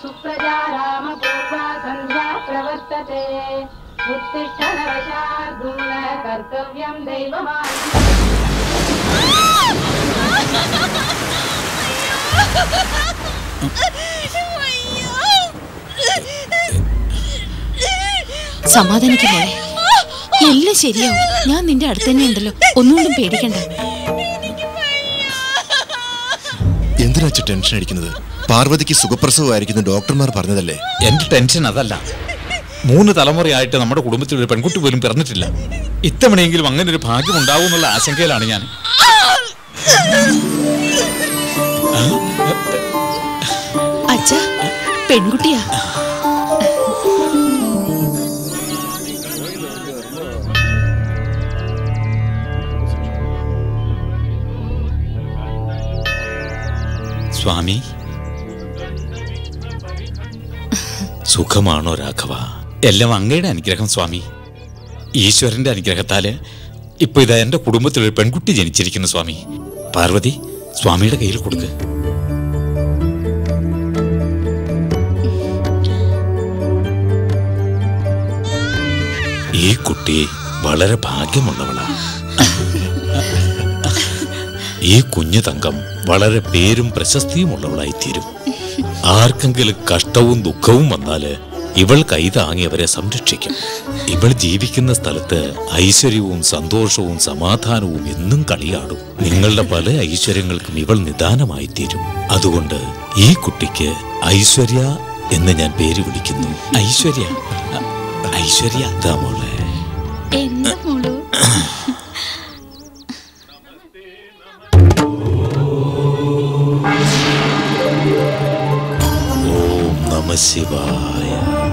सुप्रजा रामपूर्वा सन्ध्या प्रवर्तते उत्तिष्ठ नरशार्दूल कर्तव्यं दैवमान् സമാധാനിക്കുമോളെ എല്ലാം ശരിയാവും ഞാൻ നിന്റെ അടുത്ത് തന്നെ ഉണ്ടല്ലോ ഒന്നുകൊണ്ടും പേടിക്കണ്ട എന്തിനാ അച്ഛൻ ടെൻഷൻ അടിക്കുന്നത് പാർവതിക്ക് സുഖപ്രസവമായിരിക്കുന്നു ഡോക്ടർമാർ പറഞ്ഞതല്ലേ എന്റെ ടെൻഷൻ അതല്ല മൂന്ന് തലമുറയായിട്ട് നമ്മുടെ കുടുംബത്തിൽ ഒരു പെൺകുട്ടി പോലും പിറന്നിട്ടില്ല ഇത്തവണയെങ്കിലും അങ്ങനെ ഒരു ഭാഗ്യം ഉണ്ടാവും എന്നുള്ള ആശങ്കയിലാണ് ഞാൻ അച്ഛ പെൺകുട്ടിയാ സ്വാമി സുഖമാണോ രാഘവ എല്ലാം അങ്ങയുടെ അനുഗ്രഹം സ്വാമി ഈശ്വരന്റെ അനുഗ്രഹത്താല് ഇപ്പൊ ഇതാ എന്റെ കുടുംബത്തിൽ ഒരു പെൺകുട്ടി ജനിച്ചിരിക്കുന്നു സ്വാമി പാർവതി സ്വാമിയുടെ കയ്യിൽ കൊടുക്ക് ഈ കുട്ടി വളരെ ഭാഗ്യമുള്ളവളാ ഈ കുഞ്ഞു തങ്കം വളരെ പേരും പ്രശസ്തിയുമുള്ളവളായി തീരും ആർക്കെങ്കിലും കഷ്ടവും ദുഃഖവും വന്നാല് ഇവൾ കൈ താങ്ങി അവരെ സംരക്ഷിക്കും ഇവൾ ജീവിക്കുന്ന സ്ഥലത്ത് ഐശ്വര്യവും സന്തോഷവും സമാധാനവും എന്നും കളിയാടും നിങ്ങളുടെ പല ഐശ്വര്യങ്ങൾക്കും ഇവൾ നിദാനമായി തീരും അതുകൊണ്ട് ഈ കുട്ടിക്ക് ഐശ്വര്യ എന്ന് ഞാൻ പേര് വിളിക്കുന്നു ഐശ്വര്യ ഐശ്വര്യ ദാ മോളെ എന്താ മോളു ഓം നമ ശിവായ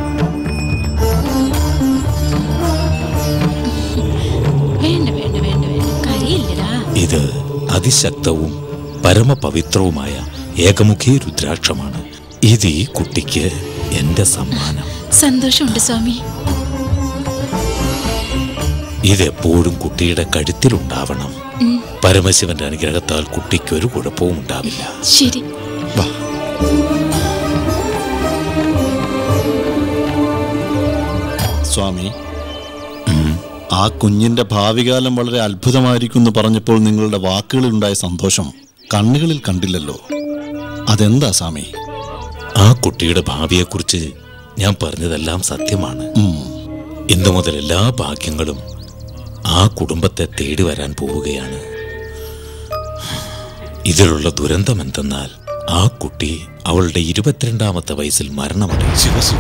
വേണ്ട വേണ്ട വേണ്ട വേണ്ട കരയില്ലടാ ഇത് അതിശക്തവും പരമപവിത്രവുമായ ഏകമുഖി രുദ്രാക്ഷമാണ് ഇത് ഈ കുട്ടിക്ക് എന്റെ സമ്മാനം സന്തോഷമുണ്ട് സ്വാമി ഇതെപ്പോഴും കുട്ടിയുടെ കഴുത്തിലുണ്ടാവണം പരമശിവന്റെ അനുഗ്രഹത്താൽ കുട്ടിക്ക് ഒരു കുഴപ്പവും ഉണ്ടാവില്ല ശരി വാ സ്വാമി ആ കുഞ്ഞിന്റെ ഭാവികാലം വളരെ അത്ഭുതമായിരിക്കും എന്ന് പറഞ്ഞപ്പോൾ നിങ്ങളുടെ വാക്കുകളിലുണ്ടായ സന്തോഷം കണ്ണുകളിൽ കണ്ടില്ലല്ലോ അതെന്താ സ്വാമി ആ കുട്ടിയുടെ ഭാവിയെക്കുറിച്ച് ഞാൻ പറഞ്ഞതെല്ലാം സത്യമാണ് ഉം. ഇന്നു മുതൽ എല്ലാ ഭാഗ്യങ്ങളും ആ കുടുംബത്തെ തേടി വരാൻ പോവുകയാണ് ഇതിലുള്ള ദുരന്തം എന്തെന്നാൽ ആ കുട്ടി അവളുടെ ഇരുപത്തിരണ്ടാമത്തെ വയസ്സിൽ മരണമടയും ശിവ ശിവ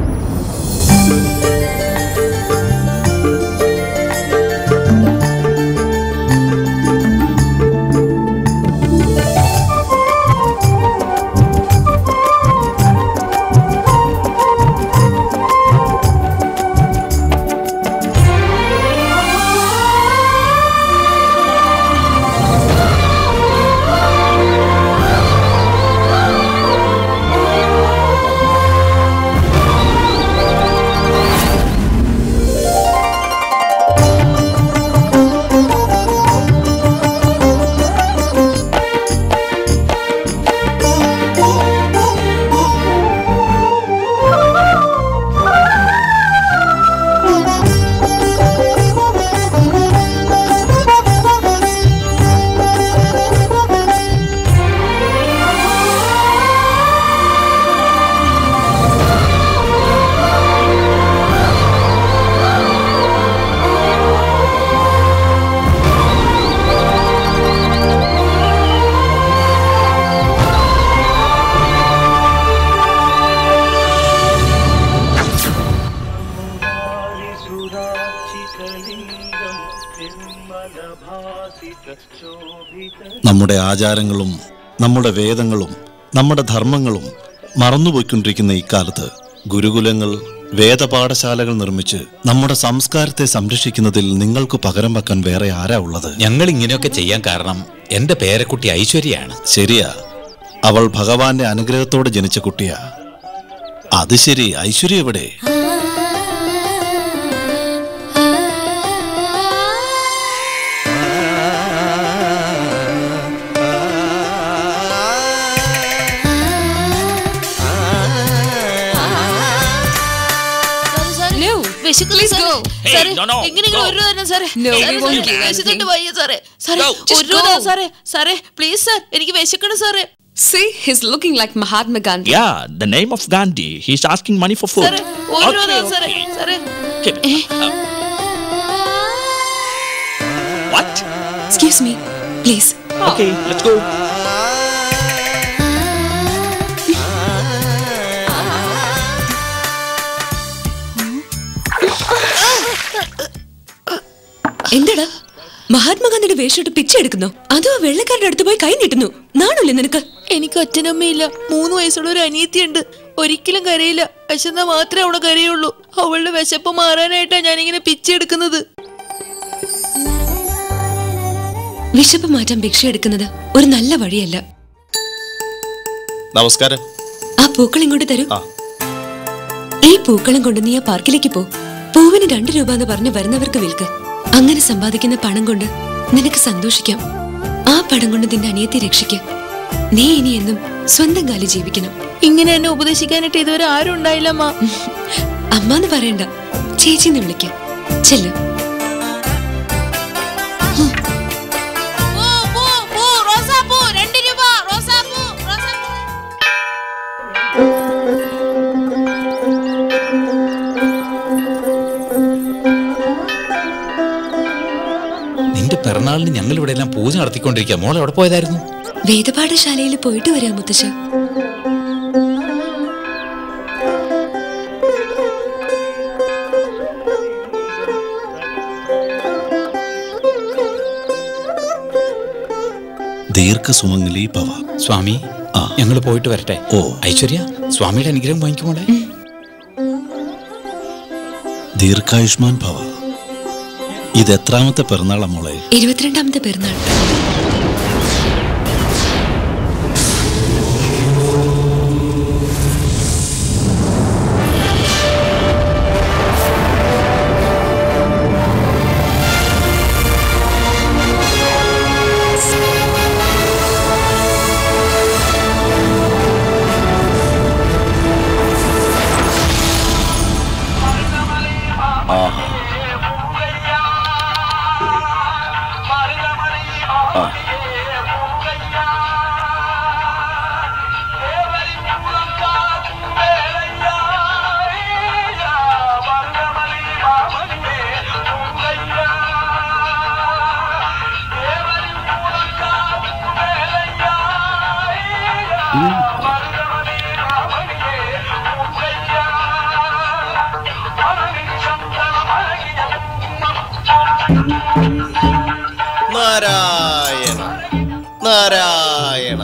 നമ്മുടെ ആചാരങ്ങളും നമ്മുടെ വേദങ്ങളും നമ്മുടെ ധർമ്മങ്ങളും മറന്നുപോയിക്കൊണ്ടിരിക്കുന്ന ഇക്കാലത്ത് ഗുരുകുലങ്ങൾ വേദപാഠശാലകൾ നിർമ്മിച്ച് നമ്മുടെ സംസ്കാരത്തെ സംരക്ഷിക്കുന്നതിൽ നിങ്ങൾക്ക് പകരം വെക്കാൻ വേറെ ആരാ ഉള്ളത് ഞങ്ങൾ ഇങ്ങനെയൊക്കെ ചെയ്യാൻ കാരണം എന്റെ പേരക്കുട്ടി ഐശ്വര്യയാണ് ശരിയാ അവൾ ഭഗവാന്റെ അനുഗ്രഹത്തോടെ ജനിച്ച കുട്ടിയാ അത് ശരി ഐശ്വര്യ എവിടെ ആ വിശക്കുന്നു Please സാറേ. go. Hey, സാറേ, no, no, എങ്ങനെയെങ്കിലും go. ഒരു രൂപ തരണം സാറേ No, സാറേ, we won't എനിക്ക് give വിശന്നിട്ട് anything. വയ്യ സാറേ സാറേ Go. ഒരു Just രൂപ go. സാറേ സാറേ പ്ലീസ് സാർ എനിക്ക് വിശക്കണം സാറേ See, he's looking like Mahatma Gandhi. Yeah, the name of Gandhi. He's asking money for food. സാറേ ഒരു രൂപ Okay, താ സാറേ okay. സാറേ Keep it. Uh, what? Excuse me, please. Okay, let's go. എന്തടാ മഹാത്മാഗാന്ധിയുടെ വേഷമിട്ട് പിച്ച എടുക്കുന്നോ അതോ ആ വെള്ളക്കാരുടെ അടുത്ത് പോയി കൈ നീട്ടുന്നു നാണല്ലേ നിനക്ക് എനിക്ക് അച്ഛനമ്മയില്ല മൂന്ന് വയസ്സുള്ള ഒരു അനിയത്തിയുണ്ട് ഒരിക്കലും കരയില്ല വിശന്നാ മാത്രമേ അവളെ കരയുള്ളൂ അവളുടെ വിശപ്പ് മാറാനായിട്ടാ ഞാനിങ്ങനെ പിച്ചെടുക്കുന്നത് വിശപ്പ് മാറ്റാൻ ഭിക്ഷ എടുക്കുന്നത് ഒരു നല്ല വഴിയല്ല നമസ്കാരം ആ പൂക്കൾ ഇങ്ങോട്ട് തരൂ ആ. ഈ പൂക്കളം കൊണ്ട് നീ ആ പാർക്കിലേക്ക് പോ പൂവിന് രണ്ടു രൂപ എന്ന് പറഞ്ഞ് വരുന്നവർക്ക് വിൽക്ക് അങ്ങനെ സമ്പാദിക്കുന്ന പണം കൊണ്ട് നിനക്ക് സന്തോഷിക്കാം ആ പണം കൊണ്ട് നിന്റെ അനിയത്തെ രക്ഷിക്ക നീ ഇനി എന്നും സ്വന്തം കാലി ജീവിക്കണം ഇങ്ങനെ എന്നെ ഉപദേശിക്കാനായിട്ട് ഇതുവരെ ആരും ഉണ്ടായില്ല അമ്മ അമ്മാന്ന് പറയണ്ട ചേച്ചിന്ന് വിളിക്കാം ചെല്ലു നിന്റെ പിറന്നാളിന് ഞങ്ങൾ ഇവിടെ എല്ലാം പൂജ നടത്തിക്കൊണ്ടിരിക്കുക മോൾ എവിടെ പോയതായിരുന്നു വേദപാഠശാലയിൽ പോയിട്ട് വരാം മുത്തശ്ശ ദീർഘസുമംഗലി ഭവ സ്വാമി ആ. ഞങ്ങൾ പോയിട്ട് വരട്ടെ ഓ. ഐശ്വര്യ സ്വാമിയുടെ അനുഗ്രഹം വാങ്ങിക്കുമോളെ ദീർഘായുഷ്മാൻ ഭവ ഇത് എത്രാമത്തെ പിറന്നാളാ മോളെ ഇരുപത്തിരണ്ടാമത്തെ പിറന്നാൾ നാരായണ നാരായണ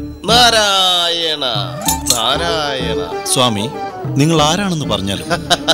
നാരായണ നാരായണ സ്വാമി നിങ്ങൾ ആരാണെന്ന് പറഞ്ഞാലും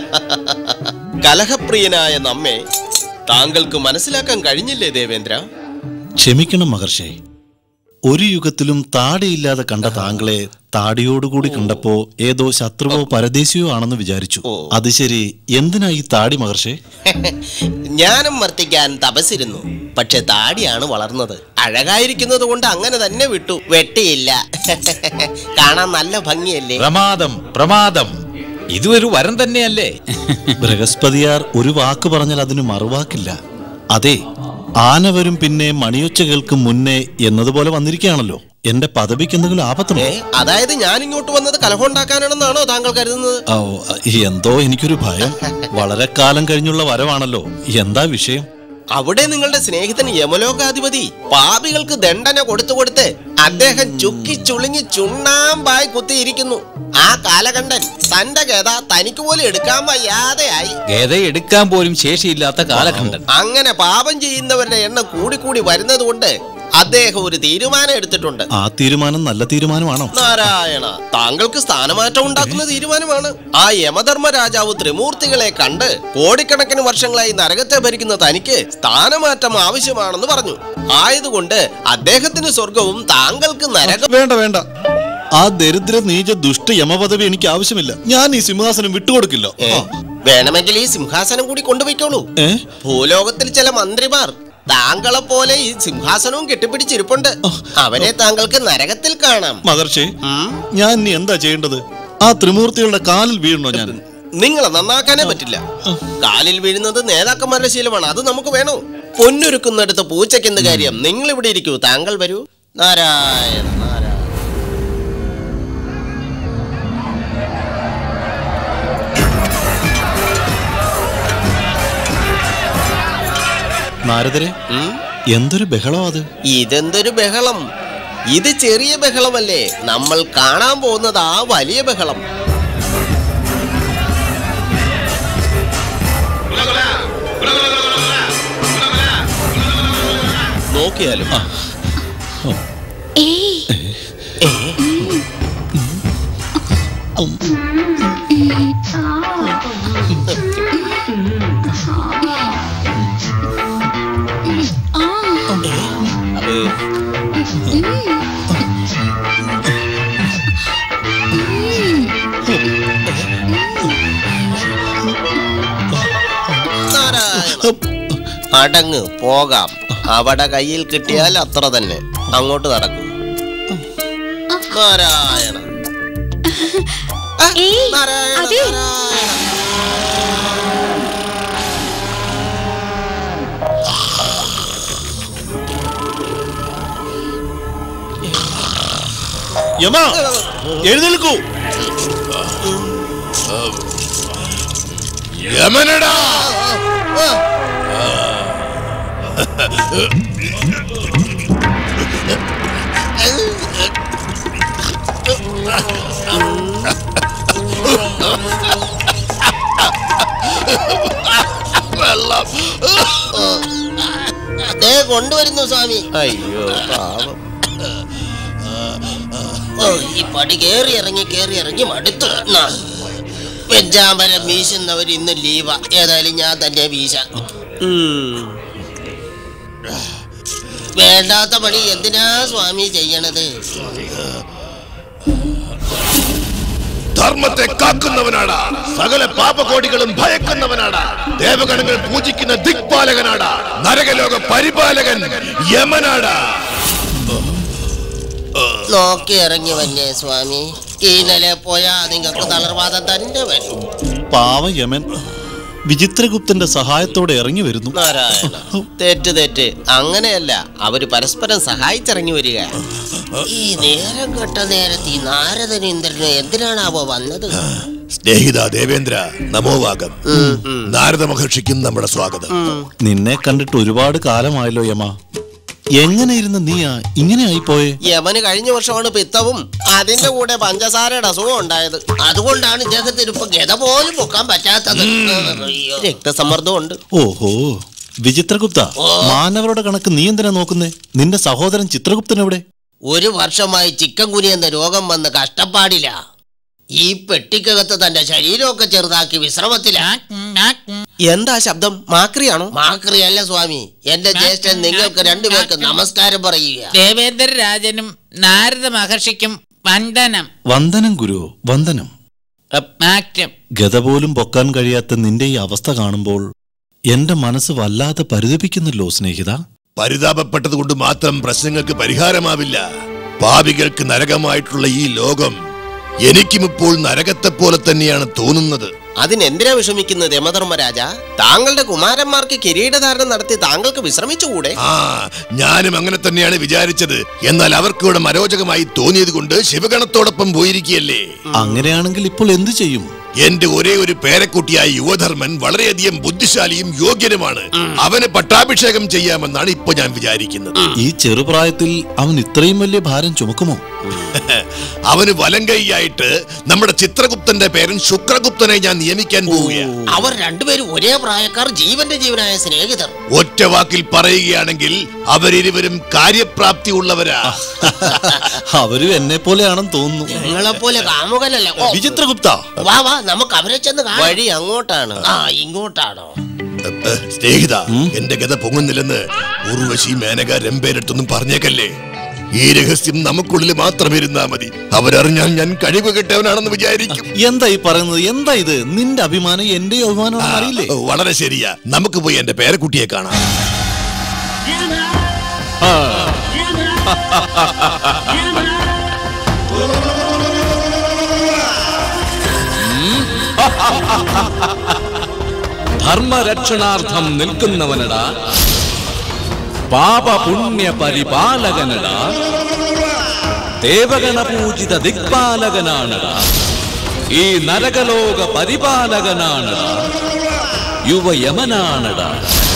കലഹപ്രിയനായ നമ്മെ താങ്കൾക്ക് മനസ്സിലാക്കാൻ കഴിഞ്ഞില്ലേ ദേവേന്ദ്ര ക്ഷമിക്കണം മഹർഷേ ഒരു യുഗത്തിലും താടിയില്ലാതെ കണ്ട താങ്കളെ താടിയോടുകൂടി കണ്ടപ്പോ ഏതോ ശത്രുവോ പരദേശിയോ ആണെന്ന് വിചാരിച്ചു ഓ. അത് ശരി എന്തിനാ ഈ താടി മഹർഷേ ജ്ഞാനം വർത്തിക്കാൻ തപസിരുന്നു പക്ഷെ താടിയാണ് വളർന്നത് അഴകായിരിക്കുന്നത് കൊണ്ട് അങ്ങനെ തന്നെ വിട്ടു വെട്ടിയില്ല കാണാൻ നല്ല ഭംഗിയല്ലേ പ്രമാദം പ്രമാദം ഇതൊരു വരം തന്നെയല്ലേ ബൃഹസ്പതിയാർ ഒരു വാക്ക് പറഞ്ഞാൽ അതിന് മറുവാക്കില്ല അതെ ആന വരും പിന്നെ മണിയൊച്ച കേൾക്കും മുന്നേ എന്നതുപോലെ വന്നിരിക്കുകയാണല്ലോ എന്റെ പദവിക്ക് എന്തെങ്കിലും ആപത്തുണ്ടോ ഏ അതായത് ഞാൻ ഇങ്ങോട്ട് വന്നത് കലഹമുണ്ടാക്കാനാണെന്നാണോ താങ്കൾ കരുതുന്നത് ഓ എന്തോ എനിക്കൊരു ഭയം വളരെ കാലം കഴിഞ്ഞുള്ള വരവാണല്ലോ എന്താ വിഷയം അവിടെ നിങ്ങളുടെ സ്നേഹിതൻ യമലോകാധിപതി പാപികൾക്ക് ദണ്ഡന കൊടുത്തു കൊടുത്ത് അദ്ദേഹം ചുക്കി ചുളുങ്ങി ചുണ്ണാമ്പായി കുത്തിയിരിക്കുന്നു ആ കാലകണ്ഠൻ തന്റെ ഗത തനിക്ക് പോലും എടുക്കാൻ വയ്യാതെയായി ഗത എടുക്കാൻ പോലും ശേഷിയില്ലാത്ത കാലഖണ്ഡൻ അങ്ങനെ പാപം ചെയ്യുന്നവരുടെ എണ്ണം കൂടിക്കൂടി വരുന്നത് കൊണ്ട് അദ്ദേഹം ഒരു തീരുമാനം എടുത്തിട്ടുണ്ട് ആ തീരുമാനം നല്ല തീരുമാനമാണോ നാരായണ താങ്കൾക്ക് സ്ഥാനമാറ്റം ഉണ്ടാക്കുന്ന തീരുമാനമാണ് ആ യമധർമ്മ രാജാവ് ത്രിമൂർത്തികളെ കണ്ട് കോടിക്കണക്കിന് വർഷങ്ങളായി നരകത്തെ ഭരിക്കുന്ന തനിക്ക് സ്ഥാനമാറ്റം ആവശ്യമാണെന്ന് പറഞ്ഞു ആയതുകൊണ്ട് അദ്ദേഹത്തിന് സ്വർഗവും താങ്കൾക്ക് നരകം വേണ്ട വേണ്ട ആ ദരിദ്ര നീച ദുഷ്ട യമപദവി എനിക്ക് ആവശ്യമില്ല ഞാൻ ഈ സിംഹാസനം വിട്ടുകൊടുക്കില്ല ഏ, വേണമെങ്കിൽ ഈ സിംഹാസനം കൂടി കൊണ്ടുപോയിക്കോളൂ ഏ? ഭൂലോകത്തിൽ ചില മന്ത്രിമാർ താങ്കളെ പോലെ ഈ സിംഹാസനവും കെട്ടിപ്പിടിച്ചിരിപ്പുണ്ട് അവരെ താങ്കൾക്ക് നരകത്തിൽ കാണാം മഹർഷി ഉം. ഞാൻ ഇനി എന്താ ചെയ്യേണ്ടത് ആ ത്രിമൂർത്തികളുടെ കാലിൽ വീഴണോ ഞാൻ നിങ്ങളെ നന്നാക്കാനേ പറ്റില്ല കാലിൽ വീഴുന്നത് നേതാക്കന്മാരുടെ ശീലമാണ് അത് നമുക്ക് വേണോ പൊന്നൊരുക്കുന്നിടത്ത് പൂച്ചയ്ക്ക് എന്ത് കാര്യം നിങ്ങൾ ഇവിടെ ഇരിക്കൂ താങ്കൾ വരൂ നാരായണ നാരായണ നാരദരെ ഉം? എന്തൊരു ബഹളം അത് ഇതെന്തൊരു ബഹളം ഇത് ചെറിയ ബഹളമല്ലേ നമ്മൾ കാണാൻ പോകുന്നത് ആ വലിയ ബഹളം നോക്കിയാലും ഏയ് നാരായണ അടങ്ങ് പോകാം അവിടെ കയ്യിൽ കിട്ടിയാൽ അത്ര തന്നെ അങ്ങോട്ട് നടക്കും നാരായണ ആ, ഏയ്, നാരായണ, അതെ. നാരായണ. യമ എഴുന്നേൽക്കൂ യമനടാ ദേ കൊണ്ടുവരുന്നു സ്വാമി അയ്യോ പാവം ഓ, ഈ പടി കേറി ഇറങ്ങി കേറി ഇറങ്ങി മടുത്തു നാ. വെഞ്ചാമരം വീശുന്നവർ ഇന്ന് ലീവാ ഏതായാലും ഞാൻ തന്നെ വീശ വേണ്ടാത്ത പണി എന്തിനാ സ്വാമി ചെയ്യണത് ധർമ്മത്തെ കാക്കുന്നവനാടാ സകല പാപകോടികളും ഭയക്കുന്നവനാടാ ദേവഗണങ്ങൾ പൂജിക്കുന്ന ദിക്പാലകനാടാ നരകലോക പരിപാലകൻ യമനാടാ നോക്കി ഇറങ്ങി വന്നേ സ്വാമി ഈ നില പോയാ നിങ്ങൾക്ക് തളർവാദം തന്നെ വരും പാവ യമൻ വിചിത്രഗുപ്തന്റെ സഹായത്തോടെ ഇറങ്ങി വരുന്നു നാരായണ തെറ്റ് തെറ്റ് അങ്ങനെയല്ല അവര് പരസ്പരം സഹായിച്ചിറങ്ങി വരിക ഈ നേരം കെട്ട നേരത്ത് ഈ നാരദനും ഇന്ദ്രനും എന്തിനാണാവോ വന്നത് സ്നേഹിത ദേവേന്ദ്ര നമോവാകം ഉം, ഉം. നാരദ മഹർഷിക്കും നമ്മുടെ സ്വാഗതം നിന്നെ കണ്ടിട്ട് ഒരുപാട് കാലമായല്ലോ യമ എങ്ങനെ ഇരുന്ന് നീയാ ഇങ്ങനെ ആയിപ്പോയെ യമന് കഴിഞ്ഞ വർഷമാണ് പിത്തവും അതിന്റെ കൂടെ പഞ്ചസാരയുടെ അസുഖം ഉണ്ടായത് അതുകൊണ്ടാണ് ഇദ്ദേഹത്തിന് ഇപ്പൊ ഗത പോലും പൊക്കാൻ പറ്റാത്തത് അയ്യോ. രക്തസമ്മർദ്ദം ഉണ്ട് ഓഹോ വിചിത്രഗുപ്ത മാനവരുടെ കണക്ക് നീ എന്തിനാ നോക്കുന്നേ നിന്റെ സഹോദരൻ ചിത്രഗുപ്തൻ എവിടെ ഒരു വർഷമായി ചിക്കൻ കുനി എന്ന രോഗം വന്ന് കഷ്ടപ്പാടില്ല ഈ പെട്ടിക്കകത്ത് തന്റെ ശരീരമൊക്കെ ചെറുതാക്കി വിശ്രമത്തിലാ എന്താ ശബ്ദം മാക്രിയാണോ മാക്രി അല്ല സ്വാമി എന്റെ ജ്യേഷ്ഠൻ നിങ്ങൾക്ക് രണ്ടുപേർക്ക് നമസ്കാരം പറയുക ദേവേന്ദ്ര രാജനും നാരദ മഹർഷിക്കും വന്ദനം വന്ദനം ഗുരു വന്ദനം മാറ്റം ഗത പോലും പൊക്കാൻ കഴിയാത്ത നിന്റെ ഈ അവസ്ഥ കാണുമ്പോൾ എന്റെ മനസ്സ് വല്ലാതെ പരിതപിക്കുന്നല്ലോ സ്നേഹിത പരിതാപപ്പെട്ടത് കൊണ്ട് മാത്രം പ്രശ്നങ്ങൾക്ക് പരിഹാരമാവില്ല പാപികൾക്ക് നരകമായിട്ടുള്ള ഈ ലോകം എനിക്കും ഇപ്പോൾ നരകത്തെ പോലെ തന്നെയാണ് തോന്നുന്നത് അതിനെന്തിനാ വിഷമിക്കുന്നത് യമധർമ്മരാജ താങ്കളുടെ കുമാരന്മാർക്ക് കിരീടധാരണം നടത്തി താങ്കൾക്ക് വിശ്രമിച്ചുകൂടെ ആ ഞാനും അങ്ങനെ തന്നെയാണ് വിചാരിച്ചത് എന്നാൽ അവർക്ക് ഇവിടെ അരോചകമായി തോന്നിയത് കൊണ്ട് ശിവഗണത്തോടൊപ്പം പോയിരിക്കുകയല്ലേ അങ്ങനെയാണെങ്കിൽ ഇപ്പോൾ എന്തു ചെയ്യും എന്റെ ഒരേ ഒരു പേരക്കുട്ടിയായ യുവധർമ്മൻ വളരെയധികം ബുദ്ധിശാലിയും യോഗ്യനുമാണ് അവന് പട്ടാഭിഷേകം ചെയ്യാമെന്നാണ് ഇപ്പൊ ഞാൻ വിചാരിക്കുന്നത് ഈ ചെറുപ്രായത്തിൽ അവൻ ഇത്രയും വലിയ ഭാരം ചുമക്കുമോ അവന് വലങ്കൈയായിട്ട് നമ്മുടെ ചിത്രഗുപ്തന്റെ പേരൻ ശുക്രഗുപ്തനെ ഞാൻ നിയമിക്കാൻ പോവുകയാണ് അവർ രണ്ടുപേരും ഒരേ പ്രായക്കാർ ജീവന്റെ ജീവനായ സ്നേഹിതർ ഒറ്റ വാക്കിൽ പറയുകയാണെങ്കിൽ അവരിരുവരും കാര്യപ്രാപ്തി ഉള്ളവരാ അവരും എന്നെ പോലെയാണെന്ന് തോന്നുന്നു നിങ്ങളെപ്പോലെ കാമുകനല്ല ഓ, വിചിത്രഗുപ്ത വാ വാ നമുക്ക് അവരെ ചെന്ന് കാണാം. വഴി അങ്ങോട്ടാണ് ആ ഇങ്ങോട്ടാണോ ഏ, സ്നേഹിത എന്റെ ഗത പൊങ്ങുന്നില്ലെന്ന് ഉർവശി മേനക രമ്പേരടുത്തൊന്നും പറഞ്ഞേക്കല്ലേ ഈ രഹസ്യം നമുക്കുള്ളിൽ മാത്രം ഇരുന്നാ മതി അവരറിഞ്ഞാൽ ഞാൻ കഴിവ് കെട്ടവനാണെന്ന് വിചാരിക്കും എന്താ ഈ പറയുന്നത് എന്താ ഇത് നിന്റെ അഭിമാനം എന്റെ അഭിമാനം അറിയില്ലേ ഓ, വളരെ ശരിയാ നമുക്ക് പോയി എന്റെ പേരക്കുട്ടിയെ കാണാം ആ ധർമ്മരക്ഷണാർത്ഥം നിൽക്കുന്നവനടാ പാപപുണ്യ പരിപാലകനടാ ദേവഗണ പൂജിത ദിക്പാലകനാണടാ ഈ നരകലോക പരിപാലകനാണടാ യുവയമനാണടാ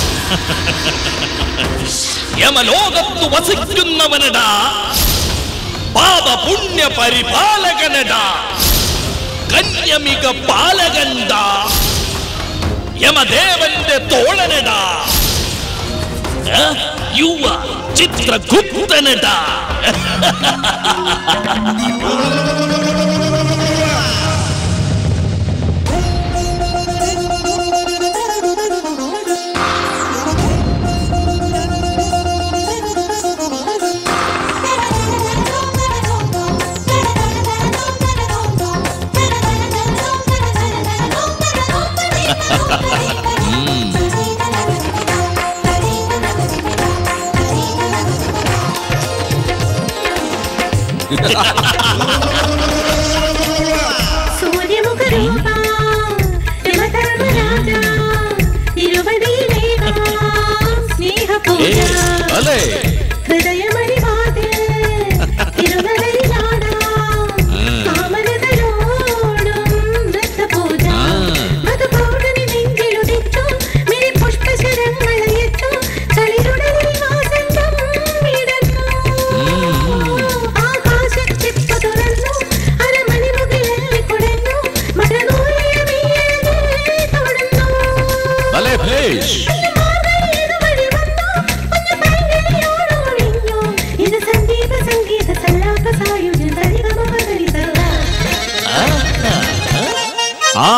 യമലോകത്തു വസിക്കുന്നവനടാ പാപപുണ്യ പരിപാലകനടാ കന്യമിക പാലകണ്ടാ യമദേവന്റെ തോളനടാ ഏ? യുവ ചിത്രഗുപ്തനടാ സൂര്യമുഖരൂപ യമധർമ്മരാജ തിരുവടിയിലേകാം സ്നേഹപൂജ അല്ലേ ഹൃദയമണിവാതിൽ തിരുനടയിലാടാം കാമനതയോടും നൃത്തപൂജ മധുപൗർണമി നെഞ്ചിലുദിച്ചു മിഴി പുഷ്പശരങ്ങളയച്ചു കളിരുടലിൽ വാസന്തം വിടർന്നു ആകാശച്ചിപ്പ തുറന്നു അരമണിമുകിലല്ലി കുടഞ്ഞു മഴനൂലിയ വീഴലിൽ തൊടുന്നു അല്ലേ ഭേഷ് ഇത് സംഗീത സംഗീത സല്ലാപ സായുജ്യ സരിഗമ പദരി സർവ ആ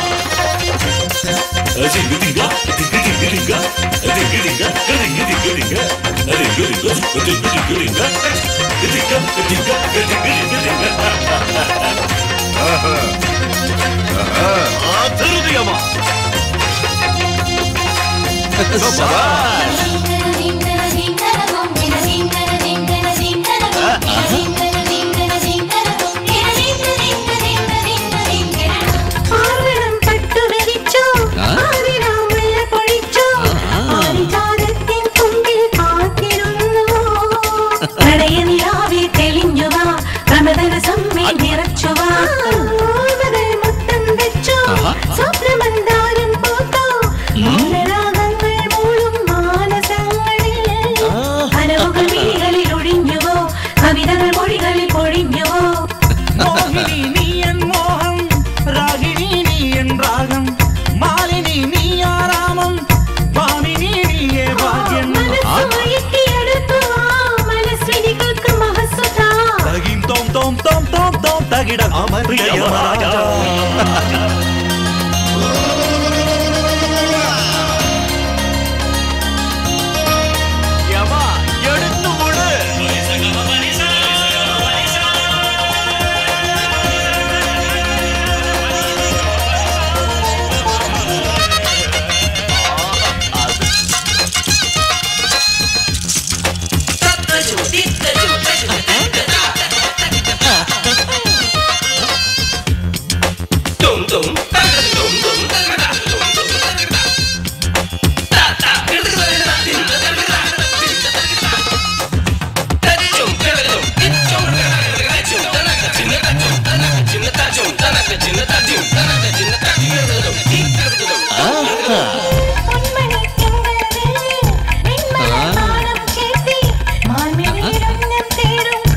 പാർവണം പട്ടുവിരിച്ചു ആതിരാമുള്ള പൊഴിച്ചു പാരിജാതത്തിൻ കുമ്പിൽ കാത്തിരുന്നു പ്രണയനിലാവെ തെളിഞ്ഞുവാ പ്രമദന സമ്മേ നിറച്ചുവാ മുതൽ മുത്തം വെച്ചു സ്വപ്നമന്ദാരം പൂത്തു മൗനരാഗങ്ങൾ മൂളും മാനസങ്ങളിൽ കനവുകൾ മിഴികളിൽ ഒഴിഞ്ഞുവോ കവിതകൾ മൊഴികളിൽ പൊഴിഞ്ഞുവോ മോഹിനി നീ എൻ മോഹം രാഗിണി നീ എൻ രാഗം മാലിനി നീ ആരാമം ഭാമിനി നീയേ ഭാഗ്യം മനസ്വിനികൾക്ക് മഹസ്വത തകിം തോം തോം തോം തോം തോം തകിട പ്രിയ യമരാജ യമ എടുത്തുകൊട് ചേർത്തി മാൻമിഴിയിലും തേടും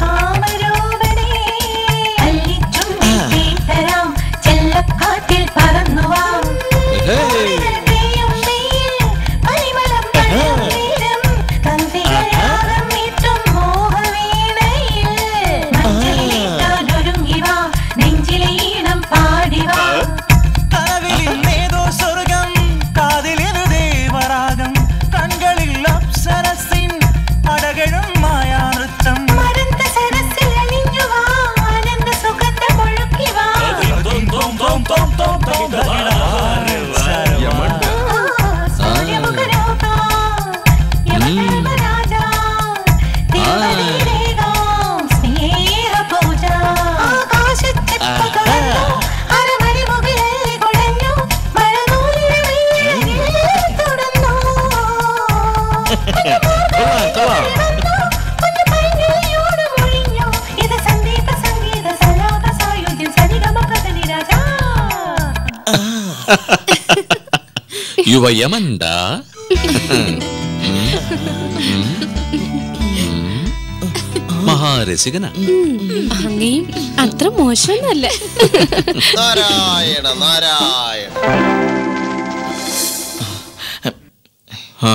യുവ യമണ്ട മഹാരസികന അങ്ങയും അത്ര മോശമൊന്നല്ല നാരായണ നാരായണ ആ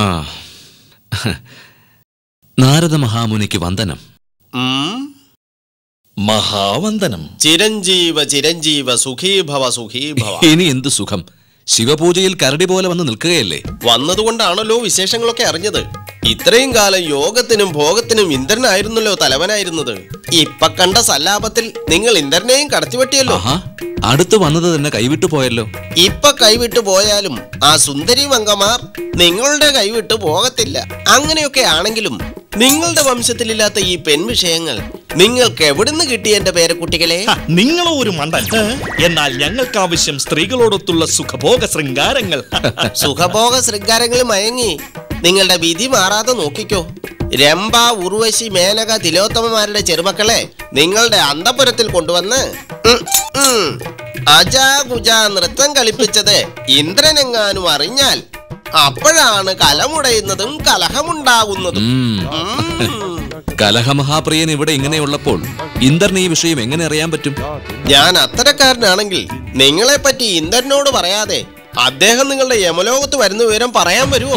നാരദ മഹാമുനിക്ക് വന്ദനം ഉം. മഹാവന്ദനം ചിരഞ്ജീവ ചിരഞ്ജീവ സുഖീഭവ സുഖീഭവ ഇനി എന്ത് സുഖം ശിവപൂജയിൽ കരടി പോലെ വന്ന് നിൽക്കുകയല്ലേ വന്നതുകൊണ്ടാണല്ലോ വിശേഷങ്ങളൊക്കെ അറിഞ്ഞത് ഇത്രയും കാലം യോഗത്തിനും ഭോഗത്തിനും ഇന്ദ്രനായിരുന്നല്ലോ തലവനായിരുന്നത് ഇപ്പൊ കണ്ട സല്ലാപത്തിൽ നിങ്ങൾ ഇന്ദ്രനെയും കടത്തിവെട്ടിയല്ലോ ആഹാ അടുത്ത് വന്നത് തന്നെ കൈവിട്ടു പോയല്ലോ ഇപ്പൊ കൈവിട്ടു പോയാലും ആ സുന്ദരി മംഗമാർ നിങ്ങളുടെ കൈവിട്ട് പോകത്തില്ല അങ്ങനെയൊക്കെ ആണെങ്കിലും നിങ്ങളുടെ വംശത്തിലില്ലാത്ത ഈ പെൺവിഷയങ്ങൾ നിങ്ങൾക്ക് എവിടുന്ന് കിട്ടി എന്റെ പേരക്കുട്ടികളെ നിങ്ങളോ ഒരു മണ്ടൻ എന്നാൽ ഞങ്ങൾക്ക് ആവശ്യം സ്ത്രീകളോടൊത്തുള്ള സുഖഭോഗ ശൃംഗാരങ്ങൾ സുഖഭോഗ ശൃംഗാരങ്ങൾ മയങ്ങി നിങ്ങളുടെ വിധി മാറാതെ നോക്കിക്കോ രംഭ ഉർവശി മേനക തിലോത്തമമാരുടെ ചെറുമക്കളെ നിങ്ങളുടെ അന്തപുരത്തിൽ കൊണ്ടുവന്ന് ഉം, ഉം, അജാകുജ നൃത്തം കളിപ്പിച്ചത് ഇന്ദ്രനെങ്ങാനും അറിഞ്ഞാൽ അപ്പോഴാണ് കലമുടയുന്നതും കലഹമുണ്ടാകുന്നതും കലഹമഹാപ്രിയൻ ഇവിടെ ഇങ്ങനെയുള്ളപ്പോൾ ഇന്ദ്രന് ഈ വിഷയം എങ്ങനെ അറിയാൻ പറ്റും ഞാൻ അത്തരക്കാരനാണെങ്കിൽ നിങ്ങളെ പറ്റി ഇന്ദ്രനോട് പറയാതെ അദ്ദേഹം നിങ്ങളുടെ യമലോകത്ത് വരുന്ന വിവരം പറയാൻ വരുമോ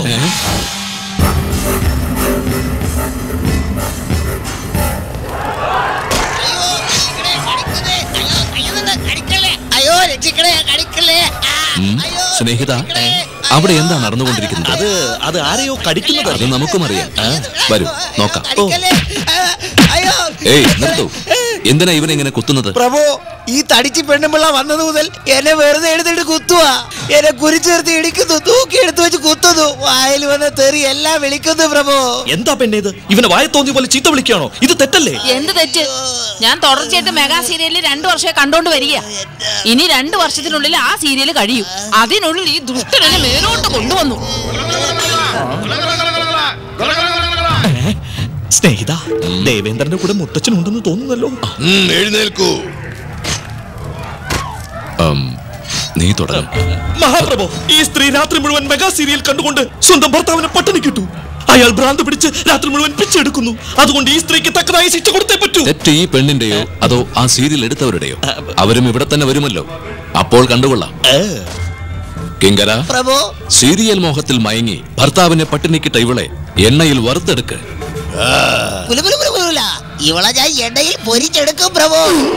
അയ്യോ രക്ഷിക്കണേ കടിക്കല്ലേ ഉം, സ്നേഹിത അവിടെ എന്താ നടന്നുകൊണ്ടിരിക്കുന്നത് അത് അത് ആരെയോ കടിക്കുന്നത് അത് നമുക്കും അറിയാം ആ, വരൂ നോക്കാം അയ്യോ ഏയ് നിർത്തു എന്തിനാ ഇവനെങ്ങനെ കുത്തുന്നത് പ്രഭു ഈ തടിച്ച് പെണ്ണുമ്പിള്ള വന്നത് മുതൽ എന്നെ വെറുതെ എടുത്തിട്ട് കുത്തുവാ എന്നെ കുരിച്ചേർത്ത് ഇടിക്കുന്നു തൂക്കി എടുത്തു വെച്ച് കുത്തുന്നു വായിൽ വന്ന തെറി എല്ലാം വിളിക്കുന്നു പ്രഭു എന്താ പെണ്ണേ ഇത് ഇവനെ വായ തോന്നിയ പോലെ ചീത്ത വിളിക്കുകയാണോ ഇത് തെറ്റല്ലേ എന്ത് തെറ്റ് ഞാൻ തുടർച്ചയായിട്ട് മെഗാ സീരിയലിൽ രണ്ടു വർഷമായി കണ്ടോണ്ട് വരിക ഇനി രണ്ടു വർഷത്തിനുള്ളിൽ ആ സീരിയൽ കഴിയും അതിനുള്ളിൽ ഈ ദുഷ്ടനെ മേലോട്ട് കൊണ്ടുവന്നു സ്നേഹിത ദേവേന്ദ്രന്റെ കൂടെ മുത്തച്ഛനുണ്ടെന്ന് തോന്നുന്നല്ലോ എഴുന്നേൽക്കൂ ഉം, നീ തുടരും മഹാപ്രഭു ഈ സ്ത്രീ രാത്രി മുഴുവൻ മെഗാ സീരിയൽ കണ്ടുകൊണ്ട് സ്വന്തം ഭർത്താവിനെ പട്ടിണി കിട്ടു അയാൾ ഭ്രാന്ത് പിടിച്ച് രാത്രി മുഴുവൻ പിച്ചെടുക്കുന്നു അതുകൊണ്ട് ഈ സ്ത്രീക്ക് തക്കതായ ശിക്ഷ കൊടുത്തേ പറ്റൂ തെറ്റ് ഈ പെണ്ണിന്റെയോ അതോ ആ സീരിയൽ എടുത്തവരുടെയോ അവരും ഇവിടെ തന്നെ വരുമല്ലോ അപ്പോൾ കണ്ടുകൊള്ളാം കിങ്കര പ്രഭു സീരിയൽ മോഹത്തിൽ മയങ്ങി ഭർത്താവിനെ പട്ടിണിക്കിട്ട ഇവളെ എണ്ണയിൽ വറുത്തെടുക്ക് കുലുകുലുകുലുകുലുല. ഇവളെ ഞാൻ എണ്ണയിൽ പൊരിച്ചെടുക്കും പ്രഭു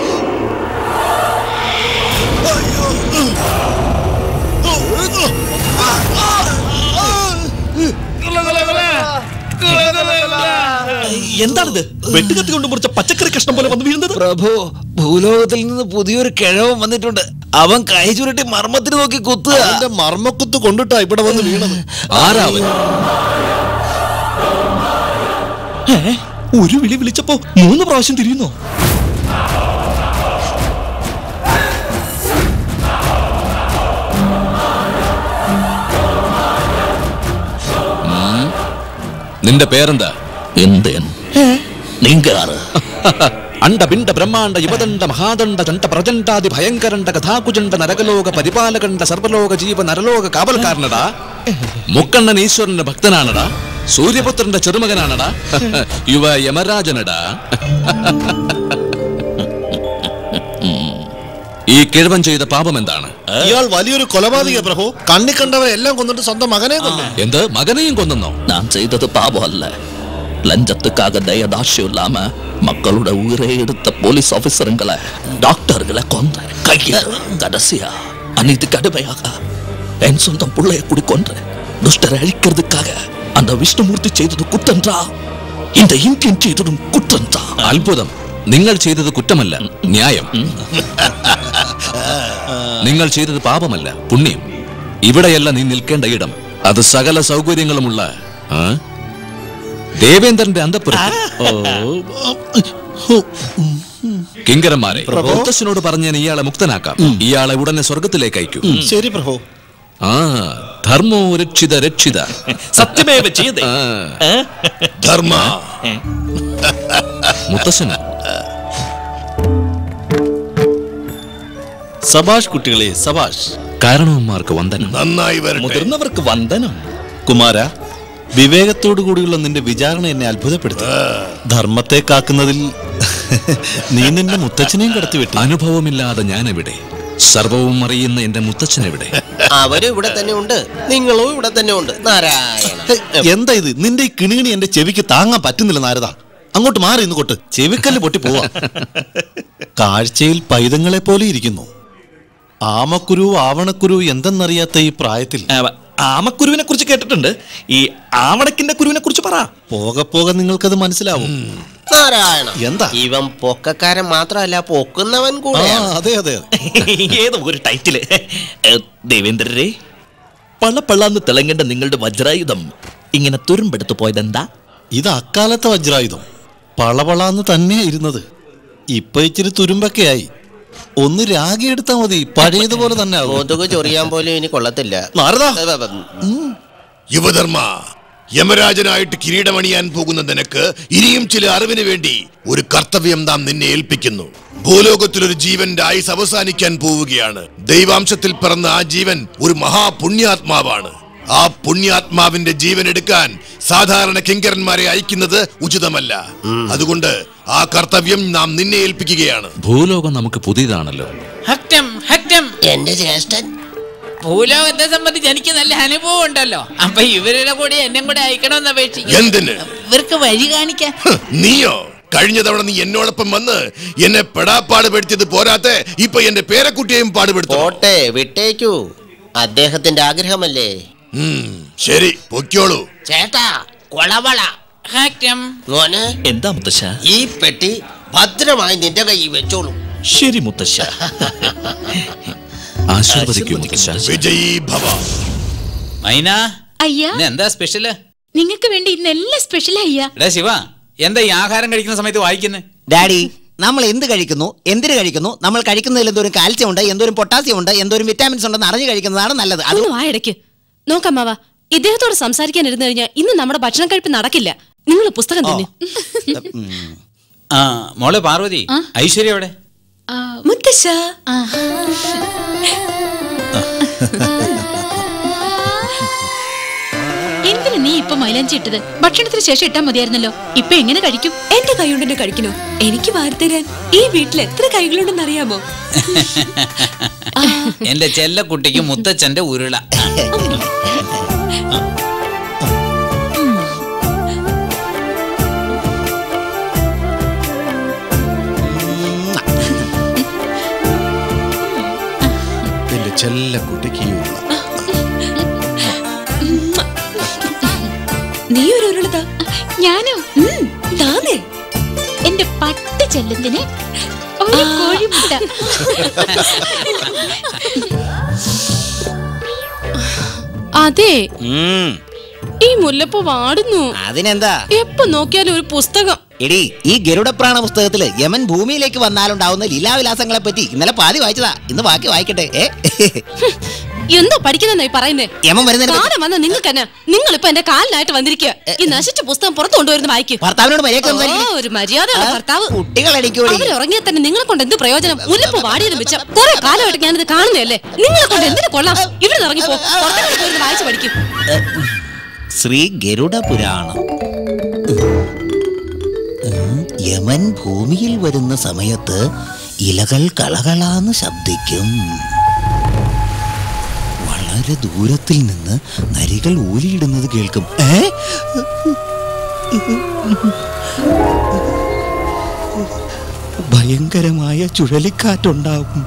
എന്താണിത് വെട്ടുകത്തി കൊണ്ട് മുറിച്ച പച്ചക്കറി കഷ്ണം പോലെ വന്ന് വീഴുന്നത് പ്രഭു ഭൂലോകത്തിൽ നിന്ന് പുതിയൊരു കിഴവൻ വന്നിട്ടുണ്ട് അവൻ കൈ ചുരുട്ടി മർമ്മത്തിന് നോക്കി കുത്തുക അവന്റെ മർമ്മക്കുത്ത് കൊണ്ടിട്ടാ ഇവിടെ വന്ന് വീണത് ആരാവൻ ഏ? ഒരു വിളി വിളിച്ചപ്പോ മൂന്ന് പ്രാവശ്യം തിരിയുന്നോ നിന്റെ പേരെന്താ എന്തേൻ നീങ്കാറ് അണ്ടപിണ്ട ബ്രഹ്മാണ്ട യുവദണ്ഡ മഹാദണ്ഡ ചണ്ട പ്രചണ്ഡാതി ഭയങ്കരണ്ട കഥാകുചണ്ഡ നരകലോക പരിപാലകണ്ഡ സർവലോക ജീവ നരലോക കാവൽക്കാരനടാ മുക്കണ്ണൻ ഈശ്വരന്റെ ഭക്തനാണടാ സൂര്യപുത്രന്റെ ചെറുമകനാണടാ യുവ യമരാജനടാ ഈ കിഴവൻ ചെയ്ത പാപം എന്താണ് ഇയാൾ വലിയൊരു കൊലപാതക പ്രഭു കണ്ണി കണ്ടവരെ എല്ലാം കൊന്നിട്ട് സ്വന്തം മകനെ കൊന്നു എന്ത് മകനെയും കൊന്നെന്നോ நான் செய்தது பாவம் அல்ல லஞ்சத்துக்காக தயதாட்சியம் இல்லாம மக்களோட உயிரை எடுத்த போலீஸ் ஆபீசருங்களை டாக்டர்களை கொன்ற கையில் கடைசியா அநீதி கடுமையாக என் சொந்தம் பிள்ளைய குடி கொன்ற துஷ்டரை அழிக்கிறதுக்காக அந்த விஷ்ணுமூர்த்தி செய்தது குற்றன்றா இந்த இந்தியன் செய்ததும் குற்றன்றா അത്ഭുതം നിങ്ങൾ ചെയ്തത് കുറ്റമല്ല ന്യായം നിങ്ങൾ ചെയ്തത് പാപമല്ല പുണ്യം ഇവിടെയല്ല നീ നിൽക്കേണ്ട ഇടം അത് സകല സൗകര്യങ്ങളുമുള്ള ആ? ദേവേന്ദ്രന്റെ അന്തപ്പുരം കിങ്കരന്മാരെ മുത്തശ്ശനോട് പറഞ്ഞ് ഞാൻ ഇയാളെ മുക്തനാക്കാം ഇയാളെ ഉടനെ സ്വർഗത്തിലേക്ക് അയക്കൂ ശരി പ്രഭു ആ ധർമ്മോ രക്ഷിത രക്ഷിത സത്യമേവ ചെയ്തേ ആ. ധർമ്മ മുത്തശ്ശന് സബാഷ് കുട്ടികളെ സബാഷ് കാരണവന്മാർക്ക് വന്ദനം നന്നായി വരട്ടെ മുതിർന്നവർക്ക് വന്ദനം കുമാര വിവേകത്തോടു കൂടിയുള്ള നിന്റെ വിചാരണ എന്നെ അത്ഭുതപ്പെടുത്തി ധർമ്മത്തെ കാക്കുന്നതിൽ നീ നിന്റെ മുത്തച്ഛനെയും കടത്തിവിട്ടു അനുഭവമില്ലാതെ ഞാൻ എവിടെ സർവവും അറിയുന്ന എന്റെ മുത്തച്ഛൻ എവിടെ അവരും ഇവിടെ തന്നെ ഉണ്ട് നിങ്ങളും ഇവിടെ തന്നെ ഉണ്ട് നാരായണ എന്താ ഇത് നിന്റെ ഈ കിണികിണി എന്റെ ചെവിക്ക് താങ്ങാൻ പറ്റുന്നില്ല നാരദ അങ്ങോട്ട് മാറി ഇന്ന് കൊട്ട് ചെവിക്കല്ല് പൊട്ടി പോവാ കാഴ്ചയിൽ പൈതങ്ങളെ പോലെ ഇരിക്കുന്നു ആമക്കുരു ആവണക്കുരു എന്തെന്നറിയാത്ത ഈ പ്രായത്തിൽ ആമക്കുരുവിനെ കുറിച്ച് കേട്ടിട്ടുണ്ട് ഈ ആവണക്കിന്റെ കുരുവിനെ കുറിച്ച് പറ പോകെ പോകെ നിങ്ങൾക്കത് മനസ്സിലാവും നാരായണ എന്താ ഇവൻ പൊക്കക്കാരൻ മാത്രമല്ല പൊക്കുന്നവൻ കൂടെ അതെ അതെ ഏതോ ഒരു ടൈറ്റില് ഏ, ദേവേന്ദ്രരെ പള്ളപ്പള്ളാന്ന് തിളങ്ങേണ്ട നിങ്ങളുടെ വജ്രായുധം ഇങ്ങനെ തുരുമ്പെടുത്ത് പോയതെന്താ ഇത് അക്കാലത്തെ വജ്രായുധം പളപളാന്ന് തന്നെയാ ഇരുന്നത് ഇപ്പൊ ഇച്ചിരി തുരുമ്പൊക്കെ ആയി ഒന്ന് രാഗി എടുത്താ മതി പഴയതുപോലെ തന്നെ ആകും കൊതുക് ചൊറിയാൻ പോലും ഇനി കൊള്ളത്തില്ല നാരദാ യുവധർമ്മ യമരാജനായിട്ട് കിരീടമണിയാൻ പോകുന്ന നിനക്ക് ഇനിയും ചില അറിവിന് വേണ്ടി ഒരു കർത്തവ്യം നാം നിന്നെ ഏൽപ്പിക്കുന്നു ഭൂലോകത്തിൽ ഒരു ജീവന്റെ ആയുസ് അവസാനിക്കാൻ പോവുകയാണ് ദൈവാംശത്തിൽ പിറന്ന ആ ജീവൻ ഒരു മഹാപുണ്യാത്മാവാണ് ആ പുണ്യാത്മാവിന്റെ ജീവൻ എടുക്കാൻ സാധാരണ കിങ്കരന്മാരെ അയക്കുന്നത് ഉചിതമല്ല അതുകൊണ്ട് ആ കർത്തവ്യം നാം നിന്നെ ഏൽപ്പിക്കുകയാണ് ഭൂലോകം നമുക്ക് പുതിയതാണല്ലോ ഹക്റ്റം ഹക്റ്റം എന്റെ ജ്യേഷ്ഠൻ ഭൂലോകത്തെ സംബന്ധിച്ച് എനിക്ക് നല്ല അനുഭവം ഉണ്ടല്ലോ അപ്പൊ ഇവരുടെ കൂടെ എന്നെ കൂടെ അയക്കണമെന്ന് അപേക്ഷിക്കും എന്തിന് ഇവർക്ക് വഴി കാണിക്കാൻ നീയോ കഴിഞ്ഞ തവണ നീ എന്നോടൊപ്പം വന്ന് എന്നെ പെടാപ്പാട് പെടുത്തിയത് പോരാത്തെ ഇപ്പൊ എന്റെ പേരക്കുട്ടിയെയും പാടുപെടുത്തു പോട്ടെ വിട്ടേക്കൂ അദ്ദേഹത്തിന്റെ ആഗ്രഹമല്ലേ ശരി പൊയ്ക്കോളൂ ചേട്ടാ കൊളവള ഹക്റ്റം മോനെ എന്താ മുത്തശ്ശ ഈ പെട്ടി ഭദ്രമായി നിന്റെ കയ്യിൽ വെച്ചോളൂ ശരി മുത്തശ്ശ ആശീർവദിക്കൂ മുത്തശ്ശ വിജയീ ഭവ മൈന അയ്യാ ഇന്ന് എന്താ സ്പെഷ്യല് നിങ്ങൾക്ക് വേണ്ടി ഇന്ന് എല്ലാം സ്പെഷ്യൽ അയ്യാ എടാ ശിവ എന്താ ഈ ആഹാരം കഴിക്കുന്ന സമയത്ത് വായിക്കുന്നത് ഡാഡി നമ്മൾ എന്ത് കഴിക്കുന്നു എന്തിന് കഴിക്കുന്നു നമ്മൾ കഴിക്കുന്നതിൽ എന്തോരം കാൽസ്യം ഉണ്ട് എന്തോരം പൊട്ടാസ്യം ഉണ്ട് എന്തോരം വിറ്റാമിൻസ് ഉണ്ടെന്ന് അറിഞ്ഞു കഴിക്കുന്നതാണ് നല്ലത് അത് ഒന്ന് വായടയ്ക്ക് നോക്കാമാവ ഇദ്ദേഹത്തോട് സംസാരിക്കാൻ ഇരുന്നു കഴിഞ്ഞാൽ ഇന്ന് നമ്മുടെ ഭക്ഷണം കഴിപ്പ് നടക്കില്ല നിങ്ങൾ പുസ്തകം തന്നെ ആ മോളെ പാർവതി ഐശ്വര്യ എവിടെ മുത്തശ്ശ എന്തിനു നീ ഇപ്പൊ മൈലാഞ്ചി ഇട്ടത് ഭക്ഷണത്തിന് ശേഷം ഇട്ടാ മതിയായിരുന്നല്ലോ ഇപ്പൊ എങ്ങനെ കഴിക്കും എന്റെ കൈ കൊണ്ട് തന്നെ കഴിക്കണോ എനിക്ക് വാർത്തരാൻ ഈ വീട്ടിൽ എത്ര കൈകളുണ്ടെന്ന് അറിയാമോ എന്റെ ചെല്ലക്കുട്ടിക്ക് മുത്തച്ഛന്റെ ഉരുള എന്റെ ചെല്ലക്കുട്ടിക്ക് ഈ ഉള്ള നീ ഒരു ഉരുളതാ ഞാനോ താനേ എന്റെ പട്ട് ചെല്ലത്തിന് ഒരു കോഴിമുട്ട അതെ ഈ മുല്ലപ്പൂ വാടുന്നു അതിനെന്താ എപ്പോ നോക്കിയാലും ഒരു പുസ്തകം എടി ഈ ഗരുഡപ്രാണ പുസ്തകത്തില് യമൻ ഭൂമിയിലേക്ക് വന്നാലുണ്ടാവുന്ന ലീലാവിലാസങ്ങളെ പറ്റി ഇന്നലെ പാതി വായിച്ചതാ ഇന്ന് ബാക്കി വായിക്കട്ടെ ഏ എന്തോ പഠിക്കുന്നതായി പറയുന്നേ യമൻ വരുന്നതിനെ പറ്റി- കാലം വന്ന നിങ്ങൾക്ക് തന്നെ നിങ്ങൾ ഇപ്പൊ എന്റെ കാലിനായിട്ട് വന്നിരിക്കുക ഈ നശിച്ച പുസ്തകം പുറത്തു കൊണ്ടുവരുന്ന വായിക്കും ഭർത്താവിനോട് മര്യാദയ്ക്ക് സംസാരിക്ക്. ഒരു മര്യാദയുള്ള ഭർത്താവ് കുട്ടികളടിക്കൂടി അവർ ഉറങ്ങിയ തന്നെ നിങ്ങളെ കൊണ്ട് എന്ത് പ്രയോജനം മുല്ലപ്പൂ വാടിയതും വെച്ച കുറെ കാലമായിട്ട് ഞാനിത് കാണുന്നതല്ലേ നിങ്ങളെ കൊണ്ട് എന്തിനു കൊള്ളാം ഇവിടെ ഇറങ്ങിപ്പോ പുറത്തേക്ക് പോയിരുന്ന് വായിച്ചു പഠിക്കും ശ്രീ ഗരുഡ പുരാണം ഉം, യമൻ ഭൂമിയിൽ വരുന്ന സമയത്ത് ഇലകൾ കളകളാന്ന് ശബ്ദിക്കും വളരെ ദൂരത്തിൽ നിന്ന് നരികൾ ഊലിയിടുന്നത് കേൾക്കും ഏ ഭയങ്കരമായ ചുഴലിക്കാറ്റുണ്ടാകും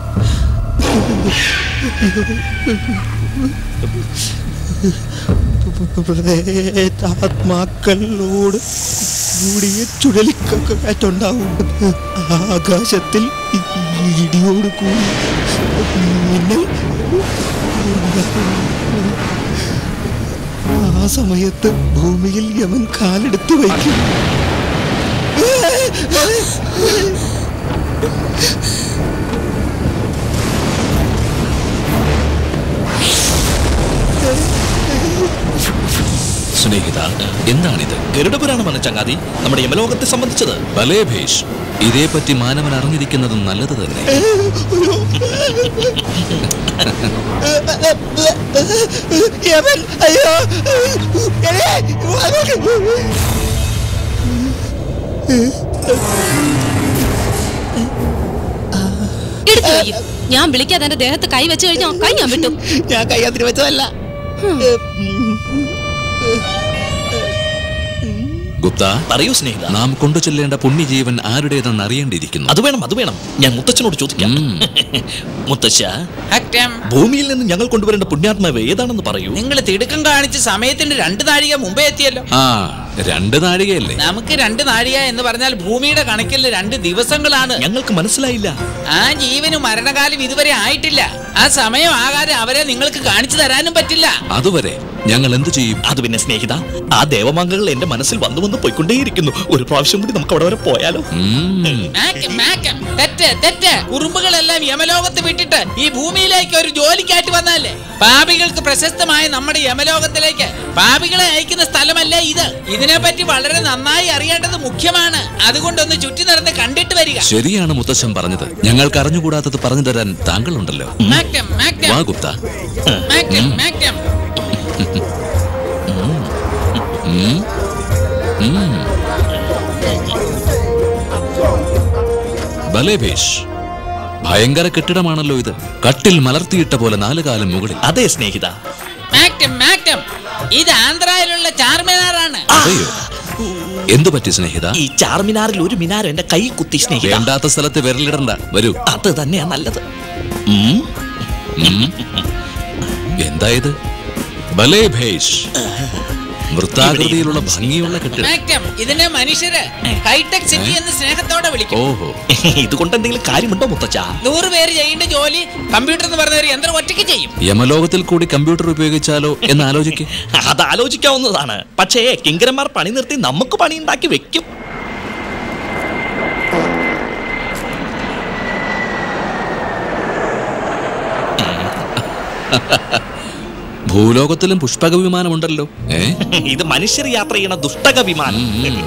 ആത്മാക്കളോട് കൂടിയ ചുഴലിക്കാറ്റുണ്ടാവും ആകാശത്തിൽ ഇടിയോട് കൂടി മിന്നൽ ആ സമയത്ത് ഭൂമിയിൽ യമൻ കാലെടുത്ത് വയ്ക്കും സ്നേഹിത എന്താണിത് ഗരുഡപുരാണമാണ് ചങ്ങാതി നമ്മുടെ യമലോകത്തെ സംബന്ധിച്ചത് ബലേഭേഷ് ഇതേപ്പറ്റി മാനവൻ അറിഞ്ഞിരിക്കുന്നത് നല്ലത് തന്നെ യമൻ അയ്യോ എടേ, വന്നേക്ക്. എടുത്തു വയ്യ ഞാൻ വിളിക്കാതെ എന്റെ ദേഹത്ത് കൈ വെച്ച് കഴിഞ്ഞോ കൈ ഞാൻ വിട്ടു ഞാൻ കയ്യാത്തിന് വെച്ചതല്ല ഗുപ്ത പറയൂ സ്നേഹിത നാം കൊണ്ടു ചെല്ലേണ്ട പുണ്യജീവൻ ആരുടേതെന്ന് അറിയേണ്ടിയിരിക്കുന്നു അത് വേണം അത് വേണം ഞാൻ മുത്തച്ഛനോട് ചോദിക്കാം മുത്തച്ഛ ഭൂമിയിൽ നിന്ന് ഞങ്ങൾ കൊണ്ടുവരേണ്ട പുണ്യാത്മാവ് ഏതാണെന്ന് പറയൂ നിങ്ങൾ തിടുക്കം കാണിച്ച് സമയത്തിന് രണ്ട് നാഴിക മുമ്പേ എത്തിയല്ലോ ആ രണ്ട് നാഴികയല്ലേ നമുക്ക് രണ്ട് നാഴിക എന്ന് പറഞ്ഞാൽ ഭൂമിയുടെ കണക്കിൽ രണ്ട് ദിവസങ്ങളാണ് ഞങ്ങൾക്ക് മനസ്സിലായില്ല ആ ജീവന് മരണകാലം ഇതുവരെ ആയിട്ടില്ല ആ സമയം ആകാതെ അവരെ നിങ്ങൾക്ക് കാണിച്ചു തരാനും പറ്റില്ല അതുവരെ ഞങ്ങൾ എന്തു ചെയ്യും അത് പിന്നെ സ്നേഹിത ആ ദേവമാങ്കകൾ എന്റെ മനസ്സിൽ വന്നു വന്ന് പോയിക്കൊണ്ടേയിരിക്കുന്നു ഒരു പ്രാവശ്യം കൂടി നമുക്ക് അവിടെ വരെ പോയാലോ മാക്കം, മാക്കം. തെറ്റ് തെറ്റ് കുറുമ്പുകളെല്ലാം യമലോകത്ത് വിട്ടിട്ട് ഈ ഭൂമിയിലേക്ക് ഒരു ജോലിക്കായിട്ട് വന്നല്ലേ പാപികൾക്ക് പ്രശസ്തമായ നമ്മുടെ യമലോകത്തിലേക്ക് പാപികളെ അയക്കുന്ന സ്ഥലമല്ലേ ഇത് ഇതിനെപ്പറ്റി വളരെ നന്നായി അറിയേണ്ടത് മുഖ്യമാണ് അതുകൊണ്ടൊന്ന് ചുറ്റി നടന്ന് കണ്ടിട്ട് വരിക ശരിയാണ് മുത്തശ്ശൻ പറഞ്ഞത് ഞങ്ങൾക്ക് അറിഞ്ഞുകൂടാത്തത് പറഞ്ഞു തരാൻ താങ്കളുണ്ടല്ലോ മാക്കം, മാക്കം. വാ ഗുപ്ത മാക്കം, മാക്കം. ഉം. ഉം. ബലേഭേഷ് ഭയങ്കര കെട്ടിടമാണല്ലോ ഇത് കട്ടിൽ മലർത്തിയിട്ട പോലെ നാല് കാലം മുകളിൽ അതെ സ്നേഹിത മാക്കം, മാക്കം. ഇത് ആന്ധ്രയിലുള്ള ചാർമിനാറാണ് അതെയോ എന്തു പറ്റി സ്നേഹിത ഈ ചാർമിനാറിൽ ഒരു മിനാർ എന്റെ കൈ കുത്തി സ്നേഹിത വേണ്ടാത്ത സ്ഥലത്ത് വിരലിടണ്ട വരൂ അത് തന്നെയാ നല്ലത് ഉം. എന്തായത് ബലേഭേഷ് വൃത്താകൃതിയിലുള്ള ഭംഗിയുള്ള കെട്ടിടം മാക്കം ഇതിനെ മനുഷ്യര് ഹൈടെക് സിറ്റി എന്ന് സ്നേഹത്തോടെ വിളിക്കും ഓഹോ ഇതുകൊണ്ട് എന്തെങ്കിലും കാര്യമുണ്ടോ മുത്തച്ഛ നൂറ് പേര് ചെയ്യേണ്ട ജോലി കമ്പ്യൂട്ടർ എന്ന് പറഞ്ഞ ഒരു യന്ത്രം ഒറ്റയ്ക്ക് ചെയ്യും യമലോകത്തിൽ കൂടി കമ്പ്യൂട്ടർ ഉപയോഗിച്ചാലോ എന്ന് ആലോചിക്കേ അത് ആലോചിക്കാവുന്നതാണ് പക്ഷേ കിങ്കരന്മാർ പണി നിർത്തി നമുക്ക് പണി ഉണ്ടാക്കി വെക്കും ഭൂലോകത്തിലും പുഷ്പക വിമാനമുണ്ടല്ലോ ഏ ഇത് മനുഷ്യർ യാത്ര ചെയ്യണ ദുഷ്ടക വിമാനം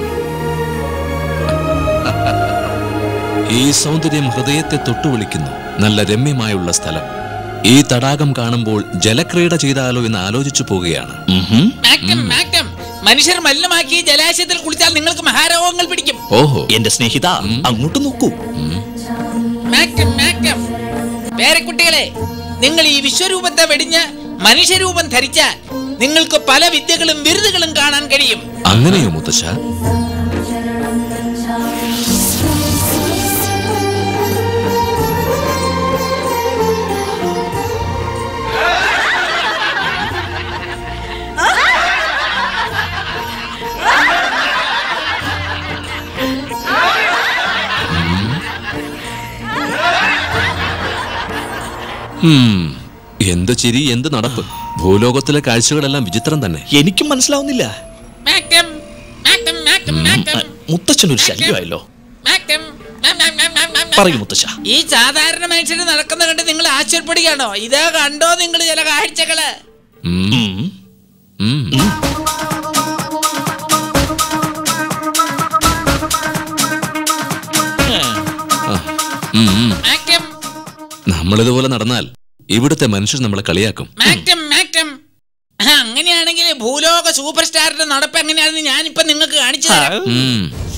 ഈ സൗന്ദര്യം ഹൃദയത്തെ തൊട്ടുവിളിക്കുന്നു നല്ല രമ്യമായുള്ള സ്ഥലം ഈ തടാകം കാണുമ്പോൾ ജലക്രീഡ ചെയ്താലോ എന്ന് ആലോചിച്ചു പോവുകയാണ് മാക്കം മാക്കം മനുഷ്യർ മലിനമാക്കി ജലാശയത്തിൽ കുളിച്ചാൽ നിങ്ങൾക്ക് മഹാരോഗങ്ങൾ പിടിക്കും ഓഹോ എന്റെ സ്നേഹിത അങ്ങോട്ട് നോക്കൂ മാക്കം മാക്കം പേരക്കുട്ടികളെ നിങ്ങൾ ഈ വിശ്വരൂപത്തെ വെടിഞ്ഞ് മനുഷ്യരൂപം ധരിച്ചാൽ നിങ്ങൾക്ക് പല വിദ്യകളും ബിരുദങ്ങളും കാണാൻ കഴിയും അങ്ങനെയോ മുത്തശ്ശ ഉം. എന്ത് ചിരി എന്ത് നടപ്പ് ഭൂലോകത്തിലെ കാഴ്ചകളെല്ലാം വിചിത്രം തന്നെ എനിക്കും മനസ്സിലാവുന്നില്ല മാക്കം മാക്കം മാക്കം മാക്കം മുത്തച്ഛനൊരു ശല്യമായല്ലോ മാക്കം മാം, മാം, മാം, മാം, മാം, മാം. പറയൂ മുത്തച്ഛ ഈ സാധാരണ മനുഷ്യർ നടക്കുന്ന കണ്ട് നിങ്ങൾ ആശ്ചര്യപ്പെടുകയാണോ ഇതാ കണ്ടോ നിങ്ങൾ ചില കാഴ്ചകള് ഉം. ഉം. ആ. ഉം, ഉം. മാക്കം നമ്മളിതുപോലെ നടന്നാൽ ഇവിടുത്തെ മനുഷ്യർ നമ്മളെ കളിയാക്കും മാക്കം മാക്കം ആ, അങ്ങനെയാണെങ്കിൽ ഭൂലോക സൂപ്പർ സ്റ്റാറിന്റെ നടപ്പ് എങ്ങനെയാണെന്ന് ഞാനിപ്പോ നിങ്ങൾക്ക് കാണിച്ചു തരാം ഉം.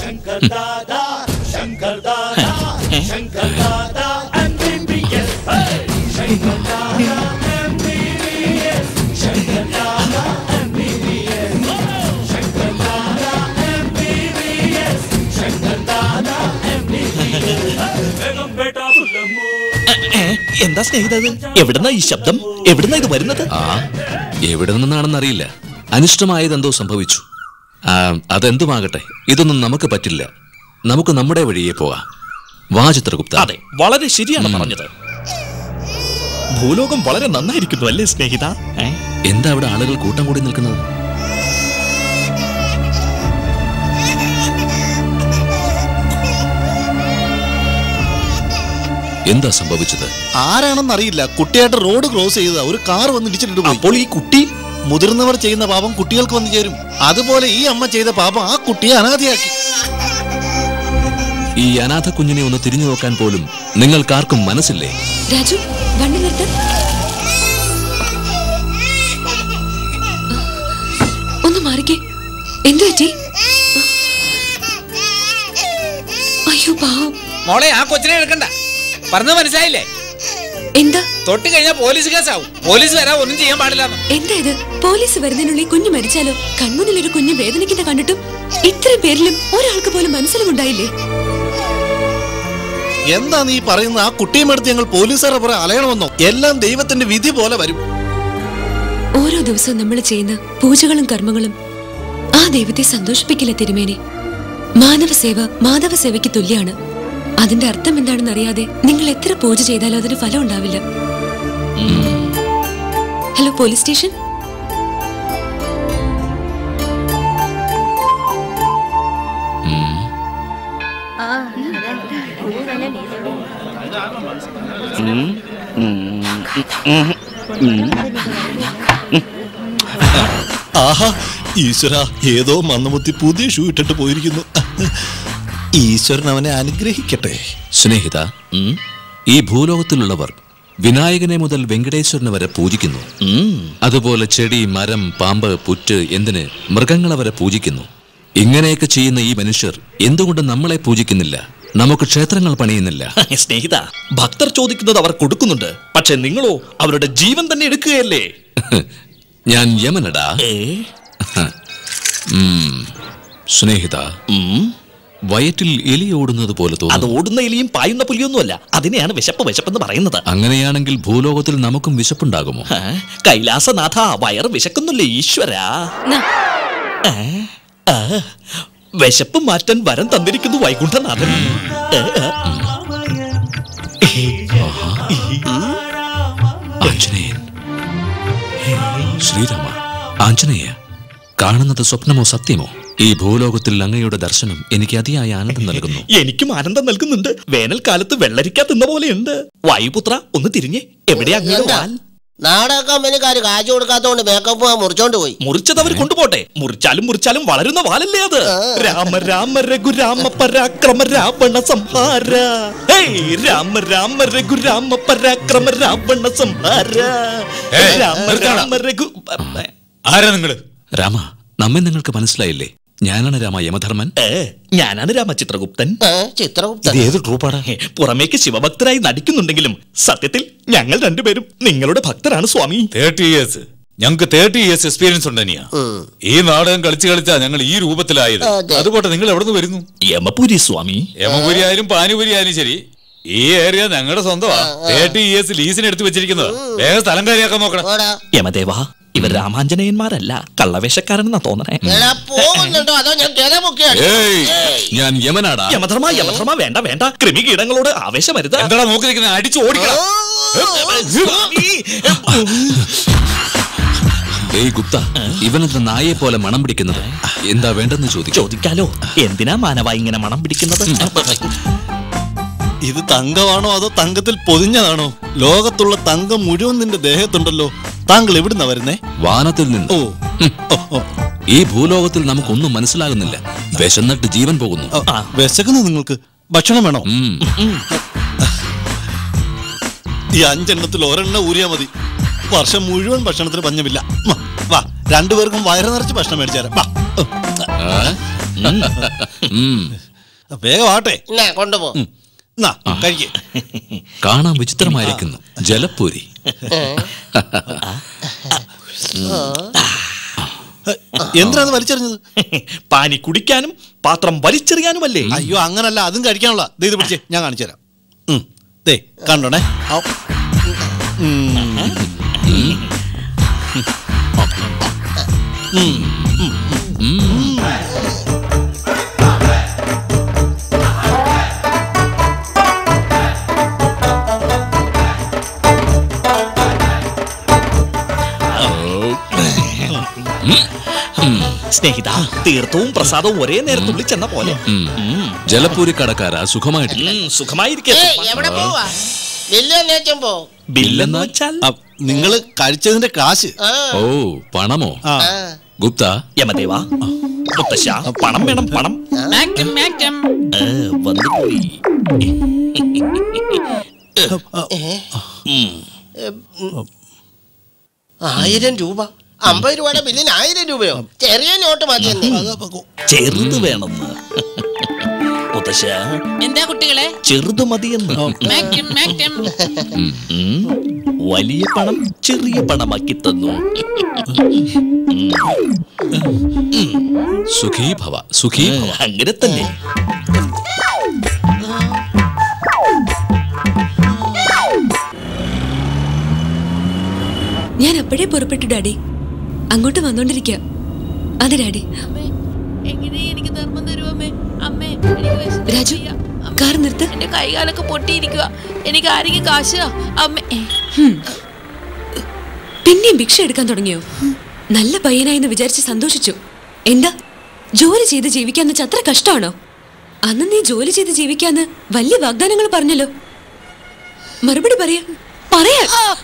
ഏ, എന്താ സ്നേഹിത ഇത്? എവിടുന്നാ ഈ ശബ്ദം എവിടുന്നാ ഇത് വരുന്നത് ആ എവിടെ നിന്നാണെന്നറിയില്ല അനിഷ്ടമായതെന്തോ സംഭവിച്ചു ആ അതെന്തുമാകട്ടെ ഇതൊന്നും നമുക്ക് പറ്റില്ല നമുക്ക് നമ്മുടെ വഴിയെ പോകാം വാ ചിത്രഗുപ്ത അതെ വളരെ ശരിയാണ് പറഞ്ഞത് ഭൂലോകം വളരെ നന്നായിരിക്കുന്നു അല്ലേ സ്നേഹിത ഏ? എന്താ അവിടെ ആളുകൾ കൂട്ടം കൂടി നിൽക്കുന്നത് എന്താ സംഭവിച്ചത് ആരാണെന്ന് അറിയില്ല കുട്ടിയായിട്ട് റോഡ് ക്രോസ് ചെയ്തതാ ഒരു കാർ വന്ന് ഇടിച്ചിട്ട് പോയി അപ്പോൾ ഈ കുട്ടി മുതിർന്നവർ ചെയ്യുന്ന പാപം കുട്ടികൾക്ക് വന്നു ചേരും അതുപോലെ ഈ അമ്മ ചെയ്ത പാപം ആ കുട്ടിയെ അനാഥയാക്കി ഈ അനാഥ കുഞ്ഞിനെ ഒന്ന് തിരിഞ്ഞു നോക്കാൻ പോലും നിങ്ങൾക്കാർക്കും മനസ്സില്ലേ രാജു വണ്ടി നിർത്ത ഒന്ന് മാറിക്കേ എന്തു പറ്റി അയ്യോ പാവം മോളെ ആ കൊച്ചിനെ എടുക്കണ്ട പറഞ്ഞത് മനസ്സിലായില്ലേ എന്താ തൊട്ട് കഴിഞ്ഞാൽ പോലീസ് കേസാവും പോലീസ് വരാൻ ഒന്നും ചെയ്യാൻ പാടില്ലെന്ന് എന്താ ഇത് പോലീസ് വരുന്നതിനുള്ളിൽ കുഞ്ഞ് മരിച്ചാലോ കൺമുന്നിൽ ഒരു കുഞ്ഞ് വേദനിക്കുന്ന കണ്ടിട്ടും ഇത്രയും പേരിലും ഒരാൾക്ക് പോലും മനസ്സിലുമുണ്ടായില്ലേ എന്താ നീ പറയുന്ന ആ കുട്ടിയും എടുത്ത് ഞങ്ങൾ പോലീസുകാരെ പുറകെ അലയണമെന്നോ എല്ലാം ദൈവത്തിന്റെ വിധി പോലെ വരും ഓരോ ദിവസവും നമ്മൾ ചെയ്യുന്ന പൂജകളും കർമ്മങ്ങളും ആ ദൈവത്തെ സന്തോഷിപ്പിക്കില്ല തിരുമേനി മാനവ സേവ മാധവ സേവയ്ക്ക് തുല്യാണ് അതിന്റെ അർത്ഥം എന്താണെന്ന് അറിയാതെ നിങ്ങൾ എത്ര പൂജ ചെയ്താലും അതിന് ഫലം ഉണ്ടാവില്ല ഹലോ പോലീസ് സ്റ്റേഷൻ ആഹാ ഈശ്വര ഏതോ മന്നമുത്തി പുതിയ ഷൂ ഇട്ടിട്ട് പോയിരിക്കുന്നു ഈശ്വരൻ അവനെ അനുഗ്രഹിക്കട്ടെ സ്നേഹിത ഈ ഭൂലോകത്തിലുള്ളവർ വിനായകനെ മുതൽ വെങ്കടേശ്വരനെ വരെ പൂജിക്കുന്നു അതുപോലെ ചെടി മരം പാമ്പ് പുറ്റ് എന്തിന് മൃഗങ്ങളെ വരെ പൂജിക്കുന്നു ഇങ്ങനെയൊക്കെ ചെയ്യുന്ന ഈ മനുഷ്യർ എന്തുകൊണ്ട് നമ്മളെ പൂജിക്കുന്നില്ല നമുക്ക് ക്ഷേത്രങ്ങൾ പണിയുന്നില്ല സ്നേഹിത ഭക്തർ ചോദിക്കുന്നത് അവർ കൊടുക്കുന്നുണ്ട് പക്ഷെ നിങ്ങളോ അവരുടെ ജീവൻ തന്നെ എടുക്കുകയല്ലേ ഞാൻ യമനടാ ഉം. സ്നേഹിത വയറ്റിൽ എലി ഓടുന്നത് പോലെ അത് തോന്നുന്നു ഓടുന്ന എലിയും പായുന്ന പുലിയൊന്നുമല്ല അതിനെയാണ് വിശപ്പ് വിശപ്പെന്ന് പറയുന്നത് അങ്ങനെയാണെങ്കിൽ ഭൂലോകത്തിൽ നമുക്കും വിശപ്പുണ്ടാകുമോ ആ, കൈലാസനാഥ വയറ് വിശക്കുന്നില്ലേ ഈശ്വര ആ, വിശപ്പ് മാറ്റാൻ വരം തന്നിരിക്കുന്നു വൈകുണ്ഠനാഥൻ ഏ, ഏ. ആഞ്ജനേയൻ ശ്രീരാമ ആഞ്ജനേയ കാണുന്നത് സ്വപ്നമോ സത്യമോ ഈ ഭൂലോകത്തിൽ അങ്ങയുടെ ദർശനം എനിക്ക് അതിയായ ആനന്ദം നൽകുന്നു എനിക്കും ആനന്ദം നൽകുന്നുണ്ട് വേനൽക്കാലത്ത് വെള്ളരിക്ക തിന്ന പോലെയുണ്ട് വായുപുത്ര ഒന്ന് തിരിഞ്ഞേ എവിടെയാ അങ്ങയുടെ എന്താ? വാൽ നാടക കമ്പനിക്കാര് കാശ് കൊടുക്കാത്തോണ്ട് മേക്കപ്പ് മുറിച്ചോണ്ട് പോയി മുറിച്ചത് അവർ കൊണ്ടുപോട്ടെ മുറിച്ചാലും മുറിച്ചാലും വളരുന്ന വാലല്ലേ അത് രാമ രാമ രഘു രാമ പരാക്രമ രാവണ സംഹാര ഹേയ് രാമ രാമ രഘു രാമ പരാക്രമ രാവണ സംഹാര ഏയ്, രാമ നിർത്തണം. രാമ രഘു ആരാ നിങ്ങള് രാമ നമ്മെ നിങ്ങൾക്ക് മനസ്സിലായില്ലേ ഞാനാണ് രാമ യമധർമ്മൻ ഏ ഞാനാണ് രാമചിത്രഗുപ്തൻ ചിത്രഗുപ്തൻ ഇത് ഏത് ട്രൂപ്പാടാ പുറമേക്ക് ശിവഭക്തരായി നടിക്കുന്നുണ്ടെങ്കിലും സത്യത്തിൽ ഞങ്ങൾ രണ്ടുപേരും നിങ്ങളുടെ ഭക്തരാണ് സ്വാമി തേർട്ടി ഇയേഴ്സ് ഞങ്ങൾക്ക് തേർട്ടി ഇയേഴ്സ് എക്സ്പീരിയൻസ് ഉണ്ട് അനിയ ഈ നാടകം കളിച്ച് കളിച്ചാ ഞങ്ങൾ ഈ രൂപത്തിലായത് അതെ. അതുപോട്ടെ നിങ്ങൾ എവിടെ നിന്ന് വരുന്നു യമപുരി സ്വാമി യമപുരി ആയാലും പാനിപുരി ആയാലും ശരി ഈ ഏരിയ ഞങ്ങളുടെ സ്വന്തമാ തേർട്ടി ഇയേഴ്സ് ലീസിന് എടുത്ത് വെച്ചിരിക്കുന്നത് വേഗം സ്ഥലം കാര്യമാക്കാൻ നോക്കണം യമദേവ ഇവർ രാമാഞ്ജനയന്മാരല്ല കള്ളവേഷക്കാരെന്നാ തോന്നണേ എടാ പോകുന്നുണ്ടോ അതോ ഞാൻ കിളമുക്കിയാണ് ഞാൻ യമനാടാ യമധർമ്മ യമധർമ്മ വേണ്ട വേണ്ട കൃമികീടങ്ങളോട് ആവേശമരുത് എന്താടാ നോക്കി നിൽക്കുന്നത് അടിച്ചു ഓടിക്കണം ഏയ് ഗുപ്ത ഇവനെന്താ നായെ പോലെ മണം പിടിക്കുന്നത് എന്താ വേണ്ടെന്ന് ചോദിക്കും ചോദിക്കാലോ എന്തിനാ മാനവ ഇങ്ങനെ മണം പിടിക്കുന്നത് ഇത് തങ്കമാണോ അതോ തങ്കത്തിൽ പൊതിഞ്ഞതാണോ ലോകത്തുള്ള തങ്കം മുഴുവൻ നിന്റെ ദേഹത്തുണ്ടല്ലോ താങ്കൾ എവിടുന്നാ വരുന്നേ വാനത്തിൽ നിന്ന് ഓ ഈ ഭൂലോകത്തിൽ നമുക്കൊന്നും മനസ്സിലാകുന്നില്ല വിശന്നിട്ട് ജീവൻ പോകുന്നു വിശക്കുന്നു നിങ്ങൾക്ക് ഭക്ഷണം വേണോ ഉം. ഈ അഞ്ചെണ്ണത്തിൽ ഒരെണ്ണം ഊരിയാ മതി വർഷം മുഴുവൻ ഭക്ഷണത്തിന് പഞ്ഞമില്ല മ, വാ രണ്ടുപേർക്കും വയറ് നിറച്ച് ഭക്ഷണം മേടിച്ചു തരാം വാ ഉം. വേഗം ആട്ടെ എന്നാ കൊണ്ടുപോ എന്നാ കഴിക്കേ കാണാൻ വിചിത്രമായിരിക്കുന്നു ജലപ്പൂരി എന്തിനാണ് വലിച്ചെറിഞ്ഞത് പാനി കുടിക്കാനും പാത്രം വലിച്ചെറിയാനുമല്ലേ അയ്യോ അങ്ങനല്ല അതും കഴിക്കാനുള്ള ദേ ഇത് പിടിച്ചേ ഞാൻ കാണിച്ചു തരാം ഉം. ദേ കണ്ടോണേ ഔ. ഉം. ഉം. ഉം. സ്നേഹിത തീർത്ഥവും പ്രസാദവും ഒരേ നേരത്തുള്ളിൽ ചെന്ന പോലെ ഉം. ജലപ്പൂരി കടക്കാരാ സുഖമായിട്ടില്ല ഉം, സുഖമായിരിക്കട്ടെ ഏയ്, എവിടെ പോവാ ബില്ല് അന്വേഷിച്ചും പോ ബില്ലെന്ന് വെച്ചാൽ അ- നിങ്ങൾ കഴിച്ചതിന്റെ കാശ് ഓ പണമോ ഗുപ്ത യമദേവാ മുത്തശ്ശ പണം വേണം പണം മാക്കം മാക്കം ഏ, വന്നുപോയി ആയിരം രൂപ അമ്പത് രൂപയുടെ ബില്ലിന് ആയിരം രൂപയോ ചെറിയ നോട്ട് മതി ചെറുത് വേണമെന്ന് മുത്തശ്ശ എന്താ കുട്ടികളെ ചെറുത് മതിയെന്ന് മാക്കം മാക്കം ഉം. വലിയ പണം ചെറിയ പണമാക്കി തന്നു സുഖീ ഭവ സുഖീ ഭവ അങ്ങനെ തന്നെ ഞാൻ അപ്പോഴേ പുറപ്പെട്ടു ഡാഡി അങ്ങോട്ട് വന്നോണ്ടിരിക്കുക അതെ ഡാഡി എനിക്ക് ധർമ്മം തരുമേ അമ്മേ എനിക്ക് വിശന്നിട്ട് രാജു വയ്യ. കാർ നിർത്ത് എന്റെ കൈകാലൊക്കെ പൊട്ടിയിരിക്കുക എനിക്ക് ആരെങ്കിലും കാശ് താ. അമ്മേ ഹും. പിന്നെയും ഭിക്ഷ എടുക്കാൻ തുടങ്ങിയോ നല്ല പയ്യനായെന്ന് വിചാരിച്ച് സന്തോഷിച്ചു എന്താ ജോലി ചെയ്ത് ജീവിക്കാന്ന് വെച്ചാ അത്ര കഷ്ടമാണോ അന്ന് നീ ജോലി ചെയ്ത് ജീവിക്കാന്ന് വലിയ വാഗ്ദാനങ്ങൾ പറഞ്ഞല്ലോ മറുപടി പറയാ പറയാ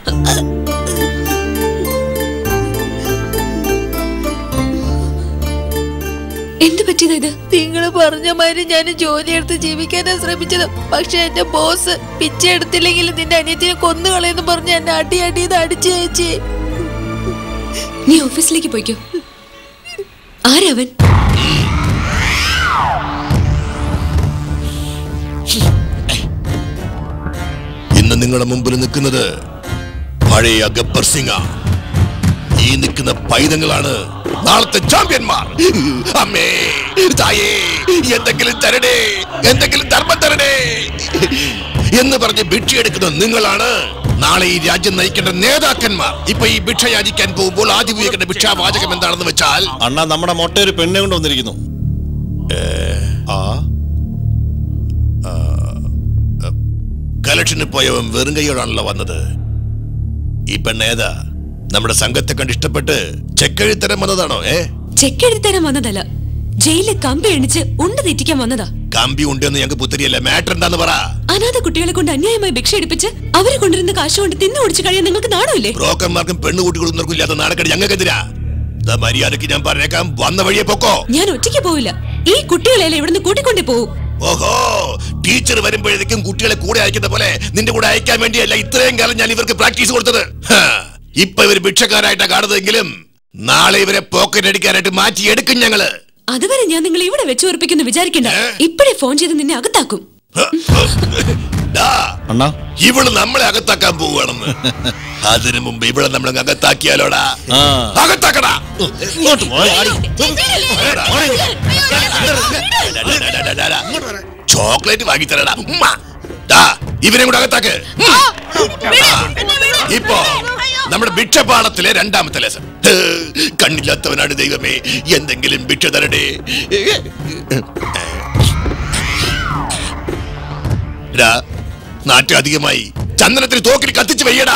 എന്ത് പറ്റിയതാ ഇത് നിങ്ങൾ പറഞ്ഞ മാതിരി ഞാൻ ജോലി എടുത്ത് ജീവിക്കാനാ ശ്രമിച്ചത് പക്ഷെ എന്റെ ബോസ് പിച്ച എടുത്തില്ലെങ്കിൽ നിന്റെ അനിയത്തിനെ കൊന്നുകളയെന്ന് പറഞ്ഞ് എന്നെ അടി അടിയത് അടിച്ചു ചേച്ചി നീ ഓഫീസിലേക്ക് പോയിക്കോ ആരവൻ ഇന്ന് നിങ്ങളുടെ മുമ്പിൽ നിൽക്കുന്നത് പഴയ ഗബ്ബർ സിംഗ ഈ നിൽക്കുന്ന പൈതങ്ങളാണ് നാളത്തെ ചാമ്പ്യന്മാർ അമ്മേ തായേ എന്തെങ്കിലും തരണേ എന്തെങ്കിലും ധർമ്മം തരണേ എന്ന് പറഞ്ഞ് ഭിക്ഷയെടുക്കുന്ന നിങ്ങളാണ് നാളെ ഈ രാജ്യം നയിക്കേണ്ട നേതാക്കന്മാർ ഇപ്പൊ ഈ ഭിക്ഷ യാചിക്കാൻ പോകുമ്പോൾ ആദ്യം ഉപയോഗിക്കേണ്ട ഭിക്ഷാവാചകം എന്താണെന്ന് വെച്ചാൽ അണ്ണാ നമ്മുടെ മൊട്ട ഒരു പെണ്ണെ കൊണ്ട് വന്നിരിക്കുന്നു ആ കലക്ഷന് പോയവൻ വെറും കൈയോടാണല്ലോ വന്നത് ഈ പെണ്ണേതാ നമ്മുടെ സംഘത്തെ കണ്ട് ഇഷ്ടപ്പെട്ട് ചെക്കെഴുത്തരം വന്നതാണോ ഏ ചെക്ക് എഴുതി തരാൻ വന്നതല്ല ജയിലിൽ കമ്പി എണിച്ച് ഉണ്ട തെറ്റിക്കാൻ വന്നതാ കമ്പി ഉണ്ടെന്ന് ഞങ്ങൾക്ക് പുത്തരിയല്ല മാറ്റർ എന്താന്ന് പറ അനാഥ കുട്ടികളെ കൊണ്ട് അന്യായമായി ഭിക്ഷ എടുപ്പിച്ച് അവര് കൊണ്ടിരുന്ന കാശ് കൊണ്ട് തിന്നു കുടിച്ച് കഴിയാൻ നിങ്ങൾക്ക് നാണമില്ലേ ബ്രോക്കർമാർക്കും പെണ്ണുകൂട്ടി കൊടുക്കുന്നവർക്കും ഇല്ലാത്ത നാണക്കേട് ഞങ്ങൾക്കെതിരാ ദാ മര്യാദക്ക് ഞാൻ പറഞ്ഞേക്കാം വന്ന വഴിയെ പൊക്കോ ഞാൻ ഒറ്റയ്ക്ക് പോവില്ല ഈ കുട്ടികളെല്ലാം ഇവിടുന്ന് കൂട്ടിക്കൊണ്ടേ പോവും ഓഹോ ടീച്ചർ വരുമ്പോഴേക്കും കുട്ടികളെ കൂടെ അയക്കുന്ന പോലെ നിന്റെ കൂടെ അയക്കാൻ വേണ്ടിയല്ല ഇത്രയും കാലം ഞാൻ ഇവർക്ക് പ്രാക്ടീസ് കൊടുത്തത് ഹാ, ഇപ്പൊ ഇവർ ഭിക്ഷക്കാരായിട്ടാ കാണുന്നതെങ്കിലും നാളെ ഇവരെ പോക്കറ്റ് അടിക്കാനായിട്ട് മാറ്റി എടുക്കും ഞങ്ങള് അതുവരെ ഞാൻ നിങ്ങൾ ഇവിടെ വെച്ച് ഉറപ്പിക്കുന്നു വിചാരിക്കണ്ട ഇപ്പഴേ ഫോൺ ചെയ്ത് നിന്നെ അകത്താക്കും ഡാ, അണ്ണാ ഇവള് നമ്മളെ അകത്താക്കാൻ പോവുകയാണെന്ന് അതിനു മുമ്പ് ഇവളെ നമ്മൾ അകത്താക്കിയാലോടാ അകത്താക്കടാ ഇങ്ങോട്ട് പോയാടി ചോക്ലേറ്റ് വാങ്ങി തരടാ ഉമ്മ. ദാ, ഇവനെ കൂടെ അകത്താക്ക് ഉം. ഇപ്പോ നമ്മുടെ ഭിക്ഷപാടത്തിലെ രണ്ടാമത്തെ ലെസൺ കണ്ണില്ലാത്തവനാണ് ദൈവമേ എന്തെങ്കിലും ഭിക്ഷ തരണേ ഡാ, നാറ്റം അധികമായി ചന്ദനത്തിന് തോക്കിൽ കത്തിച്ച് വെയ്യടാ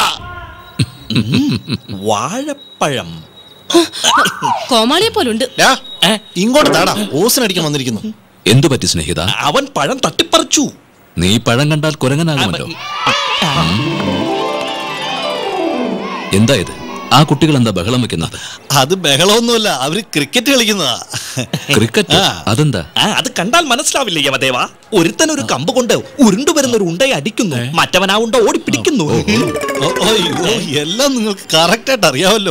വാഴപ്പഴം കോമാളിയെ പോലുണ്ട് ഡാ, ഇങ്ങോട്ട് താടാ ഓസിനടിക്കാൻ വന്നിരിക്കുന്നു എന്തു പറ്റി സ്നേഹിത അവൻ പഴം തട്ടിപ്പറിച്ചു നീ പഴം കണ്ടാൽ കുരങ്ങനാകുമല്ലോ എന്താ ഇത് ആ കുട്ടികൾ എന്താ ബഹളം വെക്കുന്നത് അത് ബഹളമൊന്നുമല്ല അവര് ക്രിക്കറ്റ് കളിക്കുന്നതാ ക്രിക്കറ്റ് അതെന്താ ആ അത് കണ്ടാൽ മനസ്സിലാവില്ലേ യമദേവ ഒരുത്തൻ ഒരു കമ്പ് കൊണ്ട് ഉരുണ്ടു വരുന്ന ഒരു ഉണ്ടയെ അടിക്കുന്നു മറ്റവൻ ആ ഉണ്ട ഓടിപ്പിടിക്കുന്നു ഓ, അയ്യോ, എല്ലാം നിങ്ങൾക്ക് കറക്റ്റ് ആയിട്ട് അറിയാമല്ലോ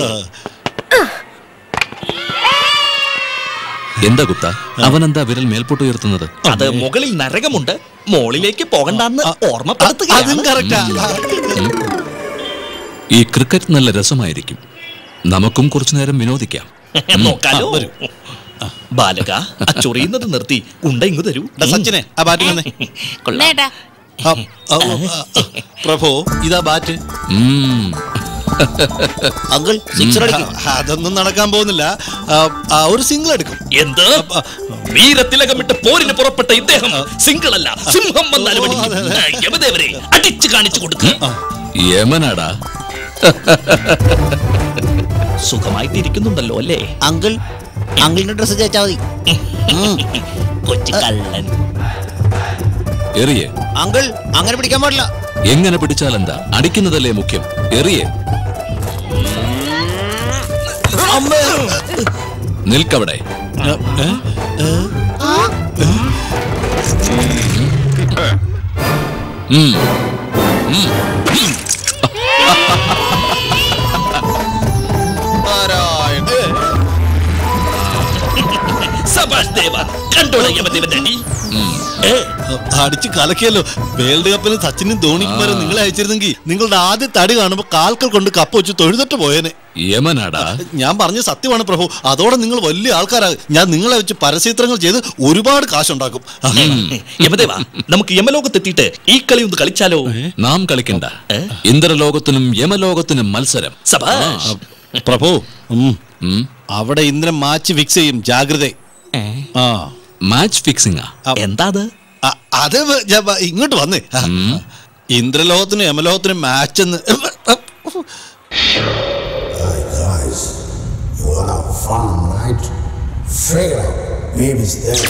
എന്താ ഗുപ്ത അവൻ എന്താ വിരൽ മേൽപോട്ട് ഉയർത്തുന്നത് അത് മുകളിൽ നരകമുണ്ട് മോളിലേക്ക് പോകണ്ടെന്ന് അതും ഓർമ്മപ്പെടുത്തുക കറക്റ്റാ ഈ ക്രിക്കറ്റ് നല്ല രസമായിരിക്കും നമുക്കും കുറച്ചു നേരം വിനോദിക്കാം നോക്കാലോ ബാലക ആ ചൊറിയുന്നത് നിർത്തി ഉണ്ട ഇങ്ങു തരൂ ഡാ, സച്ചിനെ ആ ബാറ്റ് വന്നേ നേട്ടാ ആ, ആ, ആ, ആ, പ്രഭു ഇതാ ബാറ്റ് അങ്കിൾ സിക്സർ അടിക്കും അതൊന്നും നടക്കാൻ പോകുന്നില്ല ആ, ആ, ഒരു സിംഗിൾ എടുക്കും എന്ത് വീരത്തിലകമിട്ട് പോരിന് പുറപ്പെട്ട ഇദ്ദേഹം സിംഗിൾ അല്ല സിംഹം വന്നാലും അടിക്കും. യമദേവരെ അടിച്ചു കാണിച്ചു കൊടുക്കുക യമനാടാ സുഖമായിട്ടിരിക്കുന്നുണ്ടല്ലോ അല്ലേ അങ്കിൾ അങ്കിളിന്റെ ഡ്രസ് ചേച്ചാ മതി കൊച്ചു കള്ളൻ എറിയേ അങ്കിൾ അങ്ങനെ പിടിക്കാൻ പാടില്ല എങ്ങനെ പിടിച്ചാൽ എന്താ അടിക്കുന്നതല്ലേ മുഖ്യം എറിയേ നിൽക്കവിടെ ഉം. ഉം. സബാഷ് ദേവ കണ്ടോളെ യമദേവന്റെ അടി അടിച്ച് കലക്കിയല്ലോ വേൾഡ് കപ്പിന് സച്ചിനും ധോണിക്കും വരെ നിങ്ങളെ അയച്ചിരുന്നെങ്കിൽ നിങ്ങളുടെ ആദ്യ തടി കാണുമ്പോൾ കാൽക്കൽ കൊണ്ട് കപ്പ് വെച്ച് തൊഴുതിട്ട് പോയേനെ യമനാടാ ഞാൻ പറഞ്ഞ സത്യമാണ് പ്രഭു അതോടെ നിങ്ങൾ വലിയ ആൾക്കാരാകും ഞാൻ നിങ്ങളെ വെച്ച് പരസ്യത്രങ്ങൾ ചെയ്ത് ഒരുപാട് കാശുണ്ടാക്കും യമദേവ നമുക്ക് യമലോകത്തെത്തിയിട്ട് ഈ കളി ഒന്ന് കളിച്ചാലോ നാം കളിക്കണ്ട ഇന്ദ്രലോകത്തിനും യമലോകത്തിനും മത്സരം സബാഷ് പ്രഭു ഉം. അവിടെ ഇന്ദ്രൻ മാച്ച് ഫിക്സ് ചെയ്യും ജാഗ്രത ആ മാച്ച് ഫിക്സിംഗ് എന്താ അത് അ- അത് വ- ഞാൻ വ- ഇങ്ങോട്ട് വന്നേ ഇന്ദ്രലോകത്തിനും യമലോകത്തിനും മാച്ച് എന്ന് Guys, you wanna have fun, right? Freya, baby's there.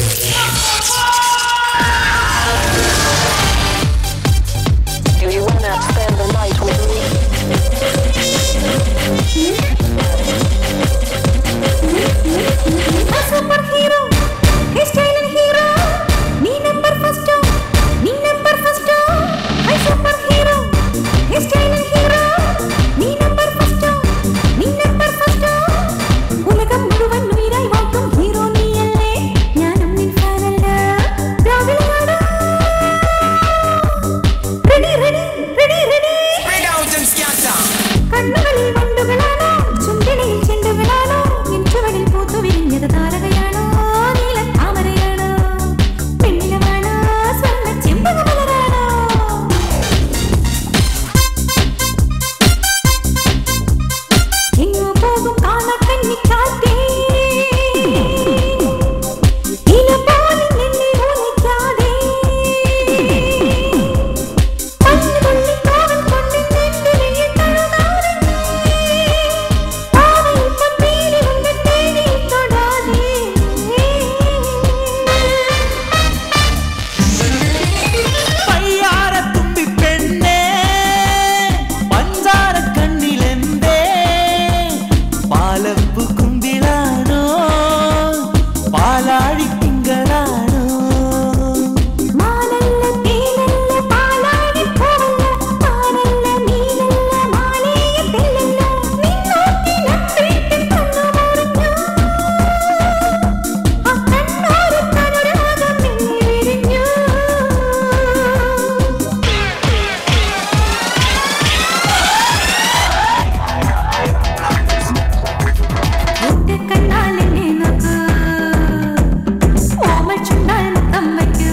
Do you wanna spend the night with me? Super hero hey style hero నీ నెంబర్ ఫస్ట్ నీ నెంబర్ ఫస్ట్ హై super hero hey style hero നീ number first നീ number first ഉലകം മുഴുവൻ ഉയരായി വാഴ്ത്തും hero നീയല്ലേ ഞാനും നിൻ ഫാനല്ല രാവിലെ റെഡി റെഡി റെഡി റെഡി കണ്ണുകളിൽ വണ്ടുകളാണോ ചുണ്ടിടയിൽ ചെണ്ടുകളാണോ എൻ ചുവടിൽ പൂത്തു വിരിഞ്ഞത് താരകയാണോ നീല താമരയാണോ പെണ്ണിലമാണോ സ്വർണ്ണ ചെമ്പകമലരാണോ എങ്ങോ പോകും കാണക്കണ്ണിക്കാറ്റേ ഇല പോലെ നിന്നെ ഒളിക്കാതെ പല്ലുകൊള്ളി കാവൽ കൊണ്ട് നിന്റെ വിഴിയിൽ തഴുകാതെ പാവയിൽ പൊന്നേലി കൊണ്ട് തേടി തൊടാതെ പയ്യാര തുമ്പി പെണ്ണേ പഞ്ചാര കണ്ണിലെന്തേ പാലപ്പു കുന്തിളാണോ പാലാഴി തിങ്കളാണോ മാനല്ല തേനല്ല പാലാഴി പൂവല്ല മാനല്ല നീലല്ല മാലേയ തെല്ലല്ല നിന്നോക്കി നട്ടേക്ക് കണ്ണു മുറിഞ്ഞു ആ കണ്ണോട് കനുരാഗം മിന്നി വിരിഞ്ഞു കണ്ണാൽ എന്നെ നോക്കൂ ഓമൽ ചുണ്ടാൽ മുത്തം വയ്ക്കൂ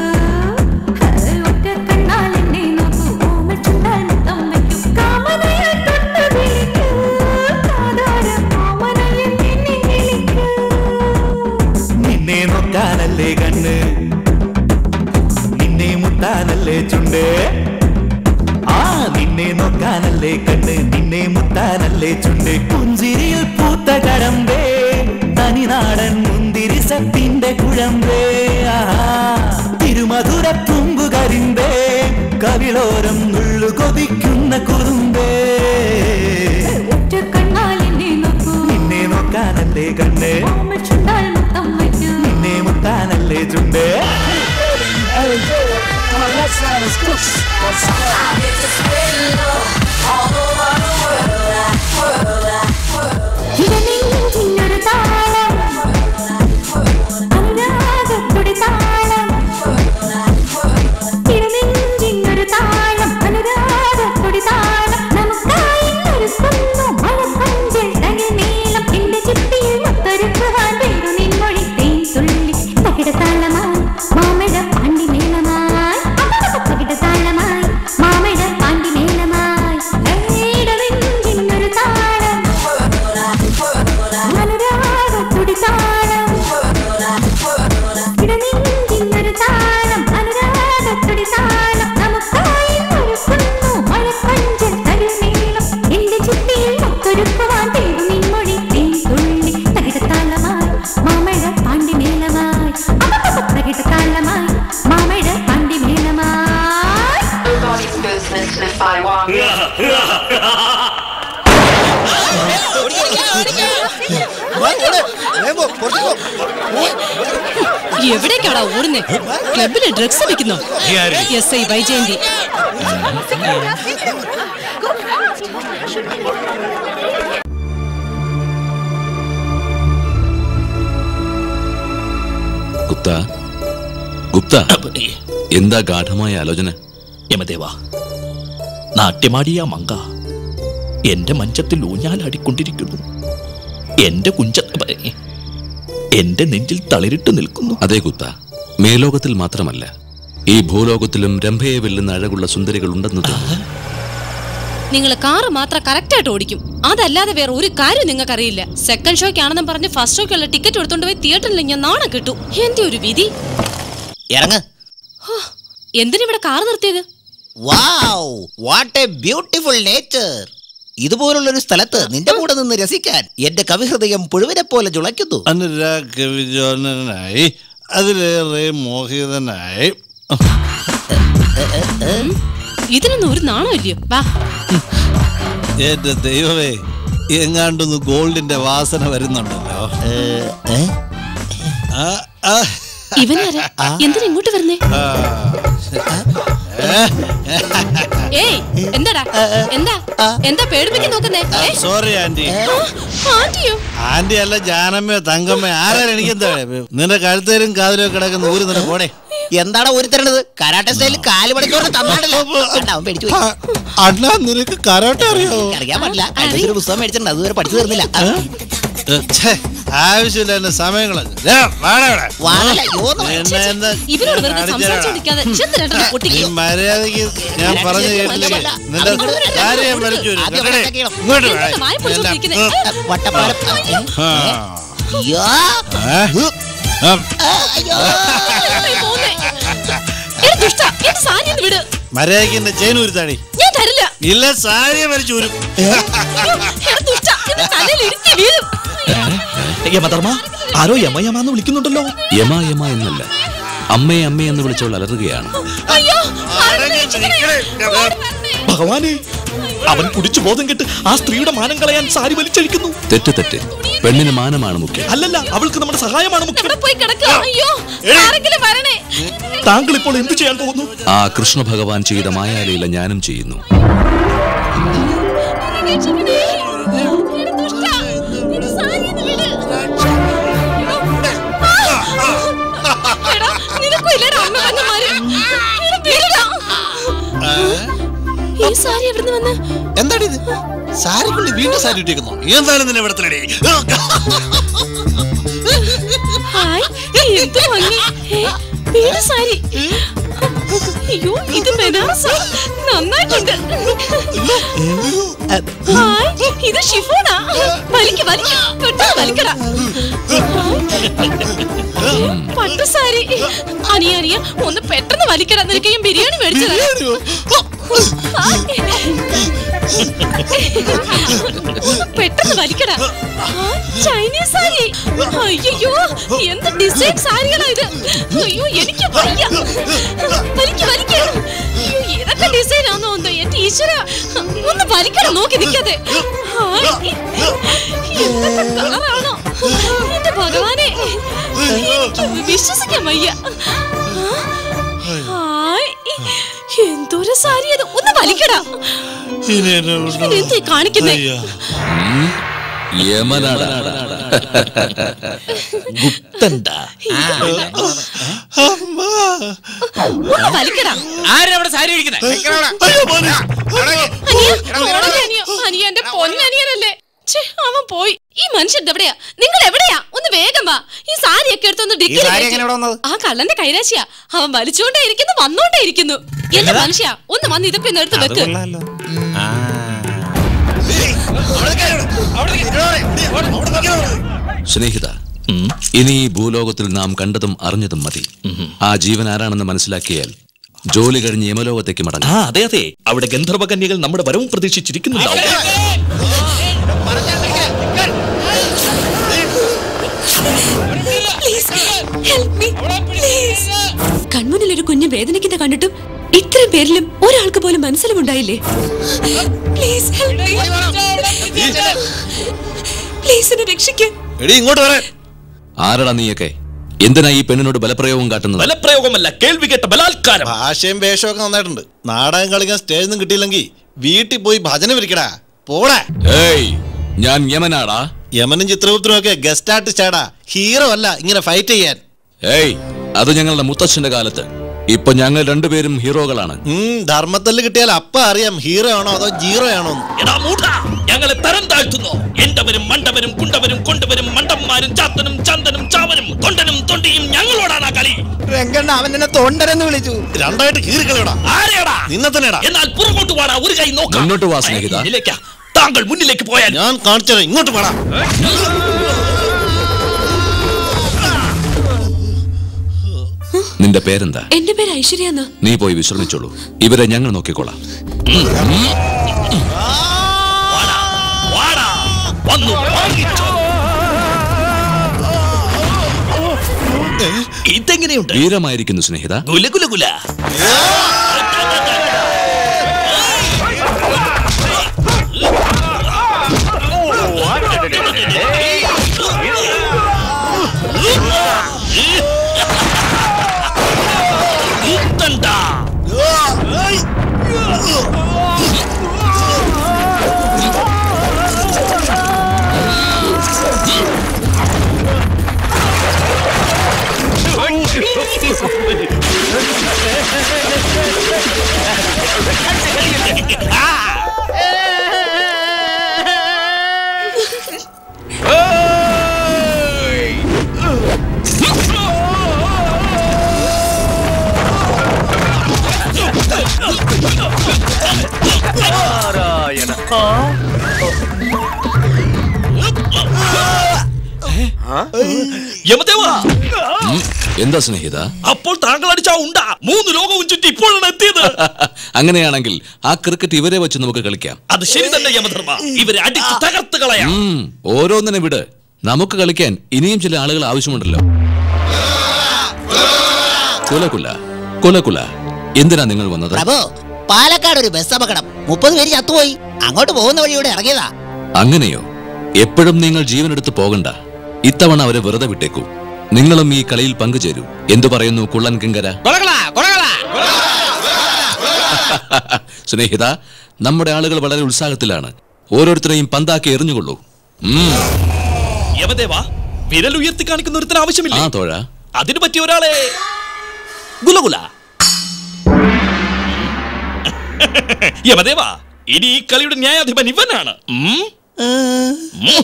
ഒറ്റ കണ്ണാൽ എന്നെ നോക്കൂ ഓമൽ ചുണ്ടാൽ മുത്തം വയ്ക്കൂ കാമനയാൽ തൊട്ട് വിളിക്കൂ കാതോര ഓമനയിൽ നിന്നെ വിളിക്കൂ നിന്നെ നോക്കാനല്ലേ കണ്ണ് നിന്നെ മുത്താനല്ലേ ചുണ്ട് ആ നിന്നെ നോക്കാനല്ലേ കണ്ണ് നിന്നെ മുത്താനല്ലേ ചുണ്ട് പുഞ്ചിരിയിൽ പൂത്ത കടമ്പേ തനിനാടൻ മുന്തിരി സത്തിന്റെ കുഴമ്പേ ആഹാ. തിരുമധുര തുമ്പു കരിമ്പേ കവിളോരം നുള്ളു കൊതിക്കുന്ന കുറുമ്പേ ഒറ്റ കണ്ണാൽ എന്നെ നോക്കൂ നിന്നെ നോക്കാനല്ലേ കണ്ണ് ഓമൽ ചുണ്ടാൽ മുത്തം വയ്ക്കൂ നിന്നെ മുത്താനല്ലേ ചുണ്ട് ഇടനെഞ്ചിനൊരു താളം അനുരാഗത്തുടി താളം ഇടനെഞ്ചിനൊരു താളം അനുരാഗത്തുടി താളം നമുക്കായി ഒരുക്കുന്നു മഴപ്പഞ്ചൽ തകിൽ നീളം എന്റെ ചിപ്പിയിൽ മുത്തൊരുക്കുവാൻ വേറു നിൻമൊഴി തേൻ തുള്ളി തകിട താളമായി മാമഴ പാണ്ടി മേളമായി തകിട താളമായി മാമഴ പാണ്ടി മേളമായി എവിടേക്കാടാ ഓടുന്നേ ക്ലബില് ഡ്രഗ്സ് വിൽക്കുന്നോ എസ് ഐ വൈജയന്തി ഗുപ്ത ഗുപ്ത എന്താ ഗാഠമായ ആലോചന യമദേവ നാട്യമാടിയ മങ്ക എന്റെ മഞ്ചത്തിൽ ഊഞ്ഞാലാടിക്കൊണ്ടിരിക്കുന്നു എന്റെ കുഞ്ച എന്റെ നെഞ്ചിൽ തളിരിട്ട് നിൽക്കുന്നു അതേ ഗുപ്ത മേലോകത്തിൽ മാത്രമല്ല ഈ ഭൂലോകത്തിലും രംഭയെ വെല്ലുന്ന അഴകുള്ള സുന്ദരികൾ ഉണ്ടെന്ന് തോന്നുന്നു നിങ്ങൾ കാറ് മാത്രം കറക്റ്റ് ആയിട്ട് ഓടിക്കും അതല്ലാതെ വേറെ ഒരു കാര്യം നിങ്ങൾക്ക് അറിയില്ല സെക്കൻഡ് ഷോയ്ക്കാണെന്നും പറഞ്ഞ് ഫസ്റ്റ് ഷോയ്ക്കുള്ള ടിക്കറ്റ് എടുത്തോണ്ട് പോയി തിയേറ്ററിൽ ഞാൻ നാണം കിട്ടു എന്റെ ഒരു വിധി ഇറങ്ങ് എന്തിനിവിടെ കാർ നിർത്തിയത് wow what a beautiful nature ഇതുപോലുള്ള ഒരു സ്ഥലത്ത് നിന്റെ കൂടെ നിന്ന് രസിക്കാൻ എന്റെ കവിഹൃദയം പുഴുവിനെ പോലെ ജുളയ്ക്കുന്നു അനുരാഗവിജോനായി അതിലേറെ മോഹിതനായി ഇതിനൊന്നും ഒരു നാണമില്ലയോ വാ എന്റെ ദൈവമേ എങ്ങാണ്ടൊന്ന് ഗോൾഡിന്റെ വാസന വരുന്നുണ്ടല്ലോ ആ, ആ, ഇവനാരാ എന്തിനാ ഇങ്ങോട്ട് വരുന്നേ ഏയ് എന്താടാ എന്താ എന്താ പേടിപ്പിക്കാൻ നോക്കുന്നേ ഏ? സോറി ആന്റി ആ, ആന്റിയോ ആന്റി അല്ല ജാനമ്മയോ തങ്കമ്മയോ ആരാണ് എനിക്കെന്താ നിന്റെ കഴുത്തേലും കാതിലും കിടക്കുന്ന ഊര് നിന്നെ പോടെ എന്താണ് ഒരു തരണത് കരാട്ടെ സ്റ്റൈലിൽ കാല് പണിക്കോട്ട് തന്നാണല്ലോ കണ്ടാ, അവൻ പേടിച്ചു പോയി. അണ്ണാ നിനക്ക് കരാട്ടെ അറിയാവോ അറിയാൻ പാടില്ല കഴിഞ്ഞ ഒരു പുസ്തകം മേടിച്ചിട്ടുണ്ട് അതുവരെ പഠിച്ചു തീർന്നില്ല ഏ, ഛേ, ആവശ്യമില്ല എന്നെ സമയം കളഞ്ഞു ദേ, വാടാ ഇവിടെ. വാടല്ല, യോന്ന് എന്നെ എന്താ ഇവരോട് വെറുതെ കാണിച്ചു തരാം. സംസാരിച്ചോണ്ടിരിക്കാതെ ചെന്ന് രണ്ടെണ്ണം നീ പൊട്ടിക്കും മര്യാദക്ക് ഞാൻ പറഞ്ഞു കേട്ടില്ലെങ്കിൽ നിന്റെ കാര്യം വലിച്ചു വരും ആദ്യം കേട്ടോടെ? ഉണ്ടാക്കിയിടും. ഇങ്ങോട്ട് വാ. എന്തിനാ വായ പൊളിച്ചോണ്ടിരിക്കുന്നെ? എല്ലാം. ഏ, വട്ടപ്പാലം ആ. അയ്യോ ഏ? ആ. അയ്യോ എവിടെയാ പോകുന്നേ? എടാ ദുഷ്ടാ, എന്റെ സാരി ഒന്ന് വിട് മര്യാദക്ക് എന്റെ ചെയിൻ ഉരുത്താടി ഞാൻ തരില്ല ഇല്ല സാരിയെ വലിച്ചു വരും അയ്യോ, എടാ ദുഷ്ടാ, എന്റെ തലയിൽ ഇടിച്ച് വീഴും യമധർമ്മ ആരോ യമയമാന്ന് വിളിക്കുന്നുണ്ടല്ലോ യമ യമ എന്നല്ല അമ്മയെ അമ്മയെ എന്ന് വിളിച്ചവൾ അലറുകയാണ് അയ്യോ ആരെങ്കിലും രക്ഷിക്കണേ. ഓടി വരണേ. ഭഗവാനെ അവൻ കുടിച്ചു ബോധം കെട്ട് ആ സ്ത്രീയുടെ മാനം കളയാൻ സാരി വലിച്ചഴിക്കുന്നു തെറ്റ് തെറ്റ് പെണ്ണിന് മാനമാണ് മുഖ്യം അല്ലല്ല അവൾക്ക് നമ്മുടെ സഹായമാണ് മുഖ്യം എവിടെ പോയി കിടക്കുക അയ്യോ ആരെങ്കിലും വരണേ താങ്കൾ ഇപ്പോൾ എന്ത് ചെയ്യാൻ പോകുന്നു ആ കൃഷ്ണ ഭഗവാൻ ചെയ്ത മായാലയില ഞാനും ചെയ്യുന്നു രക്ഷിക്കണേ. എടാ ദുഷ്ടാ, എന്റെ സാരി ഒന്ന് വിട്. ആ. എടാ, നിനക്കും ഇല്ലേടാ അമ്മ പെങ്ങന്മാര്? എടാ, വിടെടാ. ഈ സാരി എവിടുന്ന് വന്ന് എന്താടി ഇത് സാരിക്കുള്ളി വീണ്ടും സാരി ഇട്ടിരിക്കുന്നു എന്തായാലും നിന്നെ ഇവിടത്തിലടി ഹായ് എന്ത് ഭംഗി ഏ, വീട് സാരി അയ്യോ ഇത് ബനാറസാ നന്നായിട്ടുണ്ട് ഹായ് ഇത് ഷിഫോണാ വലിക്ക വലിക്ക പെട്ടെന്ന് വലിക്കടാ ഹായ്, പട്ടു സാരി അനിയ അനിയ ഒന്ന് പെട്ടെന്ന് വലിക്കടാ നിനക്ക് ഞാൻ ബിരിയാണി മേടിച്ചതാ ഒന്ന് പെട്ടെന്ന് വലിക്കടാ ആ, ചൈനീസ് സാരി അയ്യോ എന്ത് ഡിസൈൻ സാരികളാ ഇത് അയ്യോ എനിക്ക് വയ്യ വലിക്ക വലിക്ക അയ്യോ ഏതൊക്കെ ഡിസൈൻ ആണോ എന്തോ എന്റെ ഈശ്വര ഒന്ന് വലിക്കണം നോക്കി നിൽക്കാതെ ഹായ്, എന്തൊക്കെ കളറാണോ എന്റെ ഭഗവാനെ എനിക്ക് വിശ്വസിക്കാൻ വയ്യ ഹായ് എന്തോരം സാരി അത് ഒന്ന് വലിക്കടാ ഇനി എന്നെ വിടോ? എന്ത് കാണിക്കുന്നേ അയ്യോ. യമനാട ഗുപ്തണ്ട അമ്മ. ഒന്ന് വലിക്കടാ ആരവിടെ സാരി ഇരിക്കുന്നത് അയ്യോ, മോനെ. അനിയ, ഓടല്ലേ അനിയ? അനിയ എന്റെ പൊന്നനിയനല്ലേ ഛെ, അവൻ പോയി ഈ മനുഷ്യൻ എവിടെയാ നിങ്ങൾ എവിടെയാ ഒന്ന് വേഗം വാ ഈ സാരിയൊക്കെ എടുത്തൊന്ന് ഈ സാരി എങ്ങനെ ഇവിടെ വന്നത്? ആ കള്ളന്റെ കൈരാശിയാ അവൻ വലിച്ചോണ്ടേ ഇരിക്കുന്നു വന്നോണ്ടേ ഇരിക്കുന്നു എന്റെ മനുഷ്യ ഒന്ന് വന്ന് ഇതൊക്കെ ഒന്ന് എടുത്ത് വെക്ക് സ്നേഹിത ഇനി ഈ ഭൂലോകത്തിൽ നാം കണ്ടതും അറിഞ്ഞതും മതി ആ ജീവൻ ആരാണെന്ന് മനസ്സിലാക്കിയാൽ ജോലി കഴിഞ്ഞ് യമലോകത്തേക്ക് ആ മടങ്ങാം അതെ അതെ അവിടെ ഗന്ധർവ കന്യകൾ നമ്മുടെ വരവും പ്രതീക്ഷിച്ചിരിക്കുന്നുണ്ടാവും പ്ലീസ് ഹെൽപ്പ് മീ പ്ലീസ് കൺമുന്നിൽ ഒരു കുഞ്ഞ് വേദനിക്കുന്ന കണ്ടിട്ടും ഇത്രയും പേരിലും ഒരാൾക്ക് പോലും മനസ്സിലുമുണ്ടായില്ലേ പ്ലീസ് പ്ലീസ് എന്നെ രക്ഷിക്കാൻ എടി ഇങ്ങോട്ട് വരാൻ ആരടാ നീയൊക്കെ എന്തിനാ ഈ പെണ്ണിനോട് ബലപ്രയോഗം കാട്ടുന്നത് ബലപ്രയോഗമല്ല കേൾവി കേട്ട ബലാത്കാരം ഭാഷയും വേഷവും ഒക്കെ നന്നായിട്ടുണ്ട് നാടകം കളിക്കാൻ സ്റ്റേജിൽ നിന്നും കിട്ടിയില്ലെങ്കിൽ വീട്ടിൽ പോയി ഭജന വിരിക്കടാ പോടാ ഏയ് ഞാൻ യമനാടാ യമനും ചിത്രഗുപ്തനും ഒക്കെ ഗസ്റ്റ് ആർട്ടിസ്റ്റ് ആടാ ഹീറോ അല്ല ഇങ്ങനെ ഫൈറ്റ് ചെയ്യാൻ ഏയ് അത് ഞങ്ങളുടെ മുത്തച്ഛന്റെ കാലത്ത് ഇപ്പൊ ഞങ്ങൾ രണ്ടുപേരും ഹീറോകളാണ് ഉം, ധർമ്മത്തല്ല് കിട്ടിയാൽ അപ്പ അറിയാം ഹീറോ ആണോ അതോ ജീറോ ആണോ എന്ന്. എടാ മൂഢ ഞങ്ങളെ തരം താഴ്ത്തുന്നു എന്തവരും മണ്ടവരും കുണ്ടവരും കൊണ്ടുവരും മണ്ടന്മാരും ചാത്തനും ചന്ദനും ചാവനും തൊണ്ടനും തൊണ്ടിയും ഞങ്ങളോടാണ് ആ കളി രംഗണ്ണ അവൻ എന്നെ തൊണ്ടരെന്ന് വിളിച്ചു രണ്ടായിട്ട് കീറിക്കളയടാ ആരെയാടാ നിന്നെ തന്നെടാ എന്നാൽ പുറകോട്ട് വാടാ ഒരു കൈ നോക്കാം മുന്നോട്ട് വാ സ്നേഹിത മുന്നിലേക്കാ താങ്കൾ മുന്നിലേക്ക് പോയാൽ ഞാൻ കാണിച്ചത് ഇങ്ങോട്ട് പാടാ നിന്റെ പേരെന്താ എന്റെ പേര് ഐശ്വര്യ എന്നാ നീ പോയി വിശ്രമിച്ചോളൂ ഇവരെ ഞങ്ങൾ നോക്കിക്കോളാം വാടാ വന്നു വാങ്ങിച്ചോ ഇതെങ്ങനെയുണ്ട് ധീരമായിരിക്കുന്നു സ്നേഹിത ഗുല ഗുല ഗുല ഇത്തണ്ടാ. യമദേവാ ഉം, എന്താ സ്നേഹിത അപ്പോൾ താങ്കൾ അടിച്ച ആ ഉണ്ട മൂന്ന് ലോകവും ചുറ്റി ഇപ്പോഴാണ് എത്തിയത് അങ്ങനെയാണെങ്കിൽ ആ ക്രിക്കറ്റ് ഇവരെ വെച്ച് നമുക്ക് കളിക്കാം അത് ശരി തന്നെ യമധർമ്മ ഇവരെ അടിച്ച് തകർത്ത് കളയാം ഉം, ഓരോന്നിനെ വിട് നമുക്ക് കളിക്കാൻ ഇനിയും ചില ആളുകൾ ആവശ്യമുണ്ടല്ലോ കുലകുല കുലകുല എന്തിനാ നിങ്ങൾ വന്നത് പ്രഭു പാലക്കാട് ഒരു ബസ് അപകടം മുപ്പത് പേര് ചത്തുപോയി അങ്ങോട്ട് പോകുന്ന വഴിയോടെ ഇറങ്ങിയതാ അങ്ങനെയോ എപ്പോഴും നിങ്ങൾ ജീവനെടുത്ത് പോകണ്ട ഇത്തവണ അവരെ വെറുതെ വിട്ടേക്കൂ നിങ്ങളും ഈ കളിയിൽ പങ്കുചേരൂ എന്തു പറയുന്നു കുള്ളൻ കിങ്കര സ്നേഹിത നമ്മുടെ ആളുകൾ വളരെ ഉത്സാഹത്തിലാണ് ഓരോരുത്തരെയും പന്താക്കി എറിഞ്ഞുകൊള്ളൂ ഉം. യമദേവാ വിരൽ ഉയർത്തി കാണിക്കുന്ന ഒരുത്തിന് ആവശ്യമില്ല ആ തോഴ അതിന് പറ്റിയ ഒരാളെ ഗുലഗുല യമദേവാ ഇനി ഈ കളിയുടെ ന്യായാധിപൻ ഇവനാണ് ഉം? ഉം.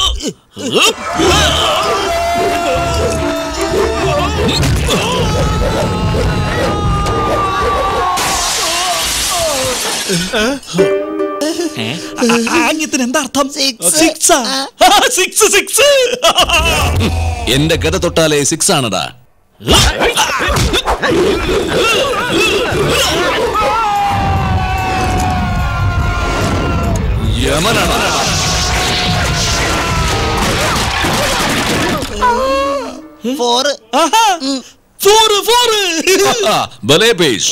ഏ? ആ- ആ ആംഗ്യത്തിന് എന്താ അർത്ഥം സിക്സ് സിക്സ് സിക്സ് എന്റെ ഗത തൊട്ടാലേ സിക്സ് ആണടാ യമനാണ് ഫോറ് ഫോറ് ഫോറ് ഭലേ പേഷ്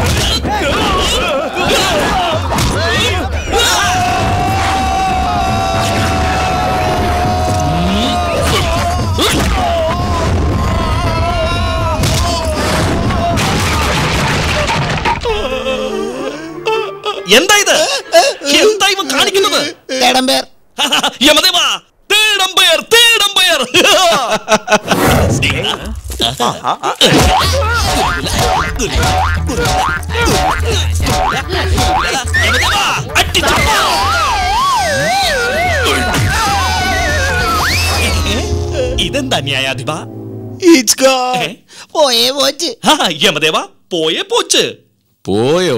എന്താ ഇത് എന്താ ഇവൻ കാണിക്കുന്നത് തേടമ്പേർ യമദേവാ തേടമ്പയർ തേടമ്പയർ യമദേവാ, അടിച്ചു. ഇതെന്താ ന്യായാധിപ പോയേ പോച്ച് ആ, യമദേവ പോയേ പോച്ച് പോയോ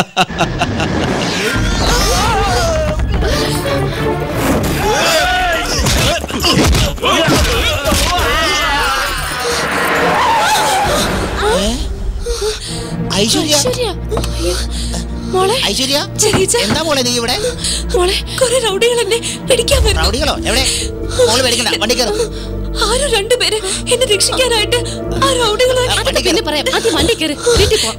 ഐശ്വര്യ മോളെ ഐശ്വര്യ ചെറിയച്ച എന്താ മോളെ നീ ഇവിടെ മോളെ കുറെ റൗഡികൾ എന്നെ പിടിക്കാൻ വരും റൗഡികളോ എവിടെ മോള് പേടിക്കണ്ട വണ്ടി കയറും ആരോ രണ്ടുപേര് എന്നെ രക്ഷിക്കാനായിട്ട് ആ റൗഡികളെ അതൊക്കെ പിന്നെ പറയാം ആദ്യം വണ്ടി കയറി വീട്ടിൽ പോ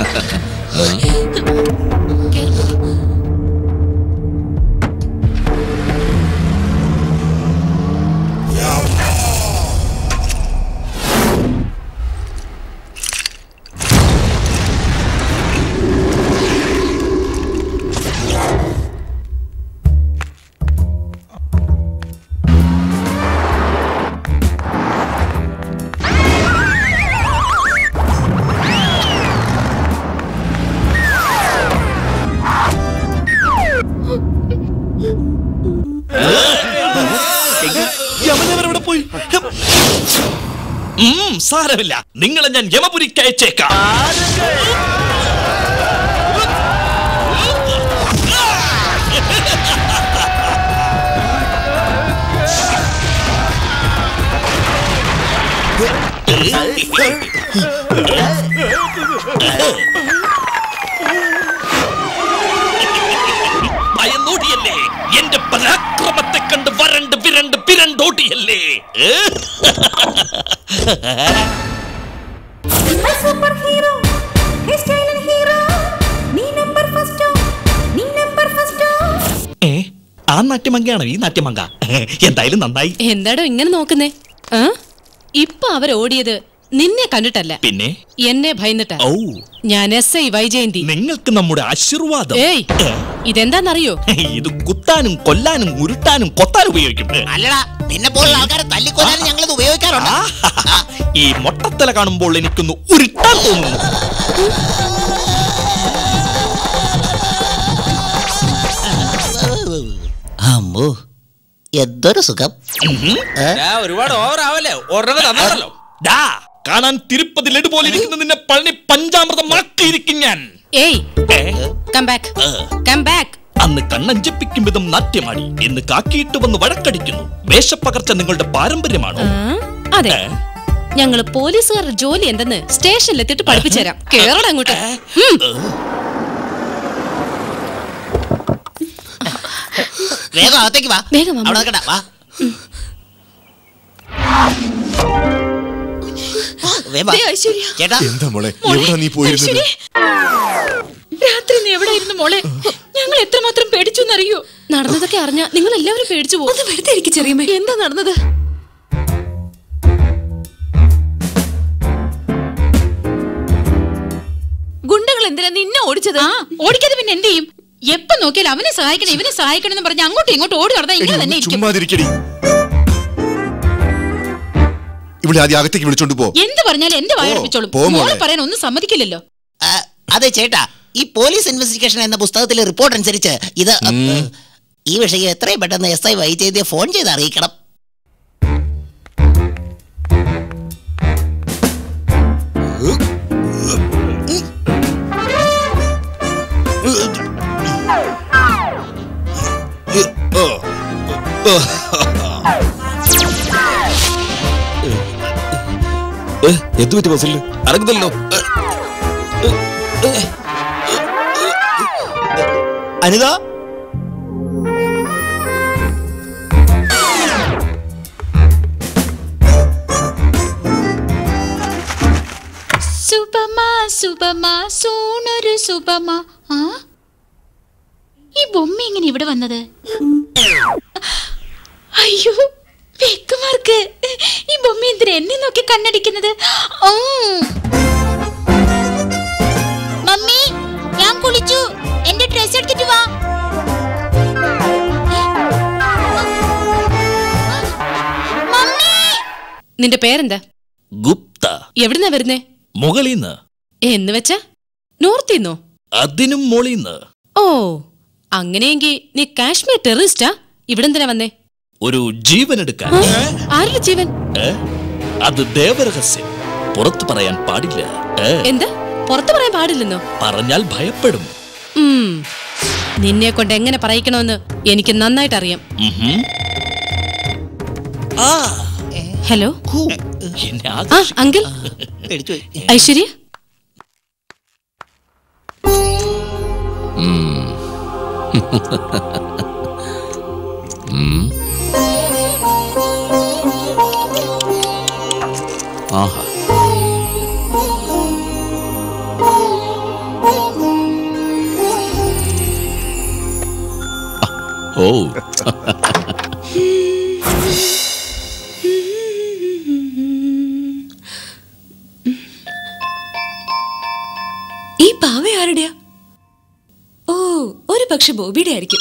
യമനവരെവിടെ പോയി ഉം, സാരമില്ല നിങ്ങളെ ഞാൻ യമപുരിക്ക് അയച്ചേക്കാം ഭയന്നോടിയല്ലേ എന്റെ പരാക്രമത്തെ കണ്ട് വരണ്ട് വിരണ്ട് പിരണ്ടോടിയല്ലേ ഏ? My superhero, hey styling hero. നീ number first ഓ, നീ number first ഓ. ഏ ആ നാട്യമങ്കയാണോ ഈ നാട്യമങ്ക എന്തായാലും നന്നായി എന്താടോ ഇങ്ങനെ നോക്കുന്നേ ആ ഇപ്പൊ അവർ ഓടിയത് നിന്നെ കണ്ടിട്ടല്ല പിന്നെ എന്നെ ഭയന്നിട്ടാ ഓ ഞാൻ എസ് ഐ വൈജയന്തി നിങ്ങൾക്ക് നമ്മുടെ ആശീർവാദം ഏയ് ഇതെന്താന്നറിയോ ഇത് കുത്താനും കൊല്ലാനും ഉരുട്ടാനും കൊത്താനും ഉപയോഗിക്കും അല്ലടാ നിന്നെ പോലുള്ള ആൾക്കാരെ തല്ലിക്കൊല്ലാൻ ഞങ്ങൾ ഇത് ഉപയോഗിക്കാറുണ്ട് ഈ മൊട്ടത്തല കാണുമ്പോൾ എനിക്കൊന്ന് ഉരുട്ടാൻ തോന്നുന്നു അമ്മോ എന്തൊരു സുഖം ഏ? ഒരുപാട് ഓവർ ആവല്ലേ ഒരെണ്ണം തന്നാണല്ലോ ഡാ കാണാൻ തിരുപ്പതി ലഡു പോലെ ഇരിക്കുന്ന നിന്നെ പഴനി പഞ്ചാമൃതം മാക്കിയിരിക്കും ഞാൻ ഏയ് കം ബാക്ക് കം ബാക്ക് അന്ന് കണ്ണഞ്ചപ്പിക്കും വിധം നാട്യമാടി എന്ന് കാക്കിയിട്ട് വന്ന് വഴക്കടിക്കുന്നു വേഷപ്പകർച്ച നിങ്ങളുടെ പാരമ്പര്യമാണോ അതെ ഞങ്ങള് പോലീസുകാരുടെ ജോലി എന്തെന്ന് സ്റ്റേഷനിലെത്തിയിട്ട് പഠിപ്പിച്ചു തരാം കേറണം അങ്ങോട്ട് ഉം. വേഗം അകത്തേക്ക് വാ വേഗം വാ, അവിടെ മോളെ. നിൽക്കണ്ട വാ വേഗം വാ. ദേ, ഐശ്വര്യ. ചേട്ടാ എന്താ മോളെ എവിടാ നീ പോയിരുന്നത് രാത്രി നീ എവിടെയായിരുന്നു മോളെ ഞങ്ങൾ എത്രമാത്രം പേടിച്ചു എന്നറിയോ നടന്നതൊക്കെ അറിഞ്ഞ നിങ്ങൾ എല്ലാവരും പേടിച്ചു പോകും വെറുതെ ഇരിക്കും ചെറിയമ്മ എന്താ നടന്നത് ഗുണ്ടകൾ എന്തിനാ നിന്നെ ഓടിച്ചത് ആ ഓടിക്കാതെ പിന്നെ എന്ത് ചെയ്യും എപ്പോ നോക്കിയാലും അവനെ സഹായിക്കണം ഇവനെ സഹായിക്കണം എന്ന് പറഞ്ഞ് അങ്ങോട്ടും ഇങ്ങോട്ടും ഓടി നടന്നാ ഇങ്ങനെ തന്നെ ഇരിക്കും ചുമ്മാതിരിക്കടി ഇവിടെ ആദ്യം അകത്തേക്ക് വിളിച്ചോണ്ട് പോ എന്ത് പറഞ്ഞാലും എന്റെ വായടപ്പിച്ചോളും പോ മോളെ. മോളെ പറയാൻ ഒന്നും സമ്മതിക്കില്ലല്ലോ ആ, അതെ ചേട്ടാ ഈ പോലീസ് ഇൻവെസ്റ്റിഗേഷൻ എന്ന പുസ്തകത്തിലെ റിപ്പോർട്ട് അനുസരിച്ച് ഇത് അ, ഈ വിഷയം എത്രയും പെട്ടെന്ന് എസ് ഐ വൈദ്യതിയെ ഫോൺ ചെയ്ത് അറിയിക്കണം എന്തു പറ്റി ബസ്സിൽ അടങ്ങുന്നല്ലോ അനിത സുബമ സുബമ സൂണൊരു സുബമ ആ ഈ ബൊമ്മ എങ്ങനെ ഇവിടെ വന്നത് അയ്യോ വെക്കുമാർക്ക് ഈ ബൊമ്മ എന്തിനാ എന്നെ നോക്കി കണ്ണടിക്കുന്നത് ഓ. മമ്മി ഞാൻ കുളിച്ചു എന്റെ ഡ്രസ് എടുത്തിട്ട് വാ മമ്മി നിന്റെ പേരെന്താ ഗുപ്ത എവിടുന്നാ വരുന്നേ മുകളിന്ന് എന്ന് വെച്ചാ നോർത്തിന്നോ അതിനും മോളിന്ന് ഓ അങ്ങനെയെങ്കിൽ നീ കാശ്മീർ ടെററിസ്റ്റാ ഇവിടെ എന്തിനാ വന്നേ ഒരു ജീവൻ എടുക്കാൻ ആരുടെ ജീവൻ ഏ? അത് ദേവരഹസ്യം പുറത്തു പറയാൻ പാടില്ല ഏ? എന്താ പുറത്തു പറയാൻ പാടില്ലെന്നോ പറഞ്ഞാൽ ഭയപ്പെടും ഉം. നിന്നെ കൊണ്ട് എങ്ങനെ പറയിക്കണമെന്ന് എനിക്ക് നന്നായിട്ട് അറിയാം ഉഹും. ആ ഹലോ എന്നെ ആ ആകർഷി- അങ്കിൾ ഐശ്വര്യ ആഹാ ഓ ഈ പാവ ആരുടെയാ ഓ ഒരു പക്ഷെ ബോബിയുടെ ആയിരിക്കും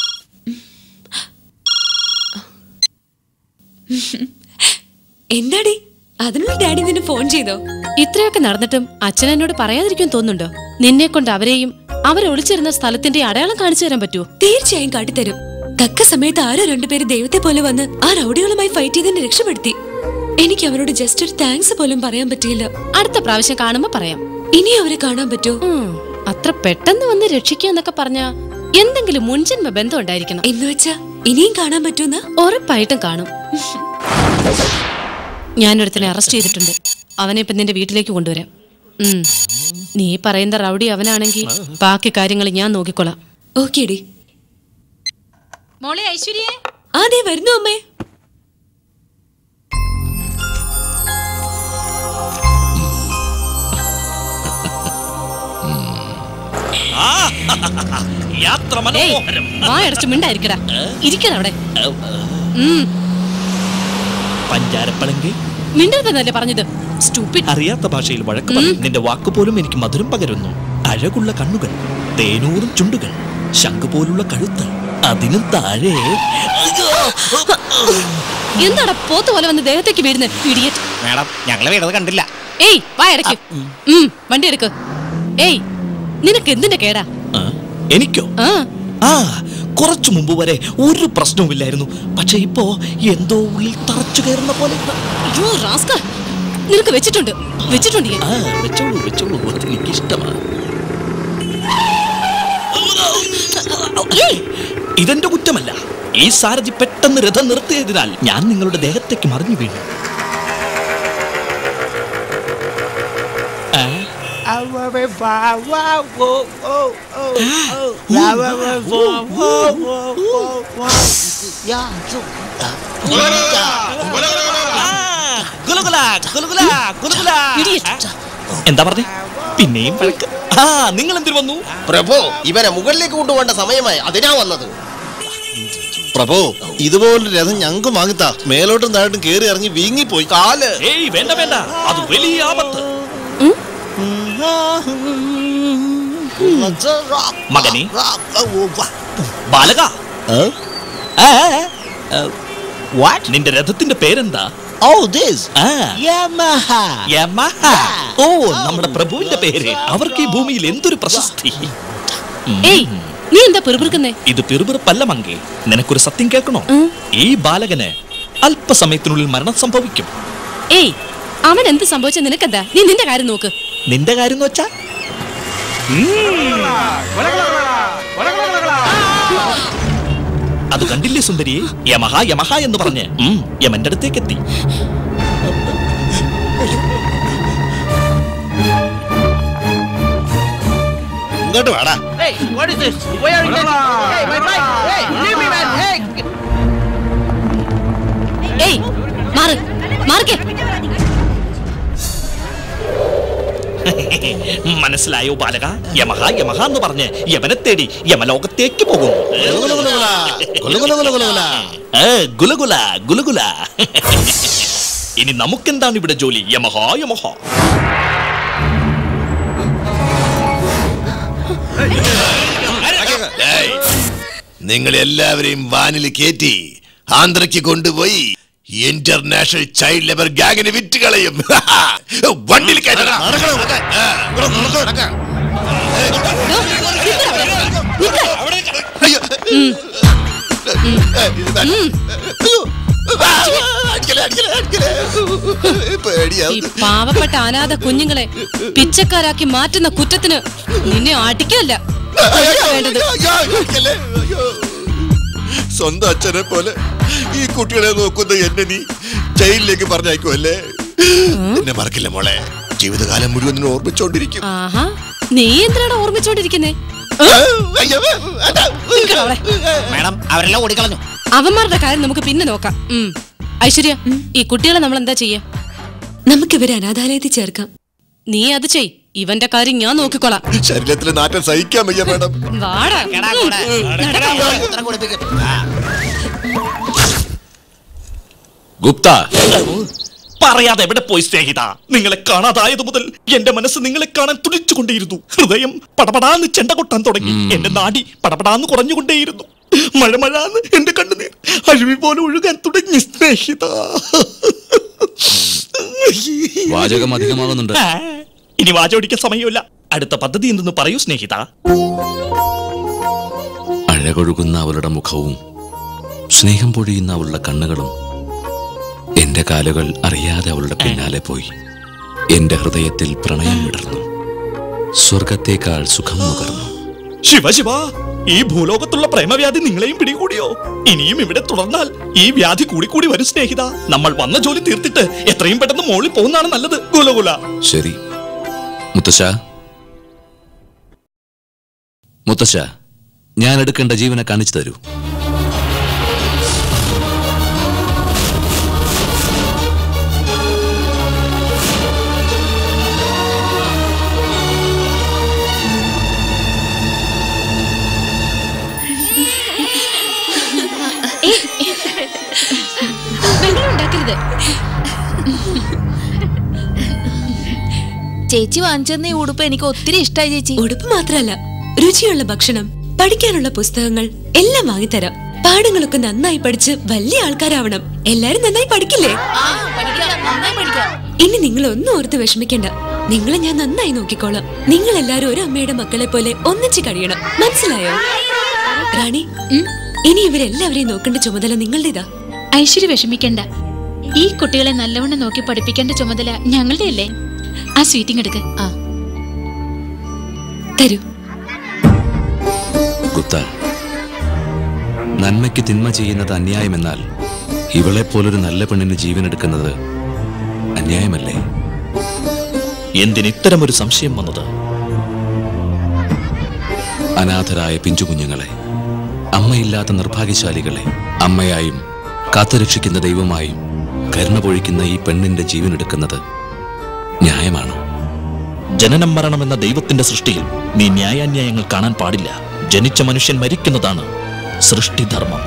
എന്താടി അതിനുള്ള ഡാഡി നിന്നെ ഫോൺ ചെയ്തോ ഇത്രയൊക്കെ നടന്നിട്ടും അച്ഛൻ എന്നോട് പറയാതിരിക്കും തോന്നുന്നുണ്ടോ നിന്നെ കൊണ്ട് അവരെയും അവർ ഒളിച്ചിരുന്ന സ്ഥലത്തിന്റെ അടയാളം കാണിച്ചു തരാൻ പറ്റുമോ തീർച്ചയായും കാട്ടിത്തരും തക്ക സമയത്ത് ആരോ രണ്ടുപേര് ദൈവത്തെ പോലെ വന്ന് ആ റൗഡികളുമായി ഫൈറ്റ് ചെയ്ത് എന്നെ രക്ഷപ്പെടുത്തി എനിക്ക് അവരോട് ജസ്റ്റ് ഒരു താങ്ക്സ് പോലും പറയാൻ പറ്റിയില്ല അടുത്ത പ്രാവശ്യം കാണുമ്പോ പറയാം ഇനി അവരെ കാണാൻ പറ്റുമോ അത്ര പെട്ടെന്ന് വന്ന് രക്ഷിക്കുക എന്നൊക്കെ പറഞ്ഞ എന്തെങ്കിലും മുൻജന്മ ബന്ധം ഉണ്ടായിരിക്കണം എന്ന് വെച്ചാ ഇനിയും കാണാൻ പറ്റുമെന്ന് ഉറപ്പായിട്ടും കാണും ഞാനൊരുത്തനെ അറസ്റ്റ് ചെയ്തിട്ടുണ്ട് അവനെ ഇപ്പൊ നിന്റെ വീട്ടിലേക്ക് കൊണ്ടുവരാം ഉം. നീ പറയുന്ന റൗഡി അവനാണെങ്കിൽ ബാക്കി കാര്യങ്ങൾ ഞാൻ നോക്കിക്കൊള്ളാം ഓക്കേടി മോളെ ഐശ്വര്യേ അതെ വരുന്നു അമ്മേ ആ, യാത്ര മനോഹരം വായടച്ചു മിണ്ടായിരിക്കടാ ഇരിക്കണ അവിടെ ഉം. പഞ്ചാരപ്പളങ്കി മിണ്ടരുതെന്നല്ലേ പറഞ്ഞത് സ്റ്റൂപ്പിഡ് അറിയാത്ത ഭാഷയിൽ വഴക്ക് പറയും നിന്റെ വാക്കുപോലും എനിക്ക് മധുരം പകരുന്നു അഴകുള്ള കണ്ണുകൾ തേനൂറും ചുണ്ടുകൾ ശംഖ് പോലുള്ള കഴുത്ത് അതിനും താഴെ എന്താടാ പോത്ത് പോലെ വന്ന് ദേഹത്തേക്ക് വീഴുന്നത് ഇടിയറ്റ് മാഡം ഞങ്ങളെ വീടത് കണ്ടില്ല ഏയ് വാ ഇടയ്ക്ക് ഉം, വണ്ടി എടുക്ക് ഏയ് നിനക്ക് എന്തിന്റെ കേടാ എനിക്കോ ആ ആ കുറച്ചു മുമ്പ് വരെ ഒരു പ്രശ്നവുമില്ലായിരുന്നു പക്ഷെ ഇപ്പോ എന്തോ ഉള്ളിൽ തറച്ചു കയറുന്ന പോലെ അയ്യോ റാസ്കൽ നിനക്ക് വെച്ചിട്ടുണ്ട് വെച്ചിട്ടുണ്ട് ഞാൻ. ആ വെച്ചോളൂ വെച്ചോളൂ അത് എനിക്ക് ഇഷ്ടമാണ് ഇതെന്റെ കുറ്റമല്ല ഈ സാരഥി പെട്ടെന്ന് രഥം നിർത്തിയതിനാൽ ഞാൻ നിങ്ങളുടെ ദേഹത്തേക്ക് മറിഞ്ഞു വീണു ആ, ഗുലുഗുല, ഗുലുഗുല, ഗുലുഗുല. എന്താ പറഞ്ഞേ പിന്നെയും വഴക്ക് ആ നിങ്ങൾ എന്തിനു വന്നു പ്രഭു ഇവനെ മുകളിലേക്ക് കൊണ്ടുപോകേണ്ട സമയമായി അതിനാ വന്നത് പ്രഭു ഇതുപോലൊരു രഥം ഞങ്ങൾക്ക് വാങ്ങിത്താ മേലോട്ടും താഴോട്ടും കേറി ഇറങ്ങി വീങ്ങിപ്പോയി കാല് ഏയ് വേണ്ട വേണ്ട അത് വലിയ ആപത്ത് മകനെ ബാലക നിന്റെ രഥത്തിന്റെ പേരെന്താ ഓ ദിസ് ആ യമഹ യമഹ ഓ നമ്മുടെ പ്രഭുവിന്റെ പേര് അവർക്ക് ഈ ഭൂമിയിൽ എന്തൊരു പ്രശസ്തി ഉം. ഏയ് നീ എന്താ പെറുപിറുക്കുന്നേ ഇത് പിറുപിറുപ്പല്ല മങ്കേ നിനക്കൊരു സത്യം കേൾക്കണോ ഈ ബാലകന് അല്പസമയത്തിനുള്ളിൽ മരണം സംഭവിക്കും ഏയ് അവൻ എന്ത് സംഭവിച്ച നിനക്കെന്താ നീ നിന്റെ കാര്യം നോക്ക് നിന്റെ കാര്യം എന്ന് വെച്ചാ അത് കണ്ടില്ലേ സുന്ദരി യമഹ യമഹ എന്ന് പറഞ്ഞ് ഉം, യമന്റെ അടുത്തേക്ക് എത്തി ഇങ്ങോട്ട് വേടാ Hey, what is this? Why are you getting... Hey, my bike! Hey, leave me, man! Hey! ഏയ് മാറ് മാറിക്കേ മനസ്സിലായോ ബാലക യമഹ യമഹ എന്ന് പറഞ്ഞ് യമനെ തേടി യമലോകത്തേക്ക് പോകും ഏ, ഗുലഗുല ഗുലഗുല ഇനി നമുക്കെന്താണ് ഇവിടെ ജോലി യമഹ യമഹ ഏയ്, നിങ്ങൾ എല്ലാവരെയും വാനിൽ കയറ്റി ആന്ധ്രയ്ക്ക് കൊണ്ടുപോയി ഇന്റർനാഷണൽ ചൈൽഡ് ലേബർ ഗാങ്ങിന് വിറ്റ് കളയും വണ്ടിയിൽ കയറ്റണം. ആ, നടക്കാം. അയ്യോ. അയ്യോ. ആ, അടിക്കല്ലേ, അടിക്കല്ലേ, അടിക്കല്ലേ. ഈ പേടിയാവുന്നു. പാവപ്പെട്ട അനാഥ കുഞ്ഞുങ്ങളെ പിച്ചക്കാരാക്കി മാറ്റുന്ന കുറ്റത്തിന് നിന്നെ അടിക്കല്ല കൊല്ലുക വേണ്ടത് അയ്യോ, അടിക്കല്ലേ. അയ്യോ. സ്വന്തം അച്ഛനെ പോലെ ഈ കുട്ടികളെ നോക്കുന്ന എന്നെ നീ ജയിലിലേക്ക് പറഞ്ഞയക്കുമല്ലേ എന്നെ മറക്കില്ല മോളെ ജീവിതകാലം മുഴുവൻ നിന്നെ ഓർമ്മിച്ചോണ്ടിരിക്കും ആഹാ നീ എന്തിനാണ് ഓർമ്മിച്ചോണ്ടിരിക്കുന്നേ മാഡം അവരെല്ലാം ഓടിക്കളഞ്ഞു അവന്മാരുടെ കാര്യം നമുക്ക് പിന്നെ നോക്കാം ഉം. ഐശ്വര്യ ഈ കുട്ടികളെ നമ്മൾ എന്താ ചെയ്യാ നമുക്ക് ഇവരെ അനാഥാലയത്തിൽ ചേർക്കാം നീ അത് ചെയ് ഇവന്റെ കാര്യം ഞാൻ നോക്കിക്കോളാം ശരീരത്തിലെ നാറ്റം സഹിക്കാൻ വയ്യ മാഡം വാടാ ഗുപ്ത പറയാതെ എവിടെ പോയി സ്നേഹിത നിങ്ങളെ കാണാതായത് മുതൽ എന്റെ മനസ്സ് നിങ്ങളെ കാണാൻ തുടിച്ചുകൊണ്ടേയിരുന്നു ഹൃദയം പടപടാന്ന് ചെണ്ട കൊട്ടാൻ തുടങ്ങി എന്റെ നാടി പടപടാന്ന് കുറഞ്ഞുകൊണ്ടേയിരുന്നു മഴ മഴാന്ന് എന്റെ കണ്ണുനീർ അരുവി പോലെ ഒഴുകാൻ തുടങ്ങി സ്നേഹിത വാചകം അധികമാകുന്നുണ്ട് ആ, ഇനി വാചോടിക്കാൻ സമയമില്ല അടുത്ത പദ്ധതി എന്തെന്ന് പറയൂ സ്നേഹിത അഴകൊഴുകുന്ന അവളുടെ മുഖവും സ്നേഹം പൊഴിയുന്ന അവളുടെ കണ്ണുകളും എന്റെ കാലുകൾ അറിയാതെ അവളുടെ പിന്നാലെ പോയി എന്റെ ഹൃദയത്തിൽ പ്രണയം വിടർന്നു സ്വർഗത്തേക്കാൾ സുഖം നുകർന്നു ശിവ ശിവ ഈ ഭൂലോകത്തുള്ള പ്രേമവ്യാധി നിങ്ങളെയും പിടികൂടിയോ ഇനിയും ഇവിടെ തുടർന്നാൽ ഈ വ്യാധി കൂടിക്കൂടി വരും സ്നേഹിത നമ്മൾ വന്ന ജോലി തീർത്തിട്ട് എത്രയും പെട്ടെന്ന് മോളിൽ പോകുന്നതാണ് നല്ലത് ഗുലഗുല ശരി മുത്തശ്ശ മുത്തശ്ശ ഞാൻ എടുക്കേണ്ട ജീവനെ കാണിച്ചു തരൂ ബഹളം ഉണ്ടാക്കരുത് ചേച്ചി വാങ്ങിച്ചെന്ന ഈ ഉടുപ്പ് എനിക്ക് ഒത്തിരി ഇഷ്ടമായി ചേച്ചി ഉടുപ്പ് മാത്രമല്ല രുചിയുള്ള ഭക്ഷണം പഠിക്കാനുള്ള പുസ്തകങ്ങൾ എല്ലാം വാങ്ങിത്തരാം പാഠങ്ങളൊക്കെ നന്നായി പഠിച്ച് വലിയ ആൾക്കാരാവണം എല്ലാരും നന്നായി പഠിക്കില്ലേ ഇനി നിങ്ങൾ ഒന്നും ഓർത്ത് വിഷമിക്കണ്ട നിങ്ങളെ ഞാൻ നന്നായി നോക്കിക്കോളാം നിങ്ങൾ എല്ലാരും ഒരു അമ്മയുടെ മക്കളെ പോലെ ഒന്നിച്ച് കഴിയണം മനസ്സിലായോ റാണി ഇനി ഇവരെല്ലാവരെയും നോക്കേണ്ട ചുമതല നിങ്ങളുടേതാ ഐശ്വര്യ വിഷമിക്കണ്ട ഈ കുട്ടികളെ നല്ലവണ്ണം നോക്കി പഠിപ്പിക്കേണ്ട ചുമതല ഞങ്ങളുടെ അല്ലേ ആ സ്വീറ്റിംഗ് എടുക്ക് തരൂ ഗുപ്ത നന്മയ്ക്ക് തിന്മ ചെയ്യുന്നത് അന്യായമെന്നാൽ ഇവളെ പോലൊരു നല്ല പെണ്ണിന് ജീവൻ എടുക്കുന്നത് അന്യായമല്ലേ എന്തിന് ഇത്തരമൊരു സംശയം വന്നത് അനാഥരായ പിഞ്ചുകുഞ്ഞുങ്ങളെ അമ്മയില്ലാത്ത നിർഭാഗ്യശാലികളെ അമ്മയായും കാത്തുരക്ഷിക്കുന്ന ദൈവമായും കരുണ പൊഴിക്കുന്ന ഈ പെണ്ണിന്റെ ജീവൻ എടുക്കുന്നത് ന്യായമാണോ ജനനം മരണം എന്ന ദൈവത്തിന്റെ സൃഷ്ടിയിൽ നീ ന്യായാന്യായങ്ങൾ കാണാൻ പാടില്ല ജനിച്ച മനുഷ്യൻ മരിക്കുന്നതാണ് സൃഷ്ടിധർമ്മം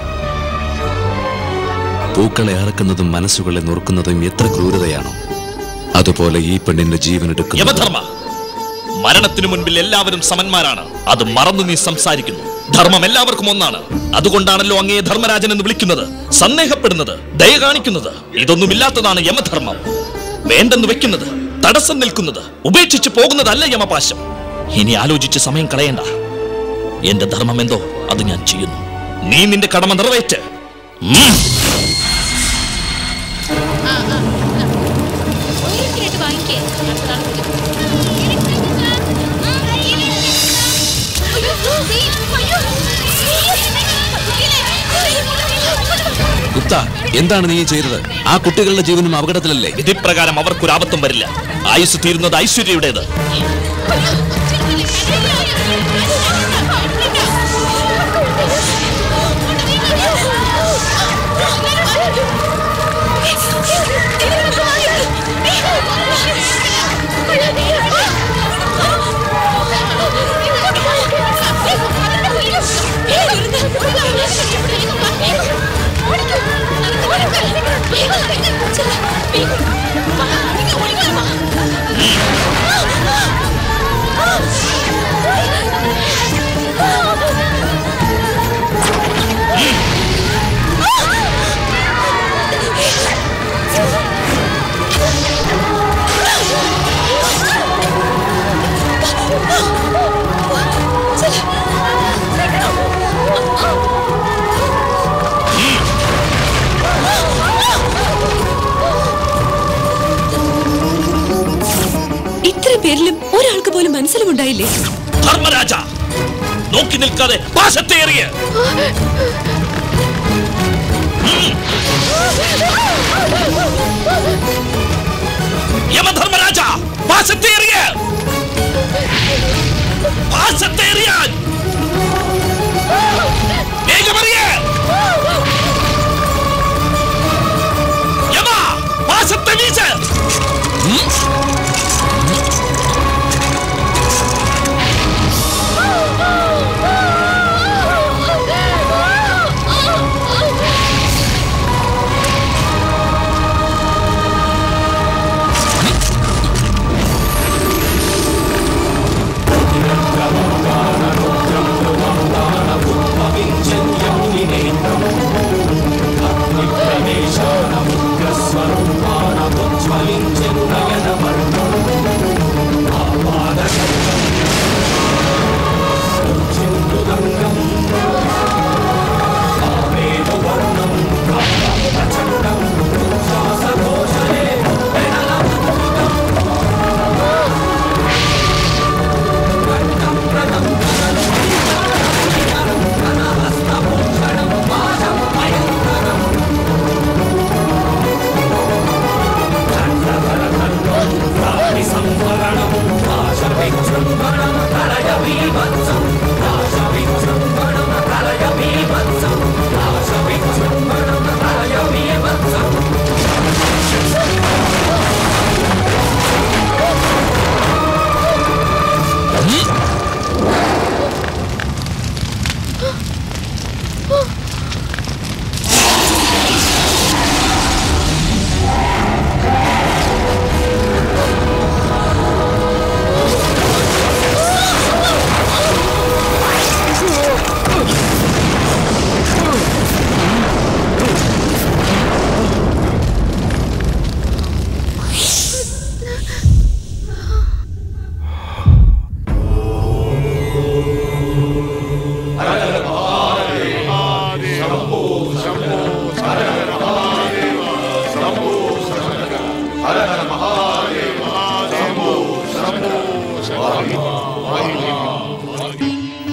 പൂക്കളെ അറക്കുന്നതും മനസ്സുകളെ നുറുക്കുന്നതും എത്ര ക്രൂരതയാണോ അതുപോലെ ഈ പെണ്ണിന്റെ ജീവൻ എടുക്കുന്നത് യമധർമ്മ മരണത്തിനു മുൻപിൽ എല്ലാവരും സമന്മാരാണ് അത് മറന്നു നീ സംസാരിക്കുന്നു ധർമ്മം എല്ലാവർക്കും ഒന്നാണ് അതുകൊണ്ടാണല്ലോ അങ്ങയെ ധർമ്മരാജൻ എന്ന് വിളിക്കുന്നത് സന്ദേഹപ്പെടുന്നത് ദയ കാണിക്കുന്നത് ഇതൊന്നുമില്ലാത്തതാണ് യമധർമ്മം വേണ്ടെന്ന് വെക്കുന്നത് തടസ്സം നിൽക്കുന്നത് ഉപേക്ഷിച്ച് പോകുന്നതല്ല യമപാശം ഇനി ആലോചിച്ച് സമയം കളയണ്ട എന്റെ ധർമ്മം എന്തോ അത് ഞാൻ ചെയ്യുന്നു നീ നിന്റെ കടമ നിറവേറ്റ് ഉം. ഓരോരുത്തരായിട്ട് വാങ്ങിക്കേ ഗുപ്ത എന്താണ് നീ ചെയ്തത് ആ കുട്ടികളുടെ ജീവനും അപകടത്തിലല്ലേ വിധിപ്രകാരം അവർക്കൊരു ആപത്തും വരില്ല ആയുസ് തീരുന്നത് ഐശ്വര്യയുടേത് ഇത്ര പേരിലും ഒരാൾക്ക് പോലും മനസ്സിലുമുണ്ടായില്ലേ ധർമ്മരാജ നോക്കി നിൽക്കാതെ പാശത്തെ എറിയ യമധർമ്മരാജ പാശത്തെ എറിയ പാശത്തെ എറിയാൻ വേഗമറിയ യമ പാശത്തെ വീശ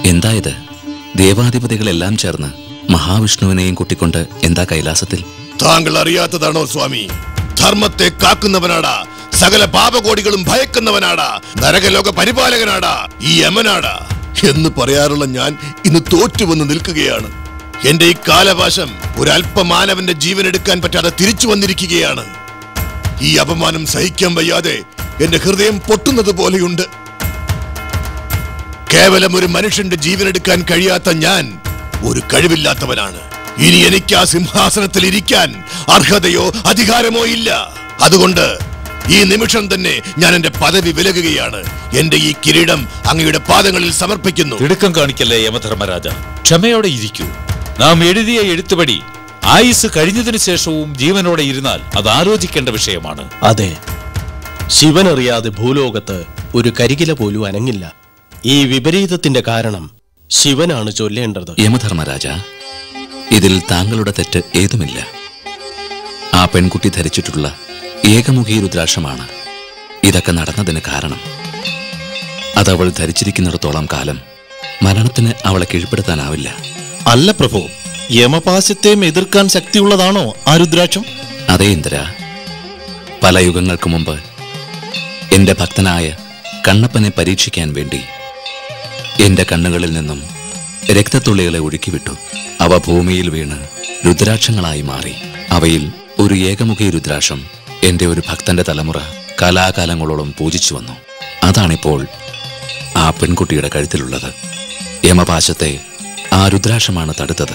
എന്തായത് ദേവാധിപതികളെല്ലാം ചേർന്ന് മഹാവിഷ്ണുവിനെയും കൂട്ടിക്കൊണ്ട് എന്താ കൈലാസത്തിൽ താങ്കൾ അറിയാത്തതാണോ സ്വാമി ധർമ്മത്തെ കാക്കുന്നവനാടാ സകല പാപകോടികളും ഭയക്കുന്നവനാടാ നരകലോക പരിപാലകനാടാ ഈ യമനാടാ എന്ന് പറയാറുള്ള ഞാൻ ഇന്ന് തോറ്റുവന്ന് നിൽക്കുകയാണ് എന്റെ ഈ കാലപാശം ഒരല്പമാനവന്റെ ജീവൻ എടുക്കാൻ പറ്റാതെ തിരിച്ചു വന്നിരിക്കുകയാണ് ഈ അപമാനം സഹിക്കാൻ വയ്യാതെ എന്റെ ഹൃദയം പൊട്ടുന്നത് പോലെയുണ്ട് കേവലം ഒരു മനുഷ്യന്റെ ജീവൻ എടുക്കാൻ കഴിയാത്ത ഞാൻ ഒരു കഴിവില്ലാത്തവനാണ് ഇനി എനിക്ക് ആ സിംഹാസനത്തിൽ ഇരിക്കാൻ അർഹതയോ അധികാരമോ ഇല്ല അതുകൊണ്ട് ഈ നിമിഷം തന്നെ ഞാൻ എന്റെ പദവി വിലകുകയാണ് എന്റെ ഈ കിരീടം അങ്ങയുടെ പാദങ്ങളിൽ സമർപ്പിക്കുന്നു തിടുക്കം കാണിക്കല്ലേ യമധർമ്മരാജ ക്ഷമയോടെ ഇരിക്കൂ നാം എഴുതിയ എഴുത്തുപടി ആയുസ് കഴിഞ്ഞതിനു ശേഷവും ജീവനോടെ ഇരുന്നാൽ അത് ആലോചിക്കേണ്ട വിഷയമാണ് അതെ ശിവനറിയാതെ ഭൂലോകത്ത് ഒരു കരികില പോലും അനങ്ങില്ല ഈ വിപരീതത്തിന്റെ കാരണം ശിവനാണ് ചൊല്ലേണ്ടത് യമധർമ്മരാജ ഇതിൽ താങ്കളുടെ തെറ്റ് ഏതുമില്ല ആ പെൺകുട്ടി ധരിച്ചിട്ടുള്ള ഏകമുഖി രുദ്രാക്ഷമാണ് ഇതൊക്കെ നടന്നതിന് കാരണം അതവൾ ധരിച്ചിരിക്കുന്നിടത്തോളം കാലം മരണത്തിന് അവളെ കീഴ്പ്പെടുത്താനാവില്ല അല്ല പ്രഭു യമപാശത്തെയും എതിർക്കാൻ ശക്തിയുള്ളതാണോ ആ രുദ്രാക്ഷം അതേ ഇന്ദ്ര പല യുഗങ്ങൾക്ക് മുമ്പ് എന്റെ ഭക്തനായ കണ്ണപ്പനെ പരീക്ഷിക്കാൻ വേണ്ടി എന്റെ കണ്ണുകളിൽ നിന്നും രക്തത്തുള്ളികളെ ഒഴുക്കിവിട്ടു അവ ഭൂമിയിൽ വീണ് രുദ്രാക്ഷങ്ങളായി മാറി അവയിൽ ഒരു ഏകമുഖി രുദ്രാക്ഷം എന്റെ ഒരു ഭക്തന്റെ തലമുറ കാലാകാലങ്ങളോളം പൂജിച്ചു വന്നു അതാണിപ്പോൾ ആ പെൺകുട്ടിയുടെ കഴുത്തിലുള്ളത് യമപാശത്തെ ആ രുദ്രാക്ഷമാണ് തടുത്തത്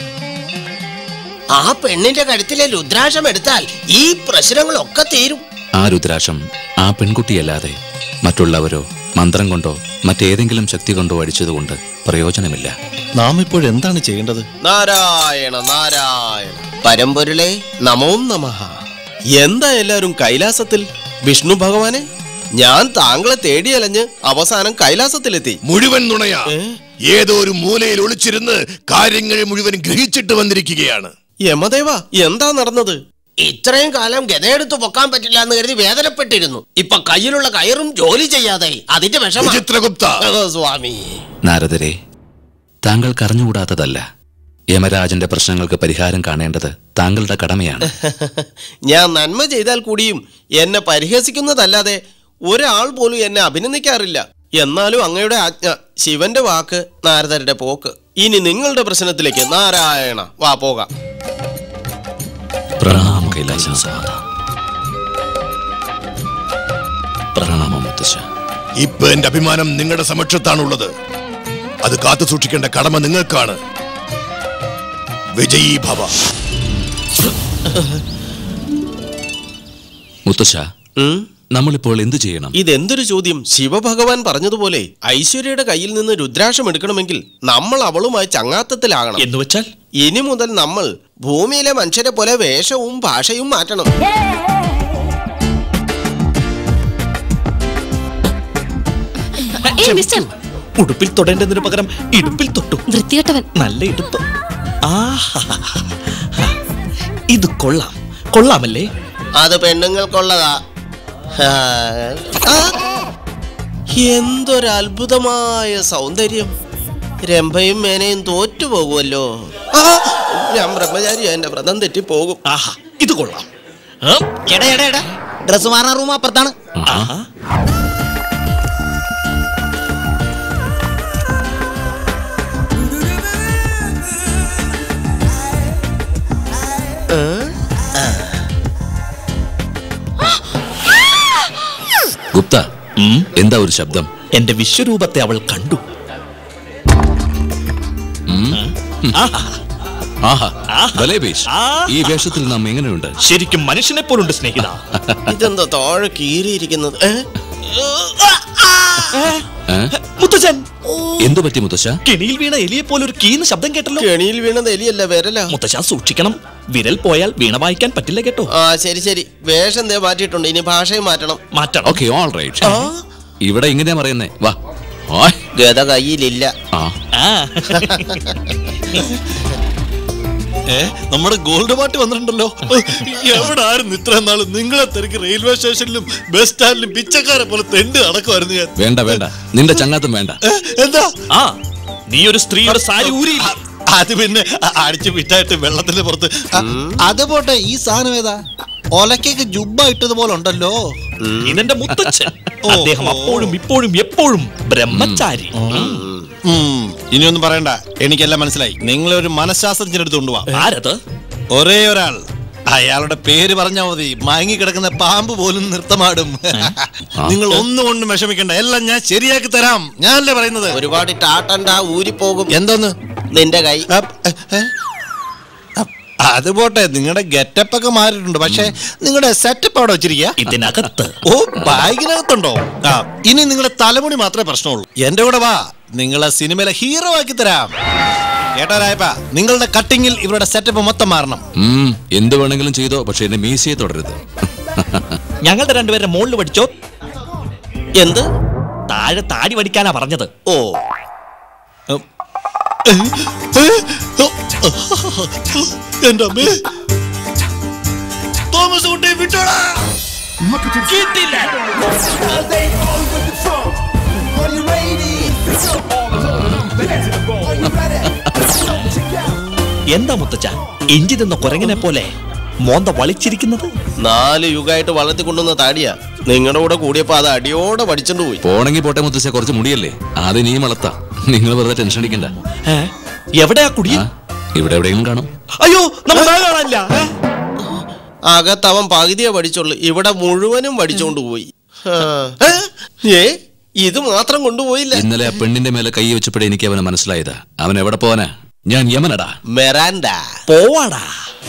ആ പെണ്ണിന്റെ കഴുത്തിലെ രുദ്രാക്ഷം എടുത്താൽ ഈ പ്രശ്നങ്ങളൊക്കെ തീരും ആ രുദ്രാക്ഷം ആ പെൺകുട്ടിയല്ലാതെ മറ്റുള്ളവരോ മന്ത്രം കൊണ്ടോ മറ്റേതെങ്കിലും ശക്തി കൊണ്ടോ അടിച്ചതുകൊണ്ട് പ്രയോജനമില്ല നാം ഇപ്പോൾ എന്താണ് ചെയ്യേണ്ടത് നാരായണ നാരായണ പരമ്പൊരുളെ നമോ നമഃ എന്താ എല്ലാവരും കൈലാസത്തിൽ വിഷ്ണു ഭഗവാനെ ഞാൻ താങ്കളെ തേടിയലഞ്ഞ് അവസാനം കൈലാസത്തിലെത്തി മുഴുവൻ നുണയാ ഏതോ ഒരു മൂലയിൽ ഒളിച്ചിരുന്ന് കാര്യങ്ങൾ മുഴുവൻ ഗ്രഹിച്ചിട്ട് വന്നിരിക്കുകയാണ് യമദേവ എന്താ നടന്നത് ഇത്രയും കാലം ഗതയെടുത്ത് പൊക്കാൻ പറ്റില്ല എന്ന് കരുതി വേദനപ്പെട്ടിരുന്നു ഇപ്പൊ കയ്യിലുള്ള കയറും ജോലി ചെയ്യാതെ അതിന്റെ വിഷമ വിചിത്രഗുപ്ത സ്വാമി നാരദരെ താങ്കൾക്ക് അറിഞ്ഞുകൂടാത്തതല്ല യമരാജന്റെ പ്രശ്നങ്ങൾക്ക് പരിഹാരം കാണേണ്ടത് താങ്കളുടെ കടമയാണ് ഞാൻ നന്മ ചെയ്താൽ കൂടിയും എന്നെ പരിഹസിക്കുന്നതല്ലാതെ ഒരാൾ പോലും എന്നെ അഭിനന്ദിക്കാറില്ല എന്നാലും അങ്ങയുടെ ആജ്ഞ ശിവന്റെ വാക്ക് നാരദരുടെ പോക്ക് ഇനി നിങ്ങളുടെ പ്രശ്നത്തിലേക്ക് നാരായണ വാ പോകാം പ്രണാമം കൈലാസനാഥ പ്രണാമം മുത്തശ്ശ ഇപ്പൊ എന്റെ അഭിമാനം നിങ്ങളുടെ സമക്ഷത്താണുള്ളത് അത് കാത്തു സൂക്ഷിക്കേണ്ട കടമ നിങ്ങൾക്കാണ് വിജയീ ഭവ മുത്തശ്ശ നമ്മളിപ്പോൾ എന്തു ചെയ്യണം ഇതെന്തൊരു ചോദ്യം ശിവഭഗവാൻ പറഞ്ഞതുപോലെ ഐശ്വര്യയുടെ കയ്യിൽ നിന്ന് രുദ്രാക്ഷം എടുക്കണമെങ്കിൽ നമ്മൾ അവളുമായി ചങ്ങാത്തത്തിലാകണം എന്ന് വെച്ചാൽ ഇനി മുതൽ നമ്മൾ ഭൂമിയിലെ മനുഷ്യരെ പോലെ വേഷവും ഭാഷയും മാറ്റണം ഏയ് മിസ്റ്റർ ഉടുപ്പിൽ തൊടേണ്ടതിന് പകരം ഇടുപ്പിൽ തൊട്ടു വൃത്തികെട്ടവൻ നല്ല ഇടുപ്പ് ആഹാ. ഇത് കൊള്ളാം കൊള്ളാമല്ലേ അത് പെണ്ണുങ്ങൾക്കുള്ളതാ ആ, ആ, എന്തൊരു അത്ഭുതമായ സൗന്ദര്യം രംഭയും മേനയും തോറ്റുപോകുമല്ലോ ആ, ഞാൻ ബ്രഹ്മചാരി എന്റെ വ്രതം തെറ്റിപ്പോകും ആഹാ ഇത് കൊള്ളാം എടാ എടാ എടാ ഡ്രസ് മാറാൻ റൂം അപ്പുറത്താണ് ഗുപ്ത എന്താ ഒരു ശബ്ദം എന്റെ വിശ്വരൂപത്തെ അവൾ കണ്ടു ആഹാ ഭലേ ബേഷ്. ഈ വേഷത്തിൽ നാം എങ്ങനെയുണ്ട് ശരിക്കും മനുഷ്യനെ പോലുണ്ട് സ്നേഹിത ഇതെന്താ താഴെ കീറിയിരിക്കുന്നത് ഏ? ഏ? മുത്തച്ഛൻ എന്തു പറ്റി മുത്തശ്ശ കെണിയിൽ വീണ എലിയെ പോലെ ഒരു കീന്ന് ശബ്ദം കേട്ടല്ലോ കെണിയിൽ വീണത് എലിയല്ല വിരല മുത്തച്ഛ സൂക്ഷിക്കണം വിരൽ പോയാൽ വീണ വായിക്കാൻ പറ്റില്ല കേട്ടോ ആ ശരി ശരി വേഷം ദേ മാറ്റിയിട്ടുണ്ട് ഇനി ഭാഷയും മാറ്റണം മാറ്റണം ഓക്കെ ഓൾ റൈറ്റ് ഇവിടെ ഇങ്ങനെയാ പറയുന്നേ വാ ഓയ്. ഗത കയ്യിലില്ല ആ ഏ നമ്മുടെ ഗോൾഡ് പാട്ട് വന്നിട്ടുണ്ടല്ലോ എവിടെ ആയിരുന്നു ഇത്രയും നാള് നിങ്ങളെ തിരക്ക് റെയിൽവേ സ്റ്റേഷനിലും ബസ് സ്റ്റാൻഡിലും പിച്ചക്കാരെ പോലെ തെണ്ട് നടക്കുമായിരുന്നു ഞാൻ വേണ്ട വേണ്ട നിന്റെ ചങ്ങാത്തം വേണ്ട ഏ, എന്താ ആ നീ ഒരു സ്ത്രീയുടെ സാരി ഊരിയില്ലേ അത് പിന്നെ അ- അടിച്ച് വിട്ടായിട്ട് വെള്ളത്തിന്റെ പുറത്ത് അ- അത് പോട്ടെ ഈ സാധനം ഏതാ ഒലക്കേക്ക് ജുബ്ബ ഇട്ടതുപോലെ ഉണ്ടല്ലോ ഇതെന്റെ മുത്തച്ഛൻ അദ്ദേഹം അപ്പോഴും ഇപ്പോഴും എപ്പോഴും ബ്രഹ്മചാരി ഉം, ഇനിയൊന്നും പറയണ്ട എനിക്കെല്ലാം മനസ്സിലായി നിങ്ങളൊരു മനഃശാസ്ത്രജ്ഞനെടുത്ത് കൊണ്ടുപോവാ ആരത് ഒരേ ഒരാൾ അയാളുടെ പേര് പറഞ്ഞാൽ മതി മയങ്ങി കിടക്കുന്ന പാമ്പ് പോലും നൃത്തമാടും നിങ്ങൾ ഒന്നുകൊണ്ടും വിഷമിക്കണ്ട എല്ലാം ഞാൻ ശരിയാക്കി തരാം ഞാനല്ലേ പറയുന്നത് ഒരുപാട് ടാട്ടണ്ട ഊരിപ്പോകും എന്തോന്ന് നിന്റെ കൈ അത് പോട്ടെ നിങ്ങളുടെ ഗെറ്റപ്പ് ഒക്കെ മാറിയിട്ടുണ്ട് പക്ഷേ നിങ്ങളുടെ സെറ്റപ്പ് അവിടെ വെച്ചിരിക്കുക ഇതിനകത്ത് ഓ ബാഗിനകത്തുണ്ടോ ആ ഇനി നിങ്ങളുടെ തലമുടി മാത്രമേ പ്രശ്നമുള്ളൂ എന്റെ കൂടെ വാ നിങ്ങളെ സിനിമയിലെ ഹീറോ ആക്കി തരാം കേട്ടോ രായപ്പ നിങ്ങളുടെ കട്ടിങ്ങിൽ ഇവരുടെ സെറ്റപ്പ് മൊത്തം മാറണം ഉം, എന്ത് വേണമെങ്കിലും ചെയ്തോ പക്ഷെ എന്നെ മീശയെ തുടരുത് ഞങ്ങളുടെ രണ്ടുപേരുടെ മുകളിൽ പഠിച്ചോ എന്ത് താഴെ താടി പഠിക്കാനാ പറഞ്ഞത് ഓ എന്റെ അമ്മേ തോമസ് കുട്ടി വിട്ടോടാ എന്താ മുത്തച്ഛ ഇഞ്ചി തിന്ന കുരങ്ങനെ പോലെ മോന്ത വളിച്ചിരിക്കുന്നത് നാല് യുഗമായിട്ട് വളർത്തിക്കൊണ്ടുവന്ന താടിയാ നിങ്ങളുടെ കൂടെ കൂടിയപ്പോ അത് അടിയോടെ പഠിച്ചോണ്ട് പോയി പോണെങ്കിൽ പോട്ടെ മുത്തശ്ശ കുറച്ച് മുടിയല്ലേ അത് നീ വളർത്താം നിങ്ങൾ വെറുതെ ടെൻഷൻ അടിക്കണ്ട എവിടെയാ കുടി ഇവിടെ എവിടെയെങ്കിലും കാണും അയ്യോ നമ്മൾ കാണാനില്ല അകത്ത് അവൻ പകുതിയെ പഠിച്ചുള്ളൂ ഇവിടെ മുഴുവനും പഠിച്ചോണ്ട് പോയി ആ. ഏ ഇത് മാത്രം കൊണ്ടുപോയില്ല ഇന്നലെ ആ പെണ്ണിന്റെ മേലെ കൈ വെച്ചപ്പോഴേ എനിക്ക് അവനെ മനസ്സിലായതാ അവൻ എവിടെ പോവാനാ ഞാൻ യമനടാ മെറാൻഡ പോവാടാ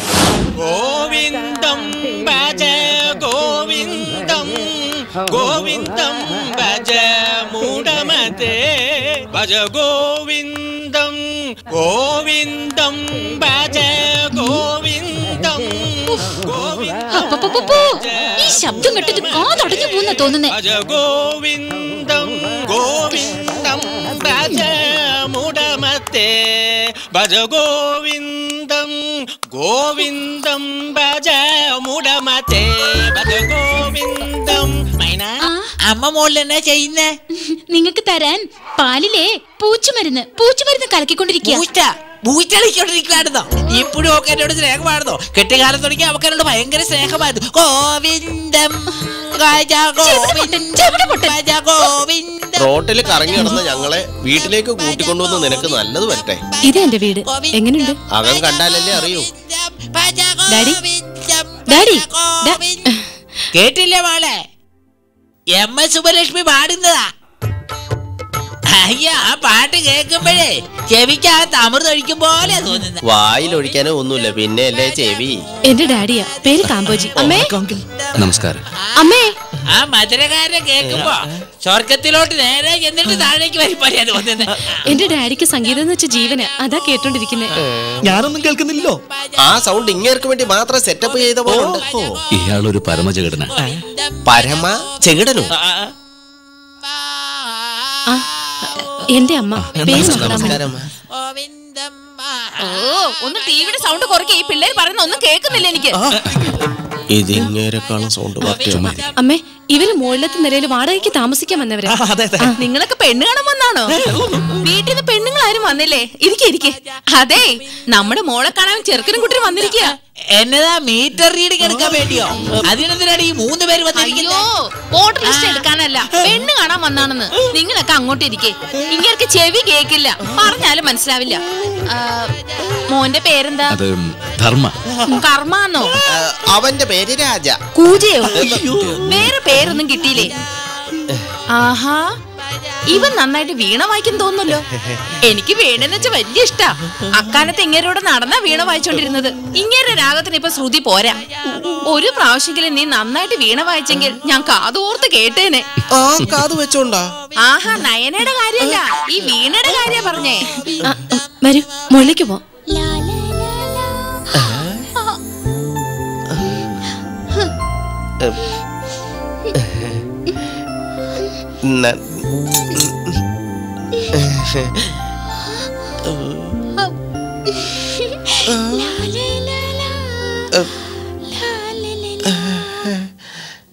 ഗോവിന്ദം ഭജ ഗോവിന്ദം ഗോവിന്ദം ഭജ മൂഢമതേ ഭജ ഗോവിന്ദം ഗോവിന്ദം ഭജ ഗോവിന്ദം അപ്പപ്പപ്പപ്പോ, ഈ ശബ്ദം കേട്ടിട്ട് കാതടഞ്ഞു പോകുന്ന തോന്നുന്നേ ഭജ ഗോവിന്ദം ഗോവിന്ദം ഭജ മൂഢമതേ ഭജ ഗോവിന്ദം ഗോവിന്ദം ഭജ മൂഢമതേ ഭജ ഗോവിന്ദം മൈന അമ്മ മോളിൽ എന്നാ ചെയ്യുന്നേ നിങ്ങൾക്ക് തരാൻ പാലിലെ പൂച്ചുമരുന്ന് പൂച്ചുമരുന്ന് കലക്കിക്കൊണ്ടിരിക്കുക പൂച്ച പൂച്ചളിക്കൊണ്ടിരിക്കുവായിരുന്നോ ഇപ്പോഴും ഒക്കെ എന്നോട് സ്നേഹമായിരുന്നോ കെട്ടിക്കാലം തുടങ്ങി അവക്ക് എന്നോട് ഭയങ്കര സ്നേഹമായിരുന്നു ഗോവിന്ദം ഗജ ഗോവിന്ദം ഗജ ഗോവിന്ദം റോട്ടിൽ കറങ്ങി നടന്ന ഞങ്ങളെ വീട്ടിലേക്ക് കൂട്ടിക്കൊണ്ടുവന്ന് നിനക്ക് നല്ലത് വരട്ടെ ഇത് എന്റെ വീട് എങ്ങനെയുണ്ട് അകം കണ്ടാലല്ലേ അറിയൂ ഡാഡി ഡാഡി ഡാ- കേട്ടില്ലേ മോളെ എം എസ് സുബലക്ഷ്മി പാടുന്നതാ അയ്യ ആ പാട്ട് കേൾക്കുമ്പോഴേ ചെവിക്കകത്ത് അമൃത് ഒഴിക്കും പോലെ തോന്നുന്നത് വായിലൊഴിക്കാനോ ഒന്നുമില്ല പിന്നെ അല്ലേ ചെവി എന്റെ ഡാഡിയാ പേര് കാമ്പോജി അമ്മേ നമസ്കാരം അമ്മേ ആ മധുരകാരനെ കേൾക്കുമ്പോ സ്വർഗത്തിലോട്ട് നേരെ എന്നിട്ട് താഴേക്ക് വരുമ്പോഴേ തോന്നുന്നത് എന്റെ ഡാഡിക്ക് സംഗീതം എന്ന് വെച്ച ജീവന് അതാ കേട്ടോണ്ടിരിക്കുന്നേ ഞാനൊന്നും കേൾക്കുന്നില്ലോ ആ സൗണ്ട് ഇങ്ങേർക്ക് വേണ്ടി മാത്രം സെറ്റപ്പ് ചെയ്ത പോലെ ഇയാളൊരു പരമജകടന പരമ ചെകിടനോ ആ എന്റെ അമ്മ പേര് നോക്കണം ഓ ഒന്ന് ടിവിയുടെ സൗണ്ട് കുറയ്ക്കുക ഈ പിള്ളേർ പറയുന്ന ഒന്നും കേൾക്കുന്നില്ല എനിക്ക് ഇത് ഇങ്ങേരെക്കാളും സൗണ്ട് അമ്മേ ഇവര് മുകളിലത്തെ നിലയിൽ വാടകയ്ക്ക് താമസിക്കാൻ വന്നവരാ ആ, നിങ്ങളൊക്കെ പെണ്ണ് കാണാൻ വന്നാണോ വീട്ടിൽ നിന്ന് പെണ്ണുങ്ങൾ ആരും വന്നില്ലേ ഇരിക്കെ ഇരിക്കെ അതെ നമ്മുടെ മോളെ കാണാൻ ചെറുക്കനും കുട്ടിയും വന്നിരിക്കുക എന്നതാ മീറ്റർ റീഡിംഗ് എടുക്കാൻ വേണ്ടിയോ അതിനെന്തിനാണ് ഈ മൂന്ന് പേര് അയ്യോ വന്നിരിക്കുന്നത് വോട്ടർ ലിസ്റ്റ് എടുക്കാനല്ല പെണ്ണ് കാണാൻ വന്നാണെന്ന് നിങ്ങളൊക്കെ അങ്ങോട്ട് ഇരിക്കെ ഇങ്ങനെ ചെവി കേക്കില്ല പറഞ്ഞാലും മനസ്സിലാവില്ല ആ, മോന്റെ പേരെന്താ അത് ധർമ്മ കർമാന്നോ അവന്റെ പേര് രാജ കൂജയോ വേറെ പേരൊന്നും കിട്ടിയില്ലേ ആഹാ ഇവൻ നന്നായിട്ട് വീണ വായിക്കും തോന്നുന്നല്ലോ എനിക്ക് വീണെന്ന് വെച്ചാൽ വലിയ ഇഷ്ടാ അക്കാലത്ത് ഇങ്ങേരോട് നടന്നാ വീണ വായിച്ചോണ്ടിരുന്നത് ഇങ്ങേരുടെ രാഗത്തിന് ഇപ്പൊ ശ്രുതി പോരാ ഒരു പ്രാവശ്യമെങ്കിലും നീ നന്നായിട്ട് വീണ വായിച്ചെങ്കിൽ ഞാൻ കാതോർത്ത് കേട്ടേനെ ആ കാത് വെച്ചോണ്ടാ ആഹാ നയനയുടെ കാര്യല്ല ഈ വീണയുടെ കാര്യ പറഞ്ഞേ ആ, ആ, വരൂ മുകളിലേക്ക് പോ ന-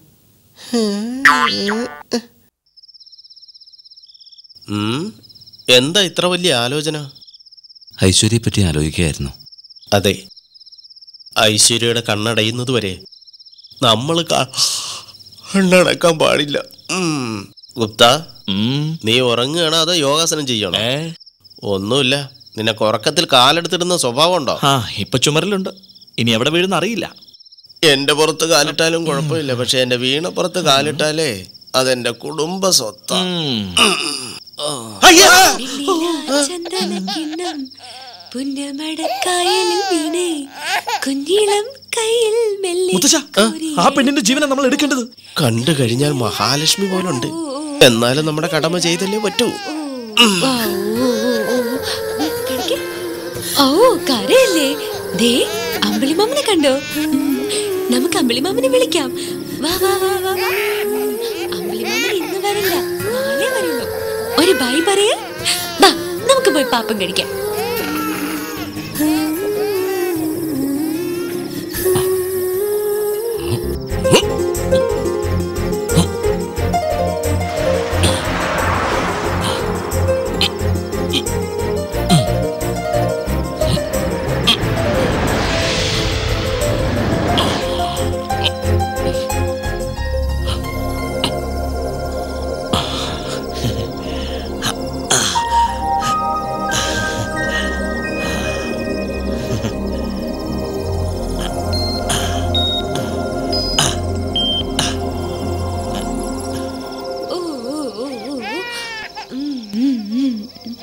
ഉം. എന്താ ഇത്ര വലിയ ആലോചന ഐശ്വര്യയെ പറ്റി ആലോചിക്കുകയായിരുന്നു അതെ ഐശ്വര്യയുടെ കണ്ണടയുന്നത് വരെ നമ്മൾ കണ്ണടക്കാൻ പാടില്ല ഉം. ഗുപ്ത നീ ഉറങ്ങുകയാണോ അതോ യോഗാസനം ചെയ്യണോ ഒന്നുമില്ല നിനക്ക് ഉറക്കത്തിൽ കാലെടുത്തിടുന്ന സ്വഭാവം ഉണ്ടോ ആ ഇപ്പൊ ചുമരലുണ്ട് ഇനി എവിടെ വീഴുന്ന അറിയില്ല എന്റെ പുറത്ത് കാലിട്ടാലും കുഴപ്പമില്ല പക്ഷെ എന്റെ വീണ പുറത്ത് കാലിട്ടാലേ അതെന്റെ കുടുംബ സ്വത്താ ചന്ദനക്കിണ്ണം പുന്നമടക്കായലിൽ വീണേ കുഞ്ഞിളം കയ്യിൽ മെല്ലെ മുത്തശ്ശ ആ പെണ്ണിന്റെ ജീവനെ നമ്മൾ എടുക്കേണ്ടത് കണ്ടു കഴിഞ്ഞാൽ മഹാലക്ഷ്മി പോലുണ്ട് എന്നാലും നമ്മുടെ കടമ ചെയ്തല്ലേ പറ്റൂ ഓ കരയല്ലേ ദേ അമ്പിളിമാമനെ കണ്ടോ ഉം, നമുക്ക് അമ്പിളിമാമനെ വിളിക്കാം വാ വാ വാ വാ വാ. അമ്പിളിമാമൻ ഇന്ന് വരില്ല നാളെ വരുള്ളൂ ഒരു ബൈ പറയേ വാ നമുക്ക് പോയി പാപ്പം കഴിക്കാം ഓ ഓ ഓ ഓ ഉം, ഉം, ഉം.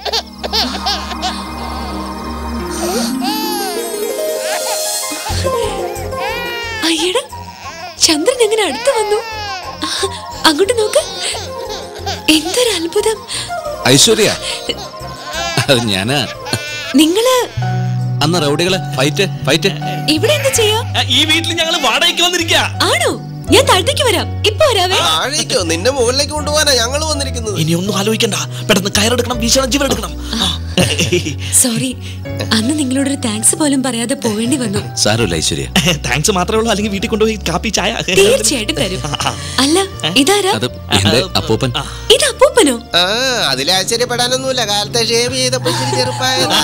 അയ്യടാ ചന്ദ്രൻ എങ്ങനെ അടുത്ത് വന്നു അങ്ങോട്ട് നോക്ക് എന്തൊരു അത്ഭുതം ഐശ്വര്യ അത് ഞാനാ നിങ്ങള് അന്ന് റൗഡികളെ ഫൈറ്റ് ഫൈറ്റ് ഇവിടെ എന്താ ചെയ്യാ ഈ വീട്ടിൽ ഞങ്ങൾ വാടകയ്ക്ക് വന്നിരിക്കുക ആണോ ഞാൻ താഴത്തേക്ക് വരാം ഇപ്പൊ വരാവേ താഴേക്കോ നിന്റെ മുകളിലേക്ക് കൊണ്ടുപോകാനാ ഞങ്ങൾ വന്നിരിക്കുന്നത് ഇനി ഒന്നും ആലോചിക്കണ്ട പെട്ടെന്ന് കയറെടുക്കണം വീശണം ജീവൻ എടുക്കണം സോറി അന്ന് നിങ്ങളോടൊരു താങ്ക്സ് പോലും പറയാതെ പോവേണ്ടി വന്നു സാരമില്ല ഐശ്വര്യ താങ്ക്സ് മാത്രമേ ഉള്ളൂ അല്ലെങ്കിൽ വീട്ടിൽ കൊണ്ടുപോയി കാപ്പി ചായ തീർച്ചയായിട്ടും തരും അല്ല ഇതാരാ അത് എന്റെ അപ്പൂപ്പൻ ഇത് അപ്പൂപ്പനോ ആ അതിൽ ആശ്ചര്യപ്പെടാനൊന്നുമില്ല കാലത്തെ ഷേവ് ചെയ്തപ്പോ ഇച്ചിരി ചെറുപ്പായതാ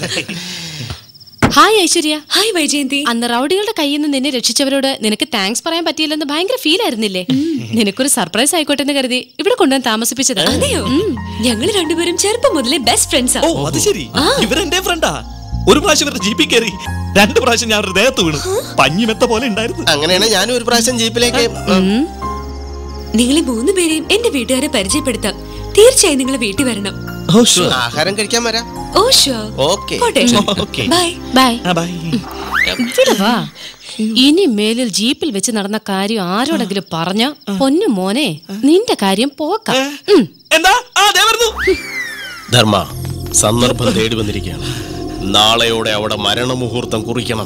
ഹായ് ഐശ്വര്യ ഹായ് വൈജയന്തി അന്ന് റൗഡികളുടെ കയ്യിൽ നിന്ന് നിന്നെ രക്ഷിച്ചവരോട് നിനക്ക് താങ്ക്സ് പറയാൻ പറ്റിയില്ലെന്ന് ഭയങ്കര ഫീൽ ആയിരുന്നില്ലേ നിനക്കൊരു സർപ്രൈസ് ആയിക്കോട്ടെ എന്ന് കരുതി ഇവിടെ കൊണ്ടുവന്ന് താമസിപ്പിച്ചത് അതെയോ ഞങ്ങൾ രണ്ടുപേരും ചെറുപ്പം മുതലേ ബെസ്റ്റ് ഫ്രണ്ട്സാ ഓ അത് ശരി ഇവരെന്റെ ഫ്രണ്ടാ ഒരു പ്രാവശ്യം ഇവരുടെ ജീപ്പിൽ കയറി രണ്ട് പ്രാവശ്യം ഞാൻ അവരുടെ ദേഹത്ത് വീണു പഞ്ഞി മെത്ത പോലെ ഉണ്ടായിരുന്നു അങ്ങനെയാണ് ഞാനും ഒരു പ്രാവശ്യം ജീപ്പിലേക്ക് നിങ്ങളെ മൂന്ന് പേരെയും എന്റെ വീട്ടുകാരെ പരിചയപ്പെടുത്താം തീർച്ചയായും നിങ്ങൾ വീട്ടിൽ വരണം ആഹാരം കഴിക്കാൻ വരാം ഓ ഷോ ഓക്കെ പോട്ടെ ഓക്കെ ബൈ ബൈ ബൈ ഇവിടെ വാ ഇനി മേലിൽ ജീപ്പിൽ വെച്ച് നടന്ന കാര്യം ആരോടെങ്കിലും പറഞ്ഞ പൊന്നു മോനെ നിന്റെ കാര്യം പോക്ക എന്താ ആ ദേ വരുന്നു ധർമ്മ സന്ദർഭം തേടി വന്നിരിക്കുകയാണ് നാളെയോടെ അവിടെ മരണമുഹൂർത്തം കുറിക്കണം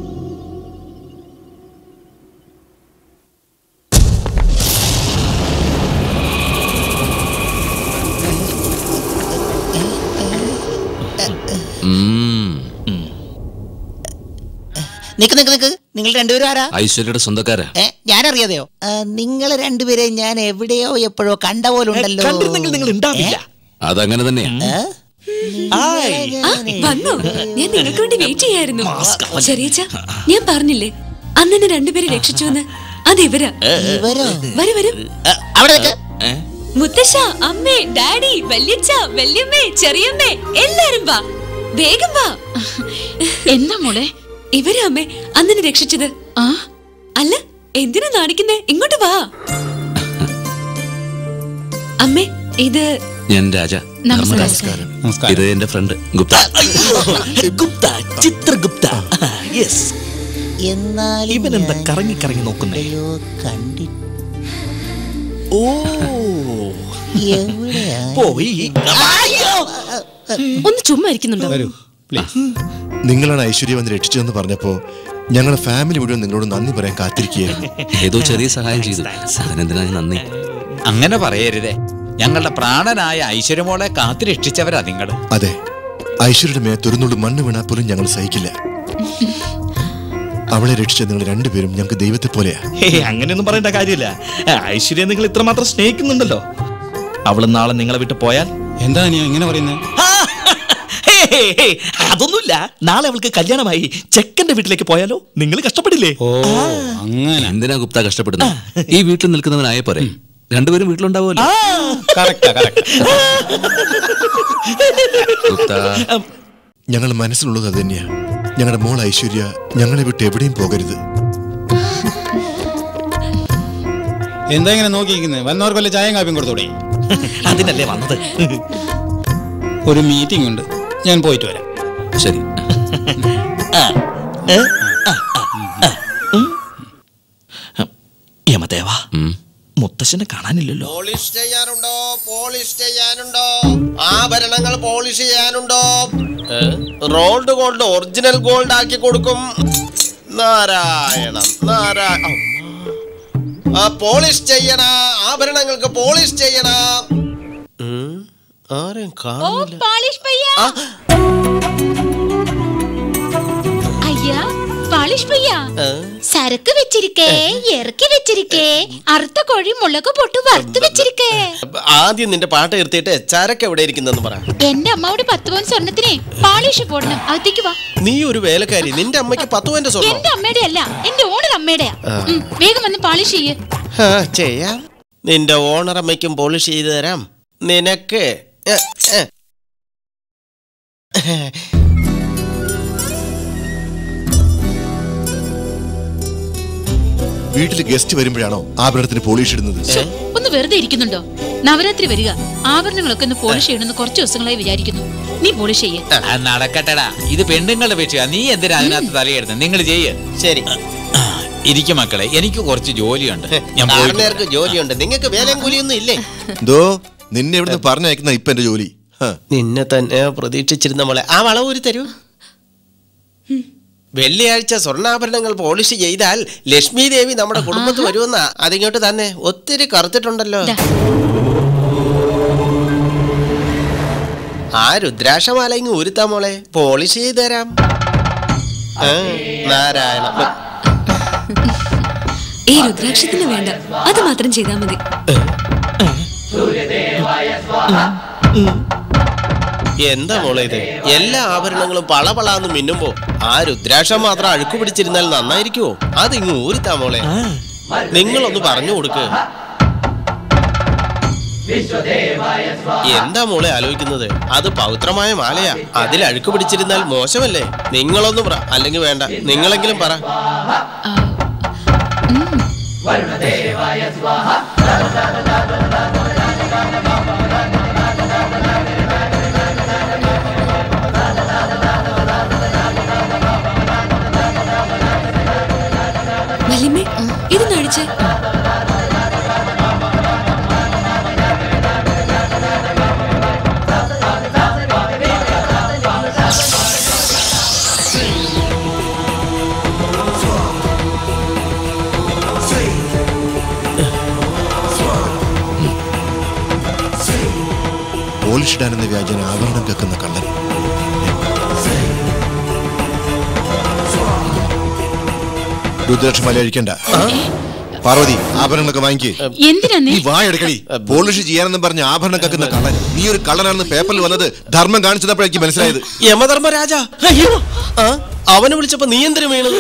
നിക്ക് നിക്ക് നിക്ക് നിങ്ങൾ രണ്ടുപേരും ആരാ ഐശ്വര്യയുടെ സ്വന്തക്കാരാ ഏ ഞാനറിയാതെയോ നിങ്ങൾ രണ്ടുപേരെയും ഞാൻ എവിടെയോ എപ്പോഴോ കണ്ട പോലെ ഉണ്ടല്ലോ കണ്ടിരുന്നെങ്കിൽ നിങ്ങൾ ഉണ്ടാവില്ല അതങ്ങനെ തന്നെയാ ആ, വന്നോ ഞാൻ നിങ്ങൾക്ക് വേണ്ടി വെയിറ്റ് ചെയ്യായിരുന്നു ചെറിയച്ച ഞാൻ പറഞ്ഞില്ലേ അന്ന് എന്നെ രണ്ടുപേരെ രക്ഷിച്ചു എന്ന് അത് ഇവരാ ഇവരോ വരൂ വരൂ അവിടെ നിക്ക്. മുത്തശ്ശ അമ്മേ ഡാഡി വല്യച്ഛ വല്യമ്മേ ചെറിയമ്മേ എല്ലാരും വാ വേഗം വാ എന്താ മോളെ ഇവരാ അമ്മേ അന്നെ രക്ഷിച്ചത് ആ അല്ല എന്തിനാ നാണിക്കുന്നേ ഇങ്ങോട്ട് വാ അമ്മേ ഇത് ഞാൻ രാജ നമസ്കാരം. ഇത് എന്റെ ഫ്രണ്ട് ഗുപ്ത ഗുപ്ത ചിത്രഗുപ്ത യെസ് എന്നാൽ ഇവൻ എന്താ കറങ്ങി കറങ്ങി നോക്കുന്നേ കണ്ടി ഓ എവിടെയാ പോയി ഒന്ന് ചുമ്മാ ഇരിക്കുന്നുണ്ടോ നിങ്ങളാണ് ഐശ്വര്യ വന്ന് രക്ഷിച്ചതെന്ന് പറഞ്ഞപ്പോ ഞങ്ങളുടെ ഫാമിലി മുഴുവൻ നിങ്ങളോട് നന്ദി പറയാൻ കാത്തിരിക്കുകയായിരുന്നു ഏതോ ചെറിയ സഹായം ചെയ്തു അതിനെന്തിനാ നന്ദി അങ്ങനെ പറയരുതേ ഞങ്ങളുടെ പ്രാണനായ ഐശ്വര്യമോളെ കാത്തു രക്ഷിച്ചവരാ നിങ്ങൾ അതെ ഐശ്വര്യയുടെ മേത്തൊരുന്നുള്ളു മണ്ണ് വീണാൽ പോലും ഞങ്ങൾ സഹിക്കില്ല അവളെ രക്ഷിച്ച നിങ്ങൾ രണ്ടുപേരും ഞങ്ങൾക്ക് ദൈവത്തെ പോലെയാ ഹേ അങ്ങനെയൊന്നും പറയേണ്ട കാര്യമില്ല ഐശ്വര്യ നിങ്ങൾ ഇത്രമാത്രം സ്നേഹിക്കുന്നുണ്ടല്ലോ അവള് നാളെ നിങ്ങളെ വിട്ട് പോയാൽ എന്താ നീ ഇങ്ങനെ പറയുന്നത് ഹേ, ഹേ, ഹേ, അതൊന്നുമില്ല നാളെ അവൾക്ക് കല്യാണമായി ചെക്കന്റെ വീട്ടിലേക്ക് പോയാലോ നിങ്ങൾ കഷ്ടപ്പെടില്ലേ ഓ അങ്ങനെ എന്തിനാ ഗുപ്ത കഷ്ടപ്പെടുന്നത് ഈ വീട്ടിൽ നിൽക്കുന്നവനായ പോരെ രണ്ടുപേരും വീട്ടിലുണ്ടാവുമല്ലോ കറക്റ്റാ കറക്റ്റ് ഗുപ്ത ഞങ്ങൾ മനസ്സിലുള്ളത് അത് തന്നെയാ ഞങ്ങളുടെ മോൾ ഐശ്വര്യ ഞങ്ങളെ വിട്ട് എവിടെയും പോകരുത് എന്താ ഇങ്ങനെ നോക്കിയിരിക്കുന്നത് വന്നവർക്ക് വല്ല ചായയും കാപ്പിയും കൊടുത്തൂടെ അതിനല്ലേ വന്നത് ഒരു മീറ്റിംഗ് ഉണ്ട് ഞാൻ പോയിട്ട് വരാം ശരി യമദേവ മുത്തശ്ശനെ കാണാനില്ലല്ലോ പോളിഷ് ചെയ്യാനുണ്ടോ പോളിഷ് ചെയ്യാനുണ്ടോ ആഭരണങ്ങൾ പോളിഷ് ചെയ്യാനുണ്ടോ ഏ? റോൾഡ് ഗോൾഡ് ഒറിജിനൽ ഗോൾഡ് ആക്കി കൊടുക്കും നാരായണ നാരായണ ആ പോളിഷ് ചെയ്യണ ആഭരണങ്ങൾക്ക് പോളിഷ് ചെയ്യണ ഉം, ആരെയും ഓ കാണുന്നില്ല பாலிஷ் பையா ஐயா பாலிஷ் பையா ഏ? சரக்கு வச்சிருக்கே இறக்கி வச்சிருக்கே அறுத்த கோழி முളക് போட்டு വറുത്ത് വെച്ചിരിക്കേ ആദ്യം നിന്റെ പാട്ട് നിർത്തിയിട്ട് ചരക്ക് എവിടെ ഇരിക്കുന്നെന്ന് പറ എന്റെ അമ്മാവിടെ പത്ത് പവൻ സ്വർണത്തിനെ പാളിഷ് പോടണം അകത്തേക്ക് വാ നീ ഒരു വേലക്കാരി നിന്റെ അമ്മയ്ക്ക് പത്ത് പവന്റെ സ്വർണ്ണം എന്റെ അമ്മയുടെ അല്ല എന്റെ ഓണർ അമ്മയുടെയാ ആ. ഉം, വേഗം വന്ന് പാളിഷ് ചെയ്യ് ആ, ചെയ്യാം നിന്റെ ഓണർ അമ്മയ്ക്കും പോളിഷ് ചെയ്തു തരാം നിനക്ക് ഏ, ഏ. വീട്ടിൽ ഗസ്റ്റ് വരുമ്പോഴാണോ ആഭരണത്തിന് പോളിഷ് ഇടുന്നത് ഒന്ന് വെറുതെ ഇരിക്കുന്നുണ്ടോ നവരാത്രി വരിക ആഭരണങ്ങളൊക്കെ ഒന്ന് പോളിഷ് ചെയ്യണമെന്ന് കുറച്ച് ദിവസങ്ങളായി വിചാരിക്കുന്നു നീ പോളിഷ് ചെയ്യ് അത് നടക്കട്ടെടാ ഇത് പെണ്ണുങ്ങളുടെ വിഷയ നീ എന്തിനാ അതിനകത്ത് തലയിടുന്നത് നിങ്ങൾ ചെയ്യ് ശരി ഇരിക്കും മക്കളെ എനിക്ക് കുറച്ച് ജോലിയുണ്ട് ഞാൻ പോയിട്ട് വരാം. കാരണവർക്ക് ജോലിയുണ്ട് നിങ്ങൾക്ക് വേലയും കൂലിയൊന്നും ഇല്ലേ എന്തോ നിന്നെ ഇവിടുന്ന് പറഞ്ഞയക്കുന്ന ഇപ്പൊ എന്റെ ജോലി ഹ. നിന്നെ തന്നെ പ്രതീക്ഷിച്ചിരുന്ന മോളെ ആ വളവ് ഒരു തരൂ വെള്ളിയാഴ്ച സ്വർണ്ണാഭരണങ്ങൾ പോളിഷ് ചെയ്താൽ ലക്ഷ്മി ദേവി നമ്മുടെ കുടുംബത്ത് വരുമെന്നാ അതിങ്ങോട്ട് തന്നെ ഒത്തിരി കറുത്തിട്ടുണ്ടല്ലോ ആ രുദ്രാക്ഷമാല ഇങ്ങ് ഊരുത്താ മോളെ പോളിഷ് ചെയ്ത് തരാം ആ, നാരായണ ഈ രുദ്രാക്ഷത്തിന് വേണ്ട അത് മാത്രം ചെയ്താൽ മതി എന്താ മോളെ ഇത് എല്ലാ ആഭരണങ്ങളും പളപളാന്ന് മിന്നുമ്പോ ആ രുദ്രാക്ഷം മാത്രം അഴുക്ക് പിടിച്ചിരുന്നാൽ നന്നായിരിക്കുമോ അതിങ്ങ് ഊരുത്താ മോളെ നിങ്ങളൊന്ന് പറഞ്ഞു കൊടുക്ക് എന്താ മോളെ ആലോചിക്കുന്നത് അത് പവിത്രമായ മാലയാ അതിൽ അഴുക്ക് പിടിച്ചിരുന്നാൽ മോശമല്ലേ നിങ്ങളൊന്ന് പറ അല്ലെങ്കിൽ വേണ്ട നിങ്ങളെങ്കിലും പറ വല്യമ്മേ ഇതൊന്ന് അഴിച്ച് പോളിഷ് ഇടാനെന്ന വ്യാജന ആഭരണം കേൾക്കുന്ന കള്ളൻ രുദ്രാക്ഷമാല അഴിക്കണ്ട പാർവതി ആഭരണങ്ങളൊക്കെ വാങ്ങിക്കേ എന്തിനാ നീ നീ വായെടുക്കടി പോളിഷ് ചെയ്യാനെന്നും പറഞ്ഞ് ആഭരണം കക്കുന്ന കള്ളൻ നീ ഒരു കള്ളനാണെന്ന് പേപ്പറിൽ വന്നത് ധർമ്മം കാണിച്ചപ്പോഴേക്ക് മനസ്സിലായത് യമധർമ്മരാജ അയ്യോ ആ അവനെ വിളിച്ചപ്പോ നീ എന്തിനു വീണത്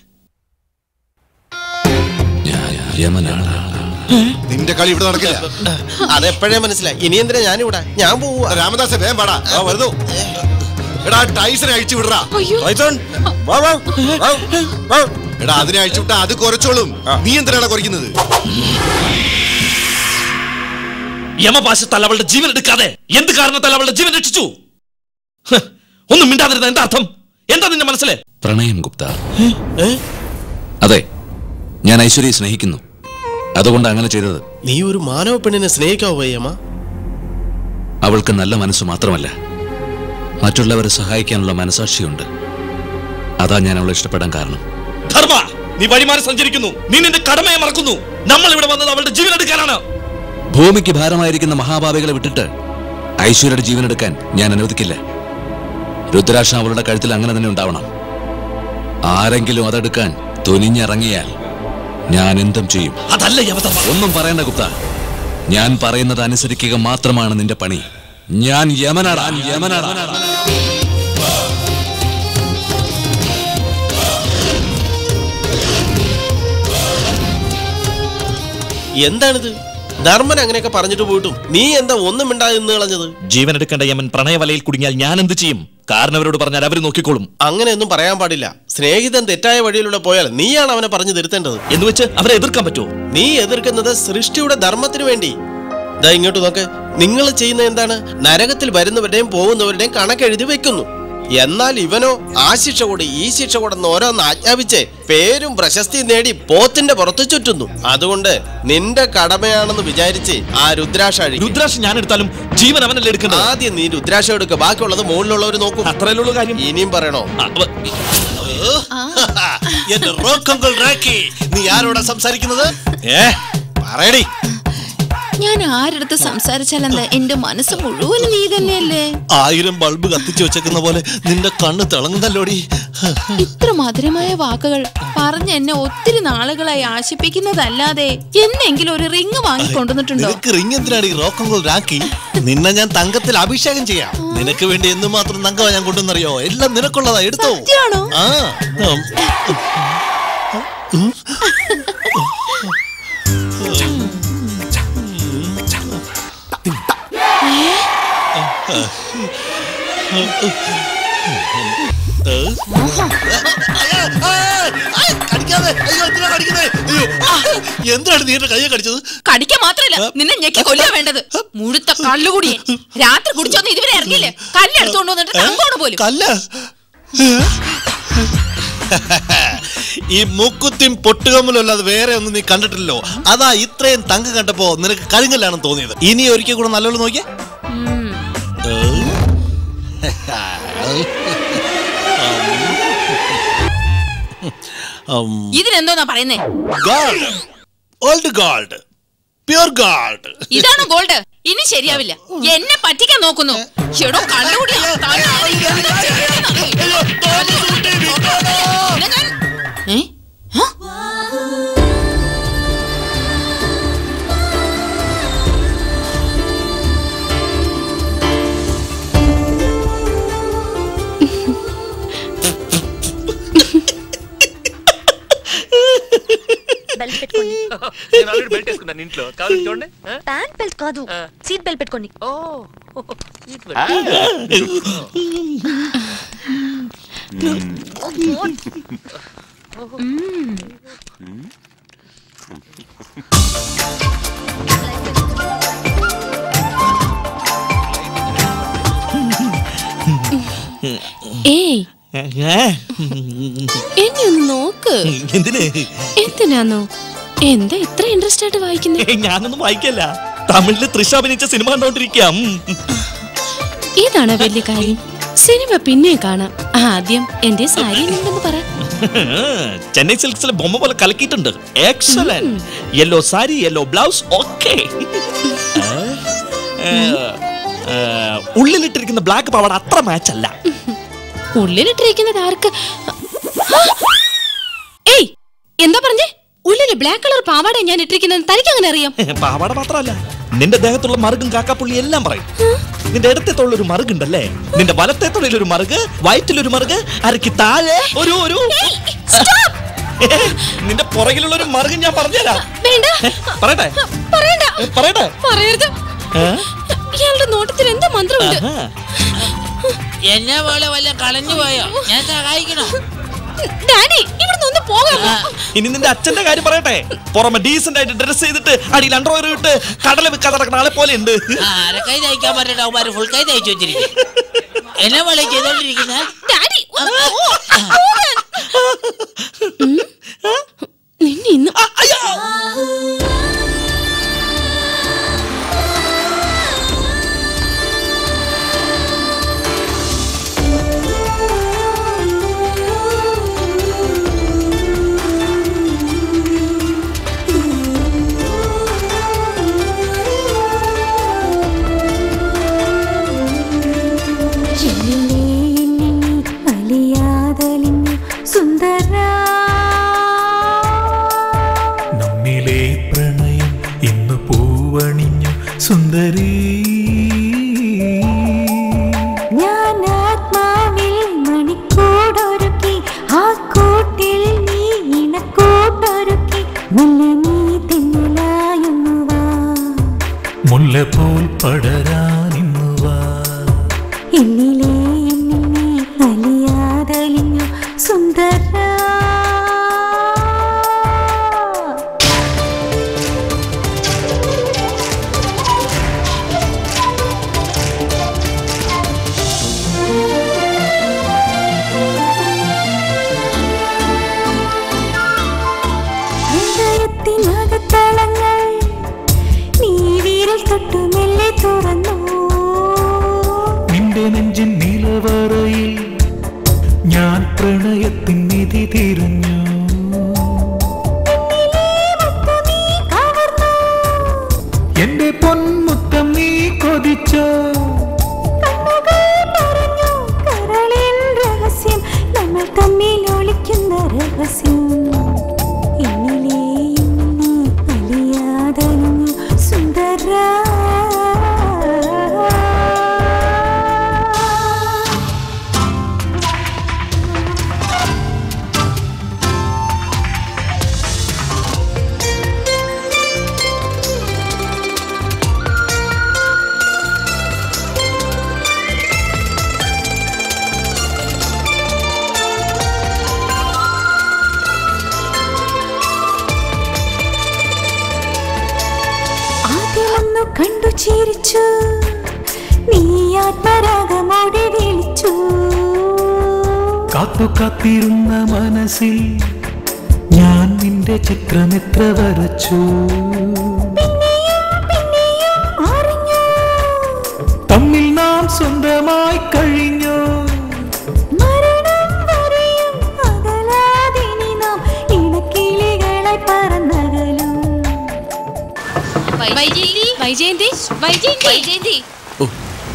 യമനാണ് നിന്റെ കളി ഇവിടെ നടക്കില്ല അതെപ്പോഴേ മനസ്സിലായി ഇനി എന്തിനാ ഞാനിവിടെ ഞാൻ പോവാ രാമദാസ വേഗം പാടാ വരുന്നു എടാ ടൈസനെ അഴിച്ചു വിടറാ അയ്യോ. ടൈസൺ, വാ, വാ, വാ, വാ. എടാ അതിനെ അഴിച്ചു വിട്ടാ അത് കുറച്ചോളും നീ എന്തിനാണ് കുറയ്ക്കുന്നത് യമപാശത്താൽ അവളുടെ ജീവൻ എടുക്കാതെ എന്ത് കാരണത്താൽ അവളുടെ ജീവൻ രക്ഷിച്ചു ഹ്, ഒന്നും മിണ്ടാതിരുന്ന എന്താ അർത്ഥം എന്താ നിന്റെ മനസ്സിലെ പ്രണയം ഗുപ്ത അതെ ഞാൻ ഐശ്വര്യയെ സ്നേഹിക്കുന്നു അതുകൊണ്ട് അങ്ങനെ ചെയ്തത് നീ ഒരു മാനവ പെണ്ണിനെ സ്നേഹിക്കാവോ യമ അവൾക്ക് നല്ല മനസ്സ് മാത്രമല്ല മറ്റുള്ളവരെ സഹായിക്കാനുള്ള മനസാക്ഷിയുണ്ട് അതാ ഞാൻ അവളെ ഇഷ്ടപ്പെടാൻ കാരണം ധർമ്മ നീ വഴിമാറി സഞ്ചരിക്കുന്നു നീ നിന്റെ കടമയെ മറക്കുന്നു നമ്മൾ ഇവിടെ വന്നത് അവളുടെ ജീവൻ എടുക്കാനാണ് ഭൂമിക്ക് ഭാരമായിരിക്കുന്ന മഹാഭാവികളെ വിട്ടിട്ട് ഐശ്വര്യയുടെ ജീവൻ എടുക്കാൻ ഞാൻ അനുവദിക്കില്ല രുദ്രാക്ഷം അവളുടെ കഴുത്തിൽ അങ്ങനെ തന്നെ ഉണ്ടാവണം ആരെങ്കിലും അതെടുക്കാൻ തുനിഞ്ഞിറങ്ങിയാൽ ഞാൻ എന്തും ചെയ്യും അതല്ല യമധർമ്മ ഒന്നും പറയണ്ട ഗുപ്ത ഞാൻ പറയുന്നത് അനുസരിക്കുക മാത്രമാണ് നിന്റെ പണി ഞാൻ യമനടാ യമനടാ എന്താണിത് ധർമ്മൻ അങ്ങനെയൊക്കെ പറഞ്ഞിട്ട് പോയിട്ടും നീ എന്താ ഒന്നും മിണ്ടാതെ നിന്ന് കളഞ്ഞത് ജീവൻ എടുക്കേണ്ട യമൻ പ്രണയവലയിൽ കുടുങ്ങിയാൽ ഞാൻ എന്ത് ചെയ്യും കാരണം അവരോട് പറഞ്ഞാൽ അവർ നോക്കിക്കോളും അങ്ങനെയൊന്നും പറയാൻ പാടില്ല സ്നേഹിതൻ തെറ്റായ വഴിയിലൂടെ പോയാൽ നീയാണ് അവനെ പറഞ്ഞു തിരുത്തേണ്ടത് എന്ന് വെച്ച് അവരെ എതിർക്കാൻ പറ്റുമോ നീ എതിർക്കുന്നത് സൃഷ്ടിയുടെ ധർമ്മത്തിന് വേണ്ടി ദാ ഇങ്ങോട്ട് നോക്ക് നിങ്ങൾ ചെയ്യുന്ന എന്താണ് നരകത്തിൽ വരുന്നവരുടെയും പോകുന്നവരുടെയും കണക്കെഴുതി വെക്കുന്നു എന്നാൽ ഇവനോ ആ ശിക്ഷ കൂടി ഈ ശിക്ഷ കൂടെന്ന് ഓരോന്ന് ആജ്ഞാപിച്ച് പേരും പ്രശസ്തിയും നേടി പോത്തിന്റെ പുറത്ത് ചുറ്റുന്നു അതുകൊണ്ട് നിന്റെ കടമയാണെന്ന് വിചാരിച്ച് ആ രുദ്രാക്ഷ അഴിക്ക്. രുദ്രാക്ഷ ഞാൻ എടുത്താലും ജീവൻ അവനല്ലേ എടുക്കേണ്ടത് ആദ്യം നീ രുദ്രാക്ഷ എടുക്കുക ബാക്കിയുള്ളത് മുകളിലുള്ളവർ നോക്കും അത്രയല്ലുള്ള കാര്യം ഇനിയും പറയണോ എന്റെ റോക്കങ്കൾ റാക്കി നീ ആരോടാ സംസാരിക്കുന്നത് ഏ പറയടി ഞാൻ ആരടുത്ത് സംസാരിച്ചാലെന്താ എന്റെ മനസ്സ് മുഴുവനും നീ തന്നെയല്ലേ ആയിരം ബൾബ് കത്തിച്ചു വെച്ചേക്കുന്ന പോലെ നിന്റെ കണ്ണ് തിളങ്ങുന്നല്ലോടി ഇത്ര മധുരമായ വാക്കുകൾ പറഞ്ഞ് എന്നെ ഒത്തിരി നാളുകളായി ആശിപ്പിക്കുന്നതല്ലാതെ എന്നെങ്കിലും ഒരു റിങ് വാങ്ങി കൊണ്ടുവന്നിട്ടുണ്ടോ നിനക്ക് റിങ് എന്തിനാണ് ഈ റോക്കങ്കൾ റാക്കി നിന്നെ ഞാൻ തങ്കത്തിൽ അഭിഷേകം ചെയ്യാം നിനക്ക് വേണ്ടി എന്ന് മാത്രം തങ്കവാ ഞാൻ കൊണ്ടുവന്നറിയോ എല്ലാം നിനക്കുള്ളതാ എടുത്തോ സത്യാണോ? ആ ഉം. ഉം. കടിക്കാതെ അയ്യോ എന്തിനാ കടിക്കുന്നേ അയ്യോ എന്തിനാണ് നീ എന്റെ കയ്യെ കടിച്ചത് കടിക്കാൻ മാത്രല്ല നിന്നെ ഞെക്കി കൊല്ലാ വേണ്ടത് മുഴുത്ത കള്ളുകുടിയൻ രാത്രി കുടിച്ചോന്ന് ഇതുവരെ ഇറങ്ങിയില്ലേ കല്ലെടുത്തോണ്ട് വന്നിട്ട് തങ്കോണ് പോലും കല്ല ഈ മൂക്കുത്തിയും പൊട്ടുകമ്മലല്ലാതെ വേറെ ഒന്നും നീ കണ്ടിട്ടില്ലല്ലോ അതാ ഇത്രയും തങ്കം കണ്ടപ്പോ നിനക്ക് കരിങ്കല്ലാണെന്ന് തോന്നിയത് ഇനി ഒരിക്കൽ കൂടെ നല്ലോണം നോക്കിയേ ഇതിനെന്തോന്നാ പറയുന്നേ gold old gold pure gold ഇതാണ് ഗോൾഡ് ഇനി ശരിയാവില്ല എന്നെ പറ്റിക്കാൻ നോക്കുന്നു എടോ കള്ളുകൂടി ഏ బెల్ట్ పెట్టుకోండి నేను ఆల్రెడీ బెల్ట్ వేసుకున్నాను ఇంట్లో కావాలి చూడండి ఆ? ప్యాంట్ బెల్ట్ కాదు సీట్ బెల్ట్ పెట్టుకోండి ఓ సీట్ బెల్ట్. ഏയ് എന്നെ ഒന്ന് നോക്ക് എന്തിന് എന്തിനാന്നോ എന്താ ഇത്ര ഇൻട്രസ്റ്റ് ആയിട്ട് വായിക്കുന്നേ ഏയ്, ഞാനൊന്നും വായിക്കല്ല തമിഴില് തൃശ അഭിനയിച്ച സിനിമ കണ്ടോണ്ടിരിക്കാം ഇതാണ് വലിയ കാര്യം സിനിമ പിന്നെ കാണാം ആദ്യം എന്റെ സാരി ഉണ്ടെന്ന് പറ ചെന്നൈ സിൽക്സിലെ ബൊമ്മ പോലെ കലക്കിയിട്ടുണ്ട് excellent yellow sari yellow blouse okay ഉള്ളിലിട്ടിരിക്കുന്ന ബ്ലാക്ക് പാവാട അത്ര മാച്ച് അല്ല ഉള്ളിലിട്ടിരിക്കുന്നത് ആർക്ക് ആ! ഏയ് എന്താ പറഞ്ഞേ ഉള്ളില് ബ്ലാക്ക് കളർ പാവാട ഞാൻ ഇട്ടിരിക്കുന്നത് തനിക്ക് അങ്ങനെ അറിയാം പാവാട മാത്രമല്ല നിന്റെ ദേഹത്തുള്ള മറുകും കാക്കാപ്പുള്ളി എല്ലാം പറയും നിന്റെ ഇടത്തെ തൊള്ളൊരു മറുകുണ്ടല്ലേ നിന്റെ വലത്തെ തൊള്ളിൽ ഒരു മറുക് വയറ്റിലൊരു മറുക് അരക്ക് താഴെ ഒരു ഒരു നിന്റെ പുറകിലുള്ള ഒരു മറുക് ഞാൻ പറഞ്ഞുതരാം വേണ്ട പറയട്ടെ പറയണ്ട പറയട്ടെ പറയരുത് ഏ? ഇയാളുടെ നോട്ടത്തിൽ എന്തോ മന്ത്രമുണ്ട് ആഹാ. എന്നെ പോലെ വല്ല കളഞ്ഞു പോയോ ഞാൻ സഹായിക്കണോ ഡാഡി ഇവിടുന്ന് ഒന്ന് പോകാമോ ഇനി നിന്റെ അച്ഛന്റെ കാര്യം പറയട്ടെ പുറമെ ഡീസന്റ് ആയിട്ട് ഡ്രസ് ചെയ്തിട്ട് അടിയിൽ അണ്ടർവെയർ ഇട്ട് കടല വിൽക്കാൻ നടക്കുന്ന ആളെ പോലെ ഉണ്ട് അരക്കൈ തയ്ക്കാൻ പറ്റണ്ട അവന്മാര് ഫുൾ കൈ തയ്ച്ചു വെച്ചിരിക്കും എന്നെ പോലെ ചെയ്തോണ്ടിരിക്കുന്ന ഡാഡി ഒന്ന് പോ. പോകാൻ. ഉം. നിന്നെ ഇന്ന് അലിയാതലിഞ്ഞു സുന്ദരാ നമ്മിലെ പ്രണയം ഇന്ന് പൂവണിഞ്ഞു സുന്ദരീ മുല്ല പോൽ പടരാനിന്നുവാ എന്നിലേ എന്നിനെ അലിയാതലിഞ്ഞു സുന്ദര ഹൃദയത്തിനകത്തളങ്ങൾ നീ വീരൽ തൊട്ടു മെല്ലെ തുറന്നു നിന്റെ നെഞ്ചിൻ നിലവറയിൽ ഞാൻ പ്രണയത്തിൻ നിധി തിരിഞ്ഞു എന്റെ പൊന്മുത്തം നീ കൊതിച്ചോ കരളിൻ രഹസ്യം നമ്മൾ തമ്മിൽ ഒളിക്കുന്ന രഹസ്യം എന്നിലേ ഇന്നെ അലിയാതലിഞ്ഞു സുന്ദര ആദ്യമൊന്നു കണ്ടു ചിരിച്ചു നീ ആത്മരാഗമോടെ വിളിച്ചു കാത്തു കാത്തിരുന്ന മനസ്സിൽ ഞാൻ നിന്റെ ചിത്രം എത്ര വരച്ചു തമ്മിൽ നാം സ്വന്തമായി കഴിഞ്ഞു മരണം വരെയും അകലാതിനി നാം ഇണക്കിളികളായി പറന്നകലും വൈജയന്തി വൈജയന്തി വൈജയന്തി വൈജയന്തി ഓ.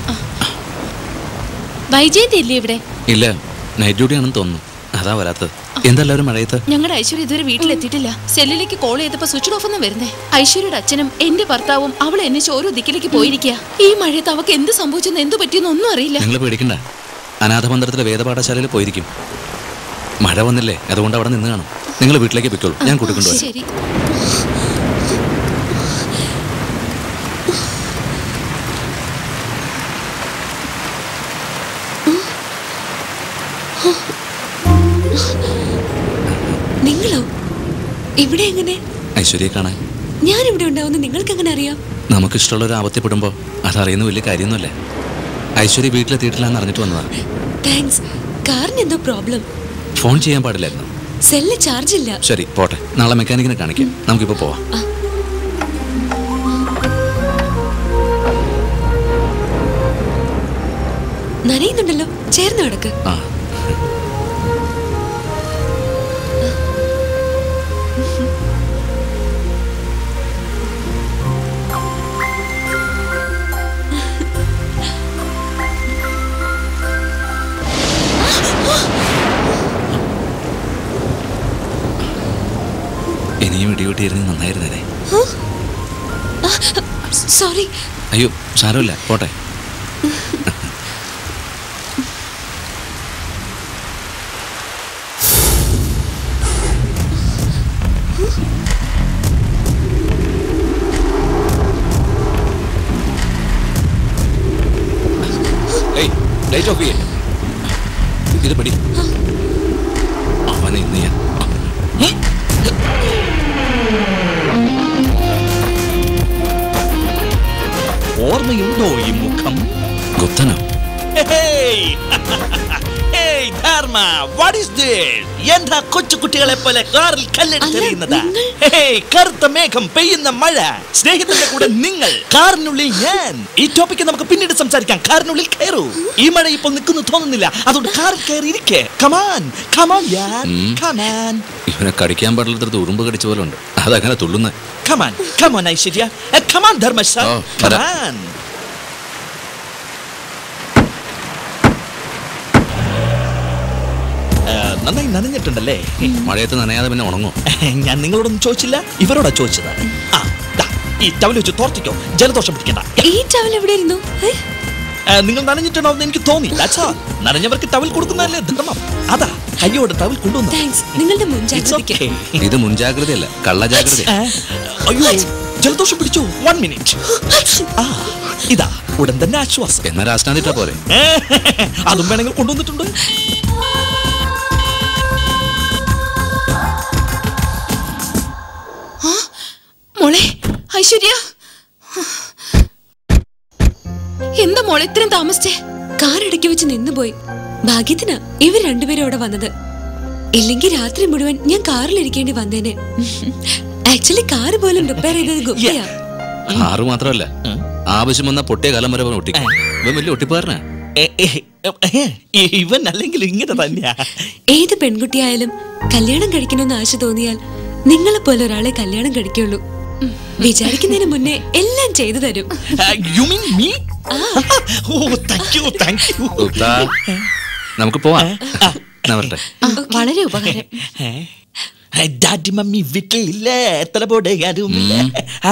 വൈജയന്തി ഇല്ലേ ഇവിടെ ഇല്ല നൈറ്റ് ഡ്യൂട്ടി ആണെന്ന് തോന്നുന്നു അതാ വരാത്തത് എന്താ എല്ലാവരും മഴയത്ത് ഞങ്ങളുടെ ഐശ്വര്യ ഇതുവരെ വീട്ടിലെത്തിയിട്ടില്ല സെല്ലിലേക്ക് കോൾ ചെയ്തപ്പോ സ്വിച്ച് ഓഫ് എന്ന് വരുന്നേ ഐശ്വര്യയുടെ അച്ഛനും എന്റെ ഭർത്താവും അവളെ എന്നെ ഓരോ ദിക്കിലേക്ക് പോയിരിക്കുക ഈ മഴയത്ത് അവക്ക് എന്ത് സംഭവിച്ചെന്ന് എന്ത് പറ്റിയെന്ന് ഒന്നും അറിയില്ല നിങ്ങൾ പേടിക്കണ്ട അനാഥമന്ദിരത്തിലെ വേദപാഠശാലയിൽ പോയിരിക്കും മഴ വന്നില്ലേ അതുകൊണ്ട് അവിടെ നിന്ന് കാണും നിങ്ങൾ വീട്ടിലേക്ക് പൊയ്ക്കോളൂ ഞാൻ കൂട്ടിക്കൊണ്ടുവരാം ശരി നിങ്ങളോ ഇവിടെ എങ്ങനെ ഐശ്വര്യയെ കാണാൻ ഞാൻ ഇവിടെ ഉണ്ടാവുന്ന നിങ്ങൾക്ക് എങ്ങനെ അറിയാം നമുക്കിഷ്ടമുള്ള ഒരു ആപത്തിപ്പെടുമ്പോൾ അതറിയുന്ന വലിയ കാര്യമൊന്നുമല്ലേ ഐശ്വര്യ വീട്ടിലെത്തിയിട്ടില്ല എന്ന് അറിഞ്ഞിട്ട് വന്നതാ താങ്ക്സ് കാറിന് എന്തോ പ്രോബ്ലം ഫോൺ ചെയ്യാൻ പാടില്ലായിരുന്നു സെല്ല് ചാർജ് ഇല്ല ശരി പോട്ടെ നാളെ മെക്കാനിക്കിനെ കാണിക്കാം നമുക്കിപ്പോൾ പോവാം നനയുന്നുണ്ടല്ലോ ചേർന്ന് കിടക്ക് ആ ഇനിയും ഇടിവെട്ടിയിരുന്ന് നന്നായിരുന്നേ സോറി അയ്യോ സാരമില്ല പോട്ടെ ഏയ് ലൈറ്റ് ഓഫ് ചെയ്യേ ഇത് പിടി അവനെ ഇന്ന് ഞാൻ ഓർമ്മയുണ്ടോ ഈ മുഖം ഗുപ്തനോ ധർമ്മ വാട്ട് ഈസ് ദിസ് എന്താ കൊച്ചു കുട്ടികളെ പോലെ കാറിൽ കല്ലെടുത്തെറിയുന്നത് ഹേയ്, കറുത്ത മേഘം പെയ്യുന്ന മഴ സ്നേഹിതന്റെ കൂടെ നിങ്ങൾ കാറിനുള്ളിൽ ഞാൻ ഈ ടോപ്പിക്ക് നമുക്ക് പിന്നീട് സംസാരിക്കാം കാറിനുള്ളിൽ കയറൂ ഈ മഴ ഇപ്പോൾ നിൽക്കുന്നു തോന്നുന്നില്ല അതുകൊണ്ട് കാറിൽ കയറി ഇരിക്കേ കമാൻ കമാൻ യാൻ ഉം. കമാൻ ഇവനെ കടിക്കാൻ പാടില്ലാത്തത് ഉറുമ്പ് കടിച്ച പോലെ ഉണ്ട് അതങ്ങനെ തുള്ളുന്നേ കമാൻ കമാൻ ഐശ്വര്യ കമാൻ ധർമ്മശ ഓ, വരാം. കമാൻ നന്നായി നനഞ്ഞിട്ടുണ്ടല്ലേ മഴയത്ത് നനയാതെ പിന്നെ ഉണങ്ങും ഞാൻ നിങ്ങളോടൊന്നും ചോദിച്ചില്ല ഇവരോടാ ചോദിച്ചത് ആ ദാ, ഈ ടവൽ വെച്ച് തോർത്തിക്കോ ജലദോഷം പിടിക്കണ്ട ഈ ടവൽ എവിടെ ഇരുന്നു ഏ? ആ, നിങ്ങൾ നനഞ്ഞിട്ടുണ്ടാവും എനിക്ക് തോന്നി That's all. നനഞ്ഞവർക്ക് ടവൽ കൊടുക്കുന്നതല്ലേ ധർമ്മം അതാ കയ്യോടെ ടവൽ കൊണ്ടുവന്നു താങ്ക്സ് നിങ്ങളുടെ മുൻജാഗ്രതയ്ക്ക് ഇത് മുൻജാഗ്രതയല്ല കള്ളജാഗ്രത അയ്യോ ജലദോഷം പിടിച്ചു വൺ മിനിറ്റ് ആ ഇതാ ഉടൻ തന്നെ ആശ്വാസം എന്നാ രാഷ്ട്രാന്തിട്ടാ പോരെ ഏ, അതും വേണമെങ്കിൽ കൊണ്ടുവന്നിട്ടുണ്ട് മോളെ ഐശ്വര്യ എന്താ മോളെ ഇത്രയും താമസിച്ചേ കാർ ഇടയ്ക്ക് വെച്ച് നിന്നുപോയി ഭാഗ്യത്തിനാ ഇവർ രണ്ടുപേരും അവിടെ വന്നത് ഇല്ലെങ്കിൽ രാത്രി മുഴുവൻ ഞാൻ കാറിൽ ഇരിക്കേണ്ടി വന്നേനെ ആക്ച്വലി കാർ പോലും റിപ്പയർ ചെയ്തത് ഗുപ്തയാ ആറ് മാത്രമല്ല ആവശ്യം വന്ന പൊട്ടിയ കാലം വരെ അവൻ ഒട്ടിക്കും ഇവൻ വലിയ ഒട്ടിപ്പാരനാ ഏ, ഏ, ഏ, ഏ, ഇവൻ അല്ലെങ്കിൽ ഇങ്ങനെ തന്നെയാ ഏത് പെൺകുട്ടിയായാലും കല്യാണം കഴിക്കണമെന്ന് ആശ തോന്നിയാൽ നിങ്ങളെ പോലെ ഒരാളെ കല്യാണം കഴിക്കുള്ളൂ വിചാരിക്കുന്നതിന് മുന്നേ എല്ലാം ചെയ്തു തരും you mean me oh thank you thank you Gupta, നമുക്ക് പോവാം ഞാൻ വരട്ടെ വളരെ ഉപകാരം ഡാഡി മമ്മി വീട്ടിലില്ല എത്ര പോടെ ആരുമില്ല ആ?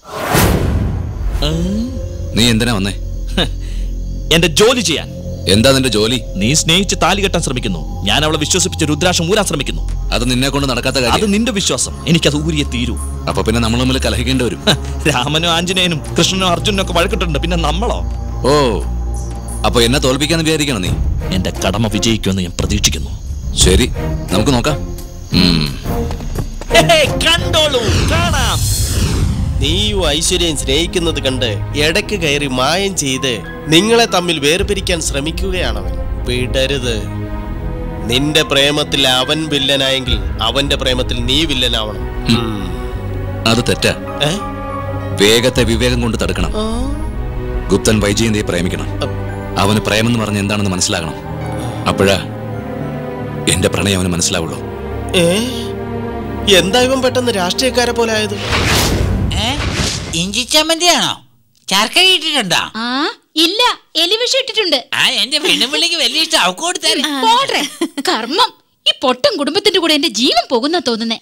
നീ എന്തിനാ വന്നേ എന്റെ ജോലി ചെയ്യാൻ എന്താ നിന്റെ ജോലി നീ സ്നേഹിച്ച് താലി കെട്ടാൻ ശ്രമിക്കുന്നു ഞാൻ അവളെ വിശ്വസിപ്പിച്ച് രുദ്രാക്ഷം ഊരാൻ ശ്രമിക്കുന്നു അത് നിന്നെ കൊണ്ട് നടക്കാത്ത അത് കാര്യം നിന്റെ വിശ്വാസം എനിക്കത് ഊരിയേ തീരൂ അപ്പൊ പിന്നെ നമ്മൾ തമ്മിൽ കലഹിക്കേണ്ടി വരും രാമനും ആഞ്ജനേയനും കൃഷ്ണനും അർജുനനും ഒക്കെ വഴക്കിട്ടുണ്ട് പിന്നെ നമ്മളോ ഓ അപ്പൊ എന്നെ തോൽപ്പിക്കാന്ന് വിചാരിക്കണം നീ എന്റെ കടമ വിജയിക്കുമെന്ന് ഞാൻ പ്രതീക്ഷിക്കുന്നു ശരി നമുക്ക് നോക്കാം ഉം. കണ്ടോളൂ കാണാം നീയും ഐശ്വര്യയും സ്നേഹിക്കുന്നത് കണ്ട് ഇടയ്ക്ക് കയറി മായം ചെയ്ത് നിങ്ങളെ തമ്മിൽ വേർപിരിക്കാൻ ശ്രമിക്കുകയാണവൻ വിടരുത് നിന്റെ പ്രേമത്തിൽ അവൻ വില്ലനായെങ്കിൽ അവന്റെ പ്രേമത്തിൽ നീ വില്ലനാവണം അത് തെറ്റാ ഏ? വേഗത്തെ വിവേകം കൊണ്ട് തടുക്കണം ഗുപ്തൻ വൈജയന്തിയെ പ്രേമിക്കണം അവന് പ്രേമെന്ന് എന്ന് പറഞ്ഞ എന്താണെന്ന് മനസ്സിലാകണം അപ്പോഴാ എന്റെ പ്രണയം അവന് മനസ്സിലാവുള്ളൂ ഏ എന്താ ഇവൻ പെട്ടെന്ന് രാഷ്ട്രീയക്കാരെ പോലെ ആയത് ഇഞ്ചി ചമ്മന്തിയാണോ ശർക്കര ഇട്ടിട്ടുണ്ടോ ആ ഇല്ല എലിവിഷം ഇട്ടിട്ടുണ്ട് ആ എന്റെ പെണ്ണുപിള്ളിക്ക് വലിയ ഇഷ്ടം അവക്ക് കൊടുത്താൽ പോട്ടെ കർമ്മം ഈ പൊട്ടൻ കുടുംബത്തിന്റെ കൂടെ എന്റെ ജീവൻ പോകുന്ന തോന്നുന്നേ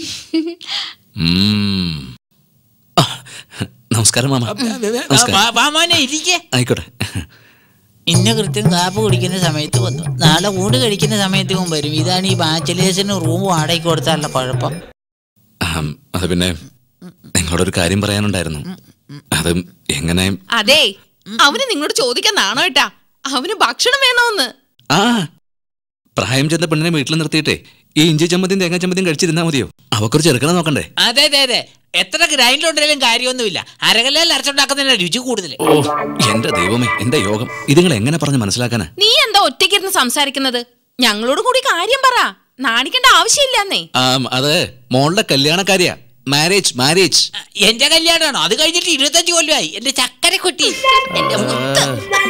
ഉം. ആ, നമസ്കാരം മാമ നമസ്കാരം മോനെ ഇരിക്കേ ആയിക്കോട്ടെ ഇന്ന കൃത്യം കാപ്പ് കുടിക്കുന്ന സമയത്ത് വന്നു നാളെ ഊണ് കഴിക്കുന്ന സമയത്തും വരും ഇതാണ് ഈ ബാച്ചലേഴ്സിന് റൂം വാടകയ്ക്ക് കൊടുത്താലുള്ള കുഴപ്പം ആം, അത് പിന്നെ നിങ്ങളോടൊരു കാര്യം പറയാനുണ്ടായിരുന്നു അത് എങ്ങനെ അതെ അവന് നിങ്ങളോട് ചോദിക്കാൻ നാണോ ഏട്ടാ അവന് ഭക്ഷണം വേണോന്ന് ആ പ്രായം ചെന്ന പെണ്ണിനെ വീട്ടിൽ നിർത്തിയിട്ടേ ഈ ഇഞ്ചി ചമ്മന്തിയും തേങ്ങാ ചമ്മന്തിയും കഴിച്ച് തിന്നാ മതിയോ അവക്കൊരു ചെറുക്കനെ നോക്കണ്ടേ അതെ അതെ അതെ എത്ര ഗ്രൈൻഡിലുണ്ടെങ്കിലും കാര്യമൊന്നുമില്ല അരകല്ലയിൽ അരച്ചുണ്ടാക്കുന്നതിന്റെ രുചി കൂടുതൽ ഓ എന്റെ ദൈവമേ എന്റെ യോഗം ഇതുങ്ങൾ എങ്ങനെ പറഞ്ഞ് മനസ്സിലാക്കാനാ നീ എന്താ ഒറ്റയ്ക്കിരുന്ന് സംസാരിക്കുന്നത് ഞങ്ങളോട് കൂടി കാര്യം പറ നാണിക്കേണ്ട ആവശ്യമില്ലെന്നേ ആം, അത് മോളുടെ കല്യാണക്കാരിയാ മാരേജ് മാരേജ് എന്റെ കല്യാണമാണോ അത് കഴിഞ്ഞിട്ട് ഇരുപത്തഞ്ച് കൊല്ലമായി എന്റെ ചക്കര കുട്ടി എന്റെ മുത്ത്.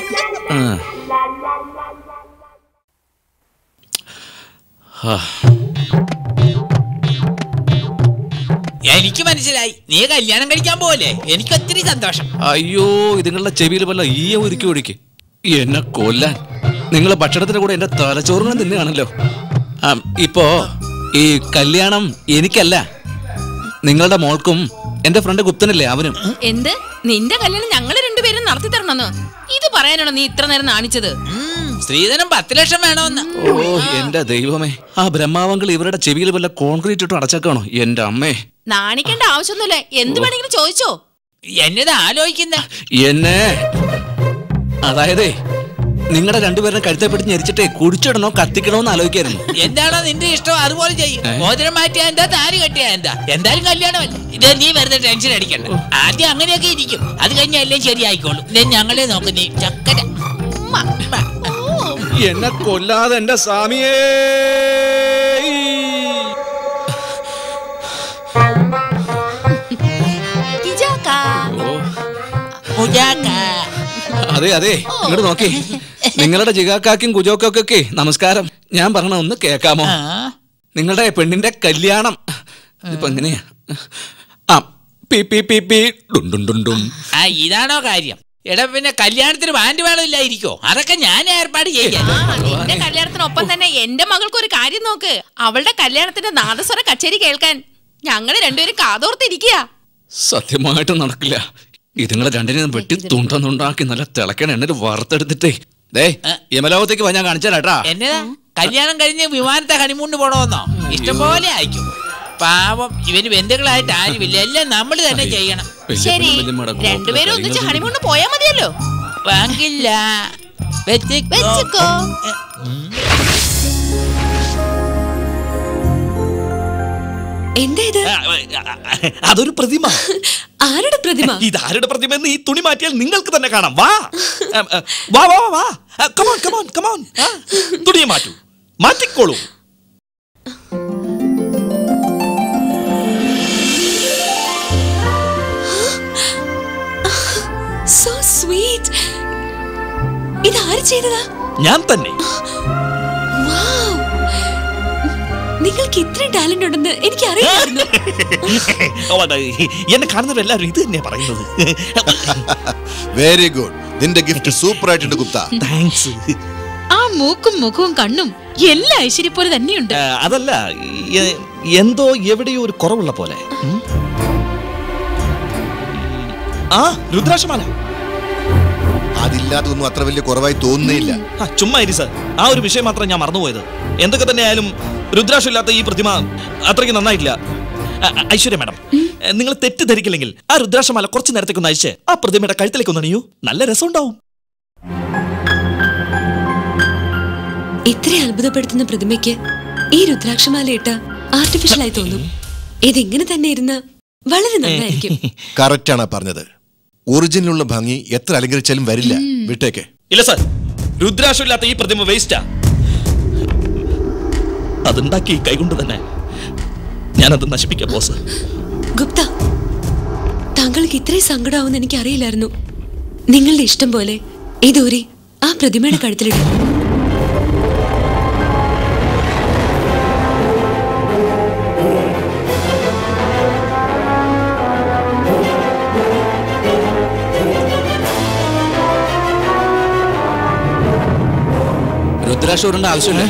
എനിക്ക് മനസ്സിലായി നീ കല്യാണം കഴിക്കാൻ പോലെ എനിക്ക് ഒത്തിരി സന്തോഷം അയ്യോ ഇതുങ്ങളുടെ ചെവിയിൽ വല്ല ഈയ ഒരുക്കി ഒഴുക്കി എന്നെ കൊല്ലാൻ നിങ്ങൾ ഭക്ഷണത്തിന്റെ കൂടെ എന്റെ തലച്ചോറിനെ തന്നെയാണല്ലോ ആം, ഇപ്പോ ഈ കല്യാണം എനിക്കല്ല നിങ്ങളുടെ മോൾക്കും എന്റെ ഫ്രണ്ട് ഗുപ്തനല്ലേ അവനും എന്ത് നിന്റെ കല്യാണം ഞങ്ങള് രണ്ടുപേരും നടത്തി തരണമെന്ന് ഇത് പറയാനാണോ നീ ഇത്ര നേരം നാണിച്ചത് സ്ത്രീധനം പത്ത് ലക്ഷം വേണമെന്ന് ഓ എന്റെ ദൈവമേ ആ ബ്രഹ്മാവങ്കൾ ഇവരുടെ ചെവിയിൽ വല്ല കോൺക്രീറ്റ് ഇട്ട് അടച്ചേക്കാണോ എന്റെ അമ്മേ നാണിക്കേണ്ട ആവശ്യമൊന്നുമില്ല എന്ത് വേണമെങ്കിലും ചോദിച്ചോ എന്നതാ ആലോചിക്കുന്ന എന്നെ അതായതേ നിങ്ങളുടെ രണ്ടുപേരുടെ കഴുത്തെ പിടിച്ച് ഞെരിച്ചിട്ടേ കുടിച്ചിടണോ കത്തിക്കണോ എന്ന് ആലോചിക്കായിരുന്നു എന്താണോ നിന്റെ ഇഷ്ടം അതുപോലെ ചെയ്യും ഏ? മോതിരം മാറ്റിയാ എന്താ താരി കെട്ടിയാ എന്താ എന്തായാലും കല്യാണമല്ല ഇത് നീ വെറുതെ ടെൻഷൻ അടിക്കണ്ട ആദ്യം അങ്ങനെയൊക്കെ ഇരിക്കും അത് കഴിഞ്ഞാൽ എല്ലാം ശരിയായിക്കോളും ഇത് ഞങ്ങളെ നോക്ക് നീ ചക്കര ഉമ്മ, ഉമ്മ. എന്നെ കൊല്ലാതെ എന്റെ സ്വാമിയേ മുജാക്ക. അതെ അതെ ഇങ്ങോട്ട് നോക്കി നിങ്ങളുടെ ജിഗാക്കാക്കും കുജോക്കൊക്കെ നമസ്കാരം ഞാൻ പറഞ്ഞ ഒന്ന് കേക്കാമോ നിങ്ങളുടെ പെണ്ണിന്റെ കല്യാണം ഇപ്പൊ എങ്ങനെയാ ആ പി പി പി പി ഡും ഡും ഡും ഡും ആ ഇതാണോ കാര്യം എടാ പിന്നെ കല്യാണത്തിന് ബാൻഡ് വേണമില്ലായിരിക്കോ അതൊക്കെ ഞാൻ ഏർപ്പാട് ചെയ്യാം നിന്റെ കല്യാണത്തിനൊപ്പം തന്നെ എന്റെ മകൾക്ക് ഒരു കാര്യം നോക്ക് അവളുടെ കല്യാണത്തിന്റെ നാദസ്വര കച്ചേരി കേൾക്കാൻ ഞങ്ങള് രണ്ടുപേരും കാതോർത്തിരിക്കുക സത്യമായിട്ട് നടക്കില്ല ഇതുങ്ങളെ രണ്ടിനെയും വെട്ടി തുണ്ടന്നുണ്ടാക്കി നല്ല തിളക്കണ എണ്ണയിൽ വറുത്തെടുത്തിട്ടേ ദേ യമലോകത്തേക്ക് വാ ഞാൻ കാണിച്ചാലാട്ടാ എന്നതാ കല്യാണം കഴിഞ്ഞ് വിമാനത്തെ ഹണിമൂണിന് പോണോന്നോ ഇഷ്ടംപോലെ അയക്കും പാവം ഇവന് ബന്ധുക്കളായിട്ട് ആരുമില്ല എല്ലാം നമ്മൾ തന്നെ ചെയ്യണം ശരി രണ്ടുപേരും ഒന്നിച്ച് ഹണിമൂണിന് പോയാ മതിയല്ലോ വാങ്ങില്ല വെച്ചോ എന്താ ഇത് അതൊരു പ്രതിമ ആരുടെ പ്രതിമ ഇതാരുടെ പ്രതിമ എന്ന് ഈ തുണി മാറ്റിയാൽ നിങ്ങൾക്ക് തന്നെ കാണാം വാ ആ, ആ, വാ വാ വാ കമോൺ കമോൺ കമോൺ തുണിയെ മാറ്റൂ മാറ്റിക്കോളൂ സോ സ്വീറ്റ് ഇത് ആര് ചെയ്തതാ ഞാൻ തന്നെ Wow. നിങ്ങൾക്ക് ഇത്രയും ടാലന്റ് ഉണ്ടെന്ന് എനിക്ക് അറിയാമായിരുന്നു ഓ, അതെ. എന്നെ കാണുന്നവരെല്ലാവരും ഇത് തന്നെയാ പറയുന്നത് വെരി ഗുഡ് നിന്റെ ഗിഫ്റ്റ് സൂപ്പർ ആയിട്ടുണ്ട് ഗുപ്ത താങ്ക്സ് ആ മൂക്കും മുഖവും കണ്ണും എല്ലാ ഐശ്വര്യ പോലെ തന്നെയുണ്ട് അതല്ല എ- എന്തോ എവിടെയോ ഒരു കുറവുള്ള പോലെ ഉം. ആ രുദ്രാക്ഷമാല അതില്ലാത്തതൊന്നും അത്ര വലിയ കുറവായി തോന്നുന്നില്ല ആ, ചുമ്മാ ഇരി സർ ആ ഒരു വിഷയം മാത്രം ഞാൻ മറന്നുപോയത് എന്തൊക്കെ തന്നെ ആയാലും രുദ്രാക്ഷം ഇല്ലാത്ത ഈ പ്രതിമ അത്രയ്ക്ക് നന്നായിട്ടില്ല ആ, ആ, ഐശ്വര്യ മാഡം നിങ്ങൾ തെറ്റിദ്ധരിക്കില്ലെങ്കിൽ ആ രുദ്രാക്ഷമാല കുറച്ച് നേരത്തേക്ക് ഒന്ന് അയച്ച് ആ പ്രതിമയുടെ കഴുത്തിലേക്ക് ഒന്ന് അണിയൂ നല്ല രസമുണ്ടാവും ഇത്ര അത്ഭുതപ്പെടുത്തുന്ന പ്രതിമയ്ക്ക് ഈ രുദ്രാക്ഷമാല ഇട്ട ആർട്ടിഫിഷ്യൽ ആയി തോന്നും ഇതിങ്ങനെ തന്നെ ഇരുന്ന് വളരെ നന്നായിരിക്കും കറക്റ്റ് ആണ് പറഞ്ഞത് ഒറിജിനലുള്ള ഭംഗി എത്ര അലങ്കരിച്ചാലും വരില്ല വിട്ടേക്ക് ഇല്ല സർ രുദ്രാക്ഷം ഇല്ലാത്ത ഈ പ്രതിമ വേസ്റ്റാ അതുണ്ടാക്കി ഈ കൈകൊണ്ട് തന്നെ ഞാനത് നശിപ്പിക്കാം ബോസ് ഗുപ്ത താങ്കൾക്ക് ഇത്രയും സങ്കടമാവുമെന്ന് എനിക്ക് അറിയില്ലായിരുന്നു നിങ്ങളുടെ ഇഷ്ടം പോലെ ഇതൂരി ആ പ്രതിമയുടെ കഴുത്തിലിടും രുദ്രാക്ഷൂറിന്റെ ആവശ്യമില്ല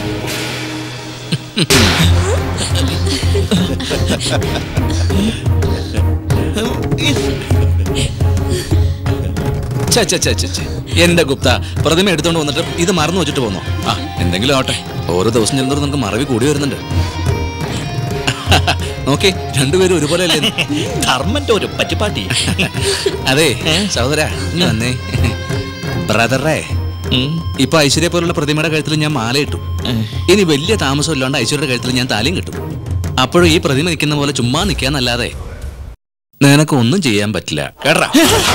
ഛെ, ഛെ, ഛെ, ഛെ, ഛെ. എന്റെ ഗുപ്ത പ്രതിമ എടുത്തോണ്ട് വന്നിട്ട് ഇത് മറന്നു വെച്ചിട്ട് പോന്നോ ആ എന്തെങ്കിലും ആവട്ടെ ഓരോ ദിവസം ചെല്ലുന്നവർ നമുക്ക് മറവി കൂടി വരുന്നുണ്ട് രണ്ടുപേരും ഒരുപോലെ അല്ലേ ധർമ്മന്റെ ഒരു പറ്റിപ്പാട്ടി അതെ സഹോദര ഇനി വന്നേ ബ്രദറേ ഇപ്പൊ ഐശ്വര്യ പോലുള്ള പ്രതിമയുടെ കഴുത്തിൽ ഞാൻ മാലയിട്ടു ഇനി വലിയ താമസം ഇല്ലാണ്ട് ഐശ്വര്യയുടെ കഴുത്തിൽ ഞാൻ താലിയും കിട്ടും അപ്പോഴും ഈ പ്രതിമ നിൽക്കുന്ന പോലെ ചുമ്മാ നിൽക്കാന്നല്ലാതെ നിനക്ക് ഒന്നും ചെയ്യാൻ പറ്റില്ല കേട്ടാ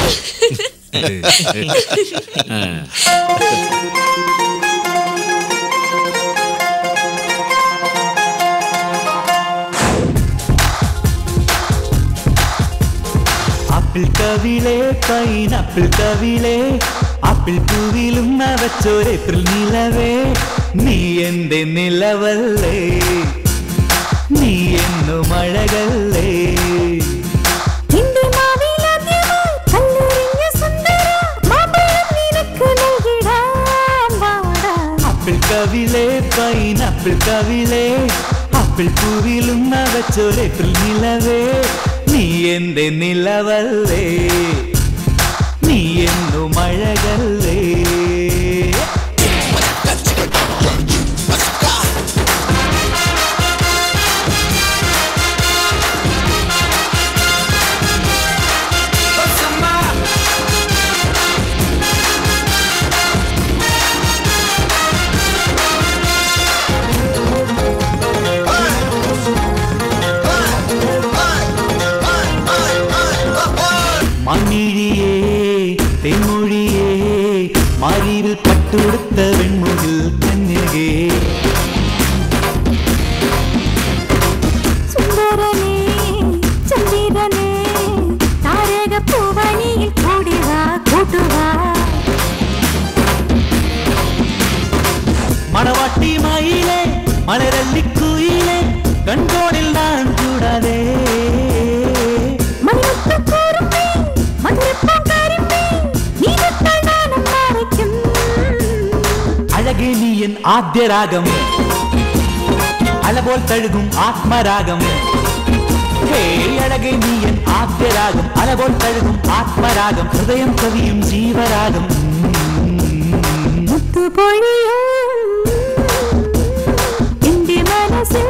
ആപ്പിൾ കവിളെ പൈനാപ്പിൾ കവിളെ ആപ്പിൾ പൂവിലും നവച്ചൊരു ഏപ്രിൽ നിലവേ നീ എന്റെ നിലവല്ലേ നീ എന്നു മഴകല്ലേ എന്റെ മാവിലാദ്യമായി കല്ലെറിഞ്ഞ സുന്ദര മാമ്പഴം നിനക്ക് നൽകിടാം വാടാ. ആപ്പിൾ കവിളെ പൈനാപ്പിൾ കവിളെ ആപ്പിൾ പൂവിലും നവച്ചൊരു ഏപ്രിൽ നിലവേ നീ എന്റെ നിലവല്ലേ നീ എന്നു മഴകല്ലേ മണ്ണിഴിയേ തെന്മൊഴിയേ മാരിവിൽ പട്ടുടുത്ത വെൺമുകിൽ കന്യകേ സുന്ദരനേ ചന്ദ്രനേ താരകപ്പൂവനിയിൽ കൂടിവാ കൂട്ടുവാ മണവാട്ടി മയിലെ മലരല്ലിക്കുയിലെ കൺകോണിൽ ഞാൻ കൂടാതെ മണിമുത്തുകൂറുമ്പേ മധുരപ്പൂങ്കാരിമ്പേ നീ തൊട്ടാൽ നാണം മറയ്ക്കും അഴകേ നീ എൻ ആദ്യ രാഗം അലപോൽ തഴുകും ആത്മരാഗം ഹേ അഴകെ നീയൻ ആദ്യരാഗം അലപോൽ തഴുകും ആത്മരാഗം ഹൃദയം കവിയും ജീവരാഗം മുത്തുപൊഴിയും എന്റെ മനസ്സിൽ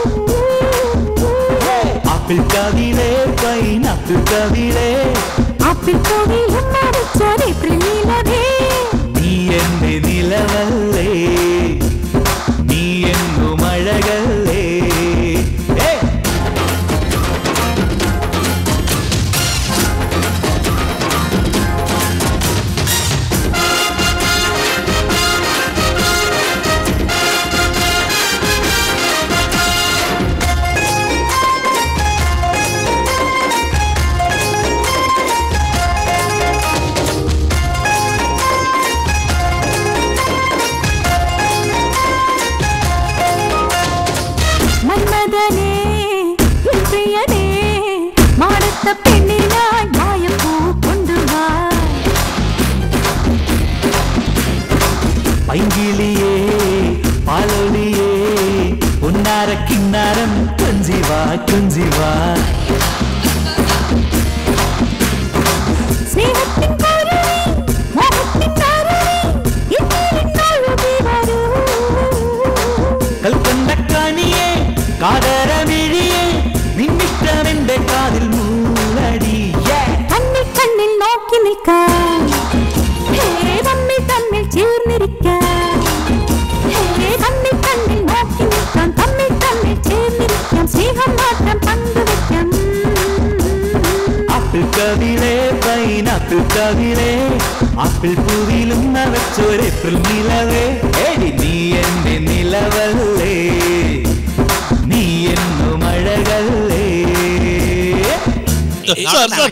ആപ്പിൾ കവിളേ പൈനാപ്പിൾ കവിളേ ആപ്പിൾ കൊടിയും മരിച്ചൊരു പ്രിയനവേ നീ എന്റെ നിലവല്ലേ നീ എങ്ങും അഴകല്ലേ ഏ മന്മഥനേ എൻ പ്രിയനേ മാടത്ത പെണ്ണിനായി മായപ്പൂ കൊണ്ടുവാ പൈങ്കിളിയേ പാലൊളിയേ ഉന്നാര കിന്നാരം കുഞ്ചിവാ കുഞ്ചിവാ സ്നേഹത്തിൻ കരുണി മോഹത്തിൻ കരുണി എന്നിരുന്നൊഴുകി വരൂ കൽക്കണ്ട കണിയേ കാതരമിഴിയേ നിന്നിഷ്ടമെന്റെ കാതിൽ മൂളടിയേ കണ്ണിൽ കണ്ണിൽ നോക്കി നിൽക്കാം ഹേ തമ്മിൽ തമ്മിൽ ചേർന്നിരിക്കാം ഹേ തമ്മിൽ തമ്മിൽ നോക്കി നിൽക്കാം തമ്മിൽ തമ്മിൽ ചേർന്നിരിക്കാം സ്നേഹം മാത്രം പങ്കുവെക്കാം ആപ്പിൾ കവിളേ പൈനാപ്പിൾ കവിളേ ആപ്പിൾ പൂവിലും നവച്ചൊരു ഏപ്രിൽ നിലവേ എടി നീ എന്റെ നിലവല്ലേ നീ എന്നും അഴകല്ലേ sir, sir,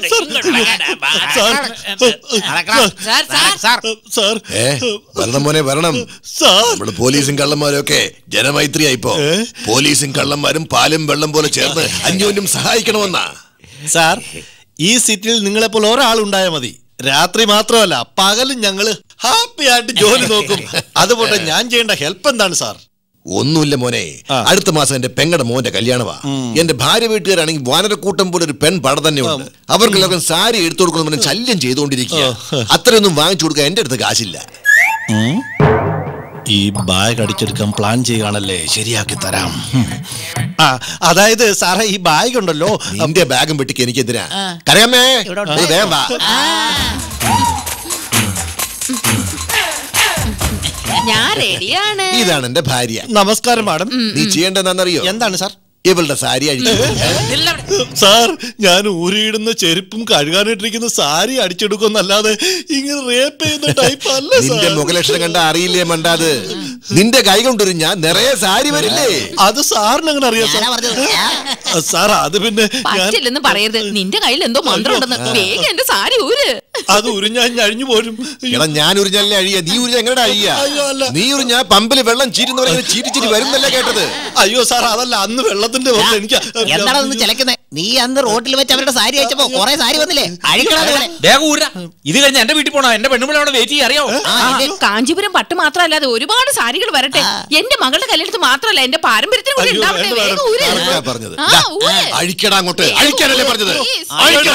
sir, sir, sir, sir, ഏ വരണം മോനെ വരണം നമ്മുടെ പോലീസും കള്ളന്മാരും ഒക്കെ ജനമൈത്രിയായിപ്പോ പോലീസും കള്ളന്മാരും പാലും വെള്ളം പോലെ ചേർന്ന് അന്യോന്യം സഹായിക്കണമെന്നാ സാർ ഈ സീറ്റിൽ നിങ്ങളെ പോലെ ഒരാൾ ഉണ്ടായാൽ മതി രാത്രി മാത്രമല്ല പകലും ഞങ്ങള് ഹാപ്പി ആയിട്ട് ജോലി നോക്കും അതുപോലെ ഞാൻ ചെയ്യേണ്ട ഹെൽപ്പ് എന്താണ് സാർ ഒന്നുമില്ല മോനെ അടുത്ത മാസം എന്റെ പെങ്ങടെ മോന്റെ കല്യാണമാ എന്റെ ഭാര്യ വീട്ടുകാരാണെങ്കിൽ വാനരക്കൂട്ടം പോലെ ഒരു പെൺ പട തന്നെ ഉണ്ട് അവർക്ക് എല്ലാവർക്കും സാരി എടുത്തു കൊടുക്കണമെന്ന് ശല്യം ചെയ്തുകൊണ്ടിരിക്കുക അത്രയൊന്നും വാങ്ങിച്ചു കൊടുക്കാൻ എന്റെ അടുത്ത് കാശില്ല ഉം. ഈ ബാഗ് അടിച്ചെടുക്കാൻ പ്ലാൻ ചെയ്യുകയാണല്ലേ ശരിയാക്കി തരാം ഉം. ആ അതായത് സാറേ ഈ ബാഗ് ഉണ്ടല്ലോ നിന്റെ ബാഗും വെട്ടിക്ക് എനിക്ക് എന്തിനാ കരയമ്മേ നീ വേഗം വാ. ഞാൻ റെഡിയാണ് ഇതാണ് എന്റെ ഭാര്യ നമസ്കാരം മാഡം നീ ചെയ്യേണ്ടതെന്നറിയോ എന്താണ് സാർ ഇവളുടെ സാരി അഴിച്ചു സാർ ഞാൻ ഊരിയിടുന്ന ചെരുപ്പും കഴുകാനിട്ടിരിക്കുന്ന സാരി അടിച്ചെടുക്കുന്നല്ലാതെ ഇങ്ങനെ റേപ്പ് ചെയ്യുന്ന ടൈപ്പ് അല്ല നിന്റെ സാർ മുഖലക്ഷണം കണ്ട അറിയില്ലേ മണ്ടാത് നിന്റെ കൈ കൊണ്ടൊരു ഞാൻ നിറയെ സാരി വരില്ലേ അത് സാറിന് അങ്ങനെ അറിയാം സാർ സാർ അത് പിന്നെ ഞാൻ പറ്റില്ലെന്ന് പറയരുത് നിന്റെ കയ്യിൽ എന്തോ മന്ത്രം ഉണ്ടെന്ന് വേഗം എന്റെ സാരി ഊര് അത് ഉരിഞ്ഞാൻ അഴിഞ്ഞു പോരും എടാ ഞാൻ ഉരിഞ്ഞല്ലേ അഴിയ നീ ഉരിഞ്ഞ എങ്ങനെ അഴിയ അയ്യോ, അല്ല. നീ ഉരിഞ്ഞ പമ്പില് വെള്ളം ചീരുന്നവരെ ചീരിച്ചിരി വരുന്നല്ലേ കേട്ടത് അയ്യോ സാർ അതല്ല അന്ന് വെള്ളത്തിന്റെ വെള്ളം എനിക്ക് എന്താണ് ഒന്ന് ചിലക്കുന്നത് നീ അന്ന് റോട്ടിൽ വെച്ച് അവരുടെ സാരി അയച്ചപ്പോ കൊറേ സാരി വന്നില്ലേ അഴിക്കണം അതുപോലെ. വേഗം ഊരാ ഇത് കഴിഞ്ഞ് എന്റെ വീട്ടിൽ പോണോ എന്റെ പെണ്ണുമ്പിള അവിടെ വെയിറ്റ് ചെയ്യാൻ അറിയോ കാഞ്ചീപുരം പട്ട് മാത്രമല്ലാതെ ഒരുപാട് സാരികൾ വരട്ടെ എന്റെ മകളുടെ കല്യാണത്തിന് മാത്രമല്ല എന്റെ പാരമ്പര്യത്തിന് കൂടി അയ്യോ, ഉണ്ടാവട്ടെ വേണ്ട, വേഗം ഊര് ആർക്കാ പറഞ്ഞത് ആ, ദാ, ഊര്. അഴിക്കടാ അങ്ങോട്ട് വേഗം അഴിക്കാനല്ലേ ഊര്. പറഞ്ഞത് Please. അഴിക്കടാ.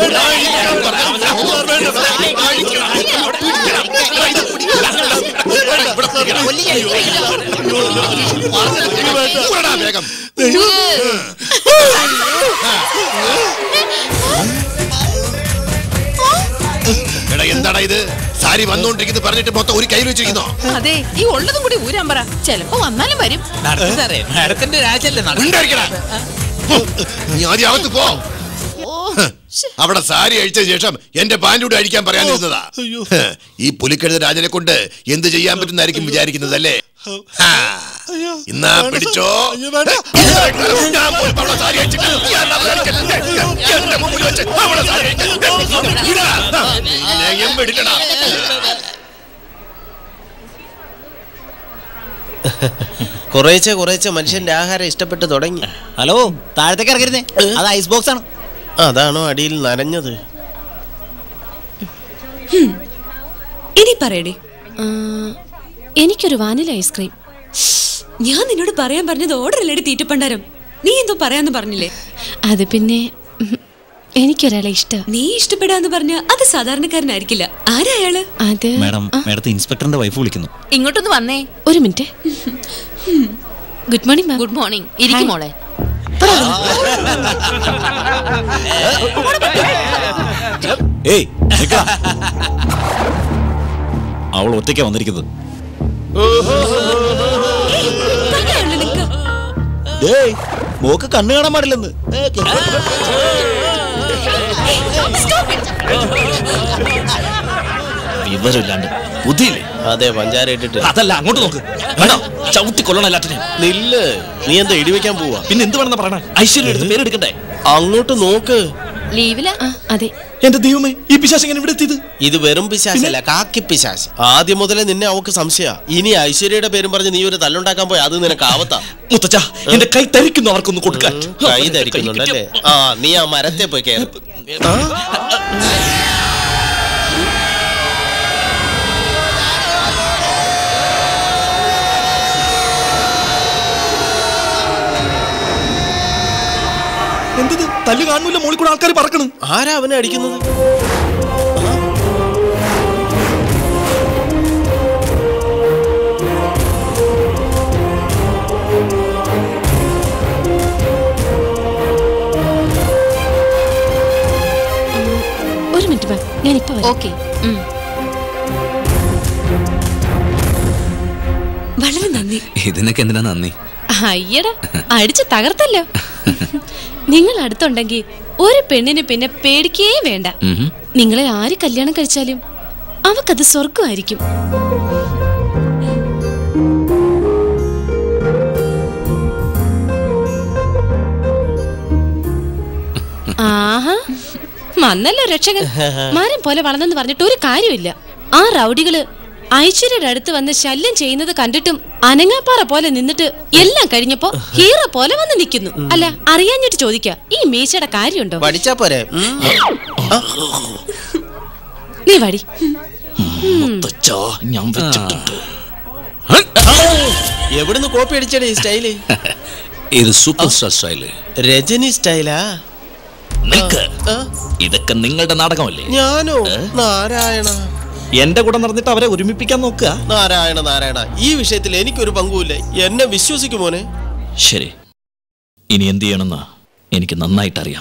ഊരടാ വേഗം എടാ എന്താടാ ഇത് സാരി വന്നോണ്ടിരിക്കുന്നത് പറഞ്ഞിട്ട് മൊത്തം ഒരു കയ്യിൽ വെച്ചിരിക്കുന്നോ അതെ ഈ ഉള്ളതും കൂടി ഊരാൻ പറ ചെലപ്പോ വന്നാലും വരും നടക്ക് സാറേ മാഡത്തിന്റെ രാജല്ലേ ഉണ്ടായിരിക്കടാ നീ ആദ്യം അകത്ത് പോ അവിടെ സാരി അഴിച്ച ശേഷം എന്റെ പാൻറ്റൂടെ അഴിക്കാൻ പറയാനിരുന്നതാ ഹ്, ഈ പുലിക്കഴുത രാജനെ കൊണ്ട് എന്ത് ചെയ്യാൻ പറ്റുന്നായിരിക്കും വിചാരിക്കുന്നത് അല്ലേ ഹാ, ഇന്നാ പിടിച്ചോ ഞാൻ പോയി അവളെ സാരി അഴിച്ചിട്ട് ഞാൻ അവളെ അഴിക്കട്ടെ. എന്റെ മുമ്പിൽ വെച്ച് അവളെ സാരി അഴിക്കട്ടെ. ഇടാ. നിന്നെ ഞാൻ പിടിക്കടാ. കുറേശ്ശെ കുറേശ്ശെ മനുഷ്യന്റെ ആഹാരം ഇഷ്ടപ്പെട്ട് തുടങ്ങി ഹലോ താഴത്തേക്ക് ഇറങ്ങരുന്നേ അത് ഐസ് ബോക്സ് ആണ് അതാണോ അടിയിൽ നനഞ്ഞത് ഹും. ഇനി പറയടേ എനിക്കൊരു വാനില ഐസ്ക്രീം ഞാൻ നിന്നോട് പറയാൻ പറഞ്ഞത് ഓർഡർ അല്ലേടി തീറ്റപ്പണ്ടാരം നീ എന്തോ പറയാന്ന് പറഞ്ഞില്ലേ അത് പിന്നെ ഉം, എനിക്കൊരാളെ ഇഷ്ടം നീ ഇഷ്ടപ്പെടാന്ന് പറഞ്ഞ അത് സാധാരണക്കാരനായിരിക്കില്ല ആരാ അയാള് അത് മാഡം മാഡത്തെ ഇൻസ്പെക്ടറിന്റെ വൈഫ് വിളിക്കുന്നു ഇങ്ങോട്ടൊന്ന് വന്നേ ഒരു minute good morning ma'am good morning ഇരിക്കും മോളെ ഏയ് നിക്കടാ. അവൾ ഒറ്റയ്ക്കാ വന്നിരിക്കുന്നത് ഏയ് മോക്ക് കണ്ണു കാണാൻ പാടില്ലെന്ന് ഏ, വിവരമില്ലാണ്ട് ബുദ്ധിയില്ലേ അതെ പഞ്ചാര ഇട്ടിട്ട് അതല്ല അങ്ങോട്ട് നോക്ക് വേണോ ചവിട്ടി കൊല്ലണം എല്ലാറ്റിനെയും നില്ല് നീ എന്താ ഇടിവെക്കാൻ പോവാ പിന്നെ എന്ത് വേണമെന്ന് പറയണേ ഐശ്വര്യ എടുത്ത് പേരെടുക്കണ്ടേ അങ്ങോട്ട് നോക്ക് ലീവില അതെ എന്റെ ദൈവമേ ഈ പിശാശ് എങ്ങനെ ഇവിടെ എത്തിയത് ഇത് വെറും പിശാശല്ല കാക്കി പിശാശ് ആദ്യം മുതലേ നിന്നെ അവക്ക് സംശയ ഇനി ഐശ്വര്യയുടെ പേരും പറഞ്ഞ് നീ ഒരു തല്ലുണ്ടാക്കാൻ പോയി അത് നിനക്ക് ആവത്താ മുത്തച്ഛ എന്റെ കൈ തരിക്കുന്നു അവർക്കൊന്ന് കൊടുക്കാൻ കൈ ധരിക്കുന്നുണ്ടല്ലേ ആ നീ ആ മരത്തെ പോയി കയറി ആ? എന്തത് തല്ല് കാണുന്നില്ല മോളിൽ കൂടെ ആൾക്കാർ പറക്കണ് ആരാ അവനെ അടിക്കുന്നത് ഒരു മിനിറ്റ് മാം ഞാൻ ഇപ്പൊ ഓക്കെ വളരെ നന്ദി ഇതിനൊക്കെ എന്തിനാ നന്ദി അയ്യടാ അടിച്ച് തകർത്തല്ലോ നിങ്ങൾ അടുത്തുണ്ടെങ്കിൽ ഒരു പെണ്ണിന് പിന്നെ പേടിക്കേ വേണ്ട ഉം. നിങ്ങളെ ആര് കല്യാണം കഴിച്ചാലും അവക്കത് സ്വർഗമായിരിക്കും ആഹാ വന്നല്ലോ രക്ഷകൻ മരം പോലെ വളർന്നെന്ന് പറഞ്ഞിട്ട് ഒരു കാര്യമില്ല ആ റൗഡികള് ഐശ്വര്യയുടെ അടുത്ത് വന്ന് ശല്യം ചെയ്യുന്നത് കണ്ടിട്ടും അനങ്ങാപ്പാറ പോലെ നിന്നിട്ട് എല്ലാം കഴിഞ്ഞപ്പോ ഹീറോ പോലെ വന്ന് നിൽക്കുന്നു അല്ല അറിയാഞ്ഞിട്ട് ചോദിക്ക ഈ മീശയുടെ കാര്യമുണ്ടോ പഠിച്ചാ പോരെ ഉം. നീ വടി മുത്തച്ഛാ ഞാൻ വെച്ചിട്ടുണ്ട് എവിടുന്ന് കോപ്പി അടിച്ചടേ ഈ സ്റ്റൈല് ഇത് സൂപ്പർ സ്റ്റാർ സ്റ്റൈല് രജനി സ്റ്റൈലാ നിൽക്ക് ഇതൊക്കെ നിങ്ങളുടെ നാടകമല്ലേ ഞാനോ നാരായണ എന്റെ കൂടെ നടന്നിട്ട് അവരെ ഒരുമിപ്പിക്കാൻ നോക്കുക നാരായണ നാരായണ ഈ വിഷയത്തിൽ എനിക്കൊരു പങ്കുമില്ല എന്നെ വിശ്വസിക്കുമോനെ ശരി ഇനി എന്ത് ചെയ്യണമെന്ന് എനിക്ക് നന്നായിട്ട് അറിയാം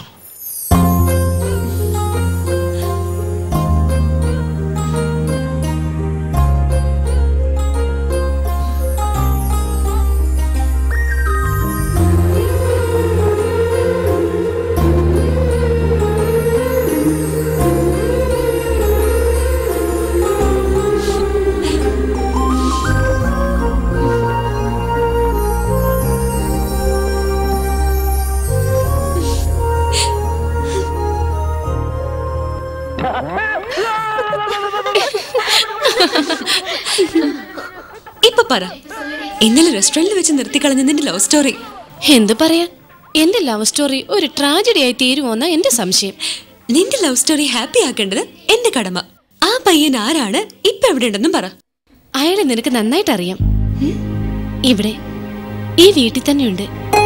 ഇപ്പൊ പറ ഇന്നലെ റെസ്റ്റോറന്റിൽ വെച്ച് നിർത്തിക്കളഞ്ഞ നിന്റെ ലവ് സ്റ്റോറി എന്ത് പറയാൻ എന്റെ ലവ് സ്റ്റോറി ഒരു ട്രാജഡി ആയി തീരുമോന്ന എന്റെ സംശയം നിന്റെ ലവ് സ്റ്റോറി ഹാപ്പി ആക്കേണ്ടത് എന്റെ കടമ ആ പയ്യൻ ആരാണ് ഇപ്പൊ എവിടെ ഉണ്ടെന്നും പറ അയാളെ നിനക്ക് നന്നായിട്ട് അറിയാം ഇവിടെ ഈ വീട്ടിൽ തന്നെയുണ്ട്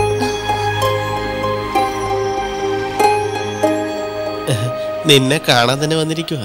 നിന്നെ കാണാൻ തന്നെ വന്നിരിക്കുക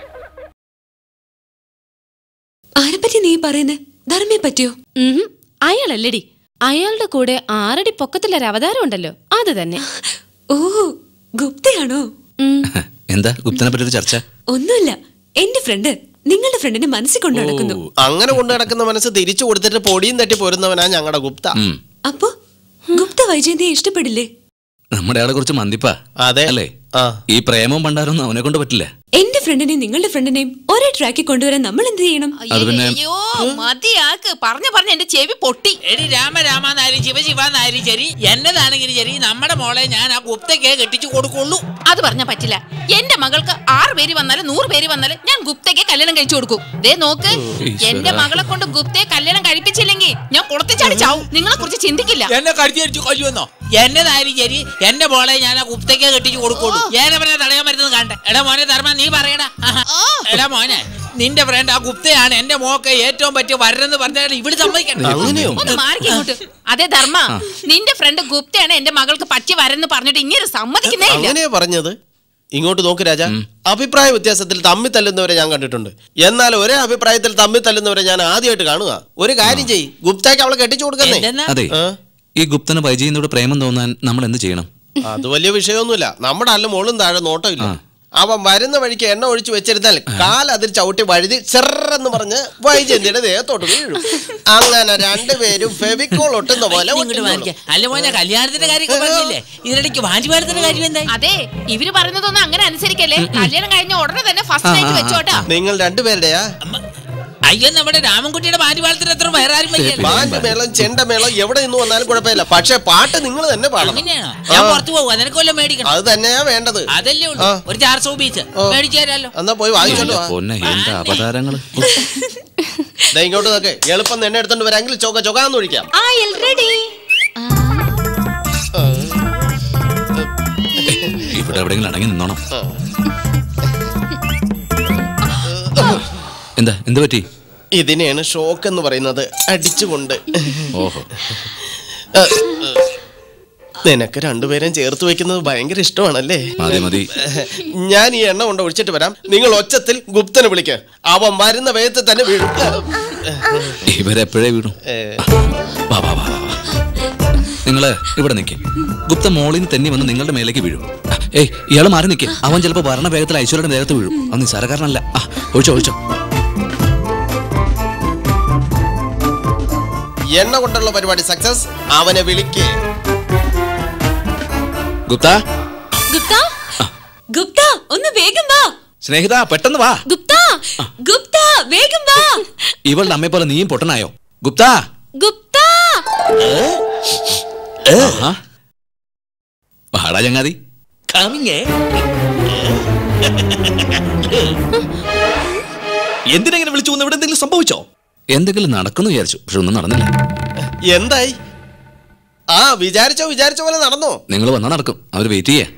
ആരെപ്പറ്റി നീ പറയുന്നേ ധർമ്മയെ പറ്റിയോ ഉഹും, അയാളല്ലടി അയാളുടെ കൂടെ ആറടി പൊക്കത്തിലൊരു അവതാരം ഉണ്ടല്ലോ അത് തന്നെ ഓ ഗുപ്തയാണോ എന്താ ഗുപ്തനെ പറ്റി ഒരു ചർച്ച ഒന്നുമില്ല എന്റെ ഫ്രണ്ട് നിങ്ങളുടെ ഫ്രണ്ടിനെ മനസ്സിൽ കൊണ്ടു നടക്കുന്നു അങ്ങനെ കൊണ്ടു നടക്കുന്ന മനസ്സ് തിരിച്ചു കൊടുത്തിട്ട് പൊടിയും തട്ടി പോരുന്നവനാ ഞങ്ങളുടെ ഗുപ്ത ഉം. അപ്പോ ഗുപ്ത വൈജയന്തിയെ ഇഷ്ടപ്പെടില്ലേ നമ്മുടെ ആളെ കുറിച്ച് മന്ദിപ്പാ അതെ അല്ലേ ഈ പ്രേമവും പണ്ടാരൊന്നും അവനെ കൊണ്ട് പറ്റില്ല എന്റെ ഫ്രണ്ടിനെയും നിങ്ങളുടെ ഫ്രണ്ടിനെയും ഒരേ ട്രാക്കിൽ കൊണ്ടുവരാൻ നമ്മൾ എന്ത് ചെയ്യണം അത് പിന്നെ അയ്യോ മതിയാക്ക് പറഞ്ഞ പറഞ്ഞ എന്റെ ചെവി പൊട്ടി എടി രാമ രാമാന്നായാലും ശിവ ശിവാന്നായാലും ശരി എന്നതാണെങ്കിലും ശരി നമ്മുടെ മോളെ ഞാൻ ആ ഗുപ്തയ്ക്ക് കെട്ടിച്ചു കൊടുക്കുള്ളൂ അത് പറഞ്ഞാ പറ്റില്ല എന്റെ മകൾക്ക് ആറ് പേര് വന്നാലും നൂറ് പേര് വന്നാലും ഞാൻ ഗുപ്തയ്ക്ക് കല്യാണം കഴിച്ചു കൊടുക്കും ദേ നോക്ക് ഈശ്വരാ. എന്റെ മകളെ കൊണ്ട് ഗുപ്തയെ കല്യാണം കല്യാണം കഴിപ്പിച്ചില്ലെങ്കിൽ ഞാൻ കുളത്തിച്ചാടി ചാവും നിങ്ങളെ കുറിച്ച് ചിന്തിക്കില്ല എന്നെ കടിച്ചു കടിച്ചു കൊല്ലുമെന്നോ എന്നതായാലും ശരി എന്റെ മോളെ ഞാൻ ആ കുപ്തയ്ക്ക് കെട്ടിച്ചു കൊടുക്കുള്ളൂ ഏതവനെ തടയാൻ പറ്റുന്നത് കണ്ട എടാ മോനെ ധർമ്മ നീ പറയടാ ആഹാ. എടാ മോനെ നിന്റെ ഫ്രണ്ട് ആ ഗുപ്തയാണ് എന്റെ മോക്ക് ഏറ്റവും പറ്റിയ വരനെന്ന് പറഞ്ഞാൽ ഇവിടെ സമ്മതിക്കണ്ട ഒന്ന് മാറിക്ക് ഇങ്ങോട്ട് അതെ ധർമ്മ നിന്റെ ഫ്രണ്ട് ഗുപ്തയാണ് എന്റെ മകൾക്ക് പറ്റി വരെന്ന് പറഞ്ഞിട്ട് ഇങ്ങനെ സമ്മതിക്കുന്നേ ഇല്ല അങ്ങനെയാ പറഞ്ഞത് ഇങ്ങോട്ട് നോക്ക് രാജ അഭിപ്രായ വ്യത്യാസത്തിൽ തമ്മിൽ തല്ലുന്നവരെ ഞാൻ കണ്ടിട്ടുണ്ട് എന്നാൽ ഒരേ അഭിപ്രായത്തിൽ തമ്മിൽ തല്ലുന്നവരെ ഞാൻ ആദ്യമായിട്ട് കാണുക ഒരു കാര്യം ചെയ്യ് ഗുപ്തയ്ക്ക് അവളെ കെട്ടിച്ചു കൊടുക്കുന്നേ അതെ ഈ ഗുപ്തന് വൈജയനോട് പ്രേമം തോന്നാൻ നമ്മൾ എന്ത് ചെയ്യണം അത് വലിയ വിഷയമൊന്നുമില്ല നമ്മുടെ അല്ല മോളും താഴെ നോട്ടമില്ല അവൻ വരുന്ന വഴിക്ക് എണ്ണ ഒഴിച്ചു വെച്ചിരുന്നാൽ കാൽ അതിൽ ചവിട്ടി വഴുതി ചെറെന്ന് പറഞ്ഞ് വൈജന്തിയുടെ ദേഹത്തോട്ട് വീഴും അങ്ങനെ രണ്ടുപേരും ഫെവിക്കോൾ ഒട്ടുന്ന പോലെ ഇങ്ങോട്ട് ഒട്ടിക്കോളും. വാങ്ങിക്ക അല്ല മോനെ കല്യാണത്തിന്റെ കാര്യമൊക്കെ പറഞ്ഞില്ലേ ഇതിനിടയ്ക്ക് വാഞ്ചിപാലത്തിന്റെ കാര്യം എന്തായി അതെ ഇവര് പറയുന്നതൊന്നും അങ്ങനെ അനുസരിക്കല്ലേ കല്യാണം കഴിഞ്ഞ ഉടനെ തന്നെ ഫസ്റ്റ് നൈറ്റ് വെച്ചോട്ടാ നിങ്ങൾ രണ്ടുപേരുടെയാ അയ്യോ നമ്മുടെ രാമൻകുട്ടിയുടെ വാഞ്ചിപാലത്തിന് അത്ര വേറെ ആരും വയ്യല്ലേ ബാൻഡ് മേളം ചെണ്ടമേളം എവിടെ നിന്ന് വന്നാലും കുഴപ്പമില്ല പക്ഷെ പാട്ട് നിങ്ങൾ തന്നെ പാടണം അങ്ങനെയാണോ ഞാൻ പുറത്തു പോകും നിനക്ക് വല്ലതും മേടിക്കണം അത് തന്നെയാ വേണ്ടത് അതല്ലേ ഉള്ളൂ ഒരു ചാർ സൗബീച്ച് മേടിച്ചു തരാലോ എന്നാ പോയി വാങ്ങിച്ചോണ്ട് വാ പൊന്നെ എന്താ അവതാരങ്ങള് ദേ ഇങ്ങോട്ട് നോക്കെ എളുപ്പം എന്നെ എടുത്തോണ്ട് വരാമെങ്കിൽ ചൊക ചൊകാന്ന് ഒഴിക്കാം I already. ഇവിടെ എവിടെയെങ്കിലും അടങ്ങി നിന്നോണം എന്താ എന്ത് പറ്റി ഇതിനെയാണ് ഷോക്ക് എന്ന് പറയുന്നത് അടിച്ചുകൊണ്ട് ഓഹോ നിനക്ക് രണ്ടുപേരും ചേർത്ത് വെക്കുന്നത് ഭയങ്കര ഇഷ്ടമാണല്ലേ മതി മതി ഞാൻ ഈ എണ്ണ കൊണ്ട് ഒഴിച്ചിട്ട് വരാം നിങ്ങൾ ഒച്ചത്തിൽ ഗുപ്തനെ വിളിക്ക് അവൻ വരുന്ന വേഗത്തിൽ തന്നെ വീഴും ഇവരെപ്പോഴേ വീണു വാ വാ വാ വാ, വാ. നിങ്ങള് ഇവിടെ നിൽക്ക് ഗുപ്ത മോളിന് തന്നെ വന്ന് നിങ്ങളുടെ മേലേക്ക് വീഴും ആ, ഏയ് ഇയാൾ മാറി നിൽക്ക് അവൻ ചിലപ്പോൾ ഭരണ വേഗത്തിൽ ഐശ്വര്യയുടെ ദേഹത്ത് വീഴും അവൻ നിസ്സാരക്കാരനല്ല ആ ഒഴിച്ചോ ഒഴിച്ചോ എണ്ണ കൊണ്ടുള്ള പരിപാടി സക്സസ് അവനെ വിളിക്ക് ഗുപ്ത ഗുപ്ത ഗുപ്ത ഒന്ന് വേഗം വാ സ്നേഹിത പെട്ടെന്ന് വാ ഗുപ്ത ഗുപ്ത വേഗം വാ ഇവളുടെ അമ്മയെ പോലെ നീയും പൊട്ടനായോ ഗുപ്ത ഗുപ്ത ആഹാ. വാടാ ചങ്ങാതി കമ്മിങ് എന്തിനെങ്ങനെ വിളിച്ചു വന്ന് ഇവിടെ എന്തെങ്കിലും സംഭവിച്ചോ എന്തെങ്കിലും നടക്കുന്നു വിചാരിച്ചു പക്ഷെ ഒന്നും നടന്നില്ല എന്തായി ആ വിചാരിച്ചോ വിചാരിച്ച പോലെ നടന്നോ നിങ്ങൾ വന്നാ നടക്കും അവർ വെയിറ്റ് ചെയ്യേ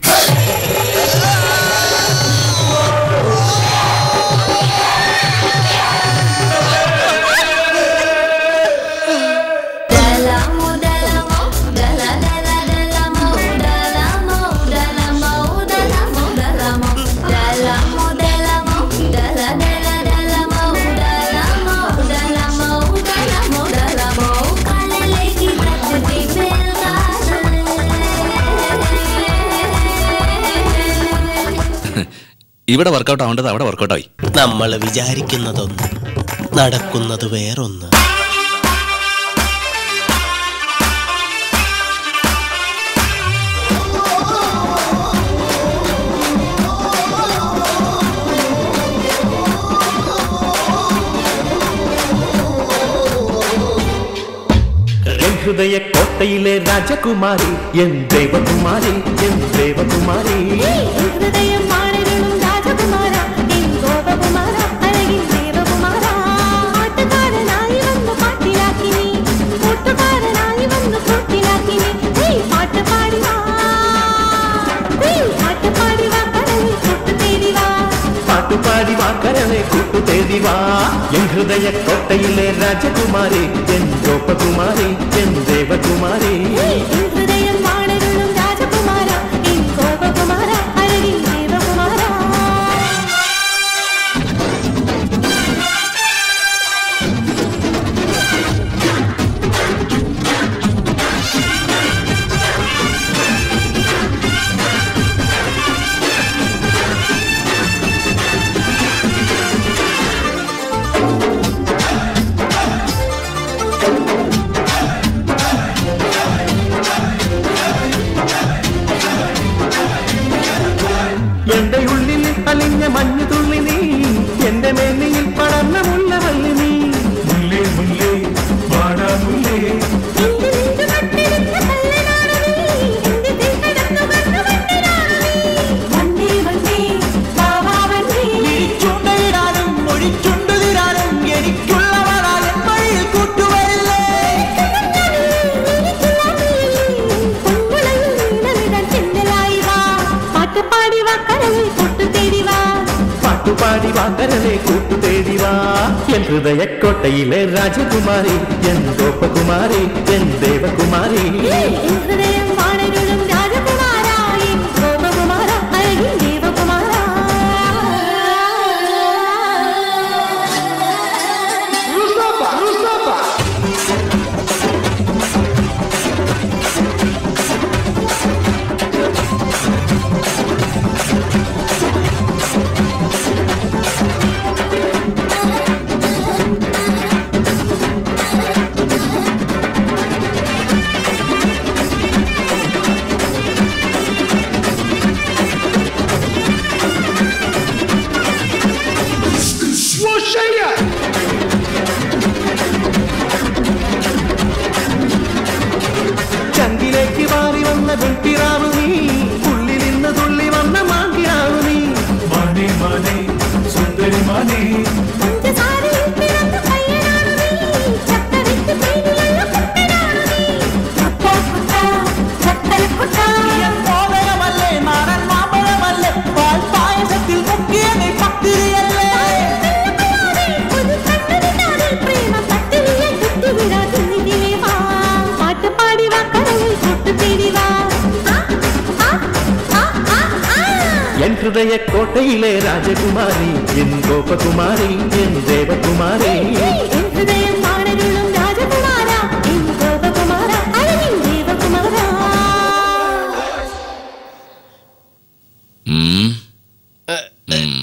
ഇവിടെ വർക്കൗട്ട് ആവേണ്ടത് അവിടെ വർക്കൗട്ട് ആയി നമ്മൾ വിചാരിക്കുന്നതൊന്ന് നടക്കുന്നത് വേറൊന്ന് என் ஹிருதய கோட்டையிலே ராஜகுமாரி என் தேவகுமாரி என் தேவகுமாரி ഹൃദയം മാറിടും രാജകുമാര എൻ ഗോപകുമാര അഴകിൻ ദേവകുമാര പാട്ടുകാരനായി വന്നു പാട്ടിലാക്കി നീ കൂട്ടുകാരനായി വന്നു കൂട്ടിലാക്കി നീ ഹേയ് പാട്ട് പാടി വാ ഹേയ് പാട്ട് പാടി വാ കടലിൽ കൂട്ടു തേടി വാ பாட்டு பாடி வா கரவே கூட்டு தேதி வா என் ஹிருதய கோட்டையிலே ராஜகுமாரி என் கோபகுமாரி என் தேவகுமாரி ഹേയ് എൻ ഹൃദയം മാറിടും രാജകുമാര എൻ ഗോപകുമാര അഴകിൻ ദേവകുമാര എന്റെ ഉള്ളിൽ അലിഞ്ഞ മഞ്ഞു തുള്ളി നീ എന്റെ മേനിയിൽ പടർന്ന മുല്ലവല്ലി നീ മുല്ലേ മുല്ലേ വാടാ മുല്ലേ ചുണ്ടയിടാനും ഒഴിച്ചുണ്ടുതിരാനും എനിക്കുള്ളവരായ വഴിയിൽ കൂട്ടു വാക്കരനെ കൂട്ടുതേടി വാ എൻ ഹൃദയക്കോട്ടയിലെ രാജകുമാരി എൻ ഗോപകുമാരി എൻ ദേവകുമാരി ഹൃദയം വാണരുളും രാജകുമാരായി ഗോപകുമാര അഴകിൻ ദേവകുമാര ചങ്കിലേക്ക് മാറി വന്ന വെട്ടിറാവു നീ ഉള്ളിൽ നിന്ന് തുള്ളി വന്ന മാങ്കിറാവു നീ മാനേ മാനേ സുന്ദരി മാനേ പഞ്ചസാരയിൽ പിറന്ന പയ്യനാണ് നീ ചക്കരയ്ക്ക് പേരിലുള്ള കുട്ടനാണ് നീ കുട്ട കുട്ട ചക്കര കുട്ട കോതയമല്ലേ നാടൻ മാമ്പഴമല്ലേ പാൽ പായസത്തിൽ മുക്കിയ നീ പത്തിരിയല്ലേ ഒരു കണ്ണുവിടാതെ പ്രേമ പട്ടിണിയെ കുത്തിവിടാതെ നിന്നിലേ വാ പാട്ട് പാടി വാ കരളിൽ തൊട്ട് തേടി വാ ആ, ആ, ആ, ആ, ആ. എൻ ഹൃദയക്കോട്ടയിലെ രാജകുമാരി എൻ ഗോപകുമാരി എൻ ദേവകുമാരി എൻ ഹൃദയം വാണരുളും രാജകുമാര എൻ ഗോപകുമാര അഴകിൻ ദേവകുമാര ഉം. ഉം.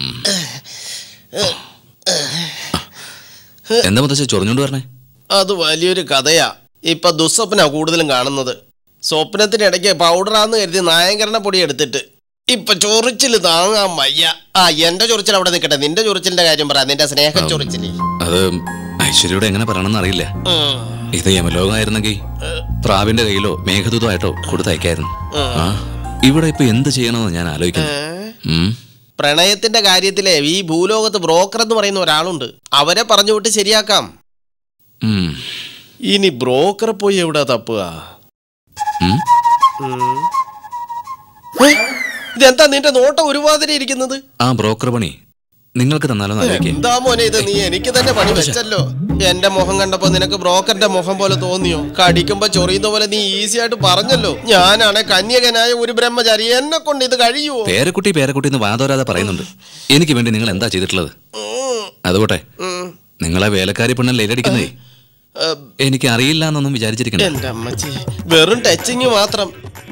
എന്താ മുത്തശ്ശ ചൊറിഞ്ഞോണ്ട് പറഞ്ഞേ അത് വലിയൊരു കഥയാ ഇപ്പൊ ദുസ്വപ്ന കൂടുതലും കാണുന്നത് സ്വപ്നത്തിനിടയ്ക്ക് പൗഡറാന്ന് കരുതി നായകരണ പൊടി എടുത്തിട്ട് ഇപ്പൊ ചൊറിച്ചില് താങ്ങാൻ വയ്യ ആ എന്റെ ചൊറിച്ചിൽ അവിടെ നിൽക്കട്ടെ നിന്റെ ചൊറിച്ചിലിന്റെ കാര്യം പറ നിന്റെ സ്നേഹം ചൊറിച്ചില് അത് ഐശ്വര്യയോട് എങ്ങനെ പറയണമെന്ന് അറിയില്ല ഇത് യമലോകമായിരുന്നെങ്കിൽ പ്രാവിന്റെ കയ്യിലോ മേഘദൂതോ ആയിട്ടോ കൊടുത്തയക്കായിരുന്നു ആ ഇവിടെ ഇപ്പൊ എന്ത് ചെയ്യണമെന്ന് ഞാൻ ആലോചിക്കുന്നു ഉം. പ്രണയത്തിന്റെ കാര്യത്തിലെ ഈ ഭൂലോകത്ത് ബ്രോക്കർ എന്ന് പറയുന്ന ഒരാളുണ്ട് അവരെ പറഞ്ഞു വിട്ട് ശരിയാക്കാം ഉം. ഇനി ബ്രോക്കറെ പോയി എവിടെ തപ്പുക ഉം. ഉം. ഏ? ഇതെന്താ നിന്റെ നോട്ടം ഒരുമാതിരി ഇരിക്കുന്നത് ആ ബ്രോക്കർ പണി നിങ്ങൾക്ക് തന്നാലോ ആലോചിക്കേ എന്താ മോനെ ഇത് നീ എനിക്ക് തന്നെ പണി വെച്ചല്ലോ എന്റെ മുഖം കണ്ടപ്പോ നിനക്ക് ബ്രോക്കറിന്റെ മുഖം പോലെ തോന്നിയോ കടിക്കുമ്പോ ചൊറിയുന്ന പോലെ നീ ഈസി ആയിട്ട് പറഞ്ഞല്ലോ ഞാനാണ് കന്യകനായ ഒരു ബ്രഹ്മചാരി എന്നെ കൊണ്ട് ഇത് കഴിയുവോ പേരക്കുട്ടി പേരക്കുട്ടി എന്ന് വാതോരാതെ പറയുന്നുണ്ട് എനിക്ക് വേണ്ടി നിങ്ങൾ എന്താ ചെയ്തിട്ടുള്ളത് അതുപോട്ടെ ഉം. നിങ്ങളെ വേലക്കാരി പെണ്ണല്ലേ ഇലടിക്കുന്നേ എനിക്ക് അറിയില്ല എന്നൊന്നും വിചാരിച്ചിരിക്കണ്ട എന്റെ അമ്മച്ചി വെറും ടച്ചിങ് മാത്രം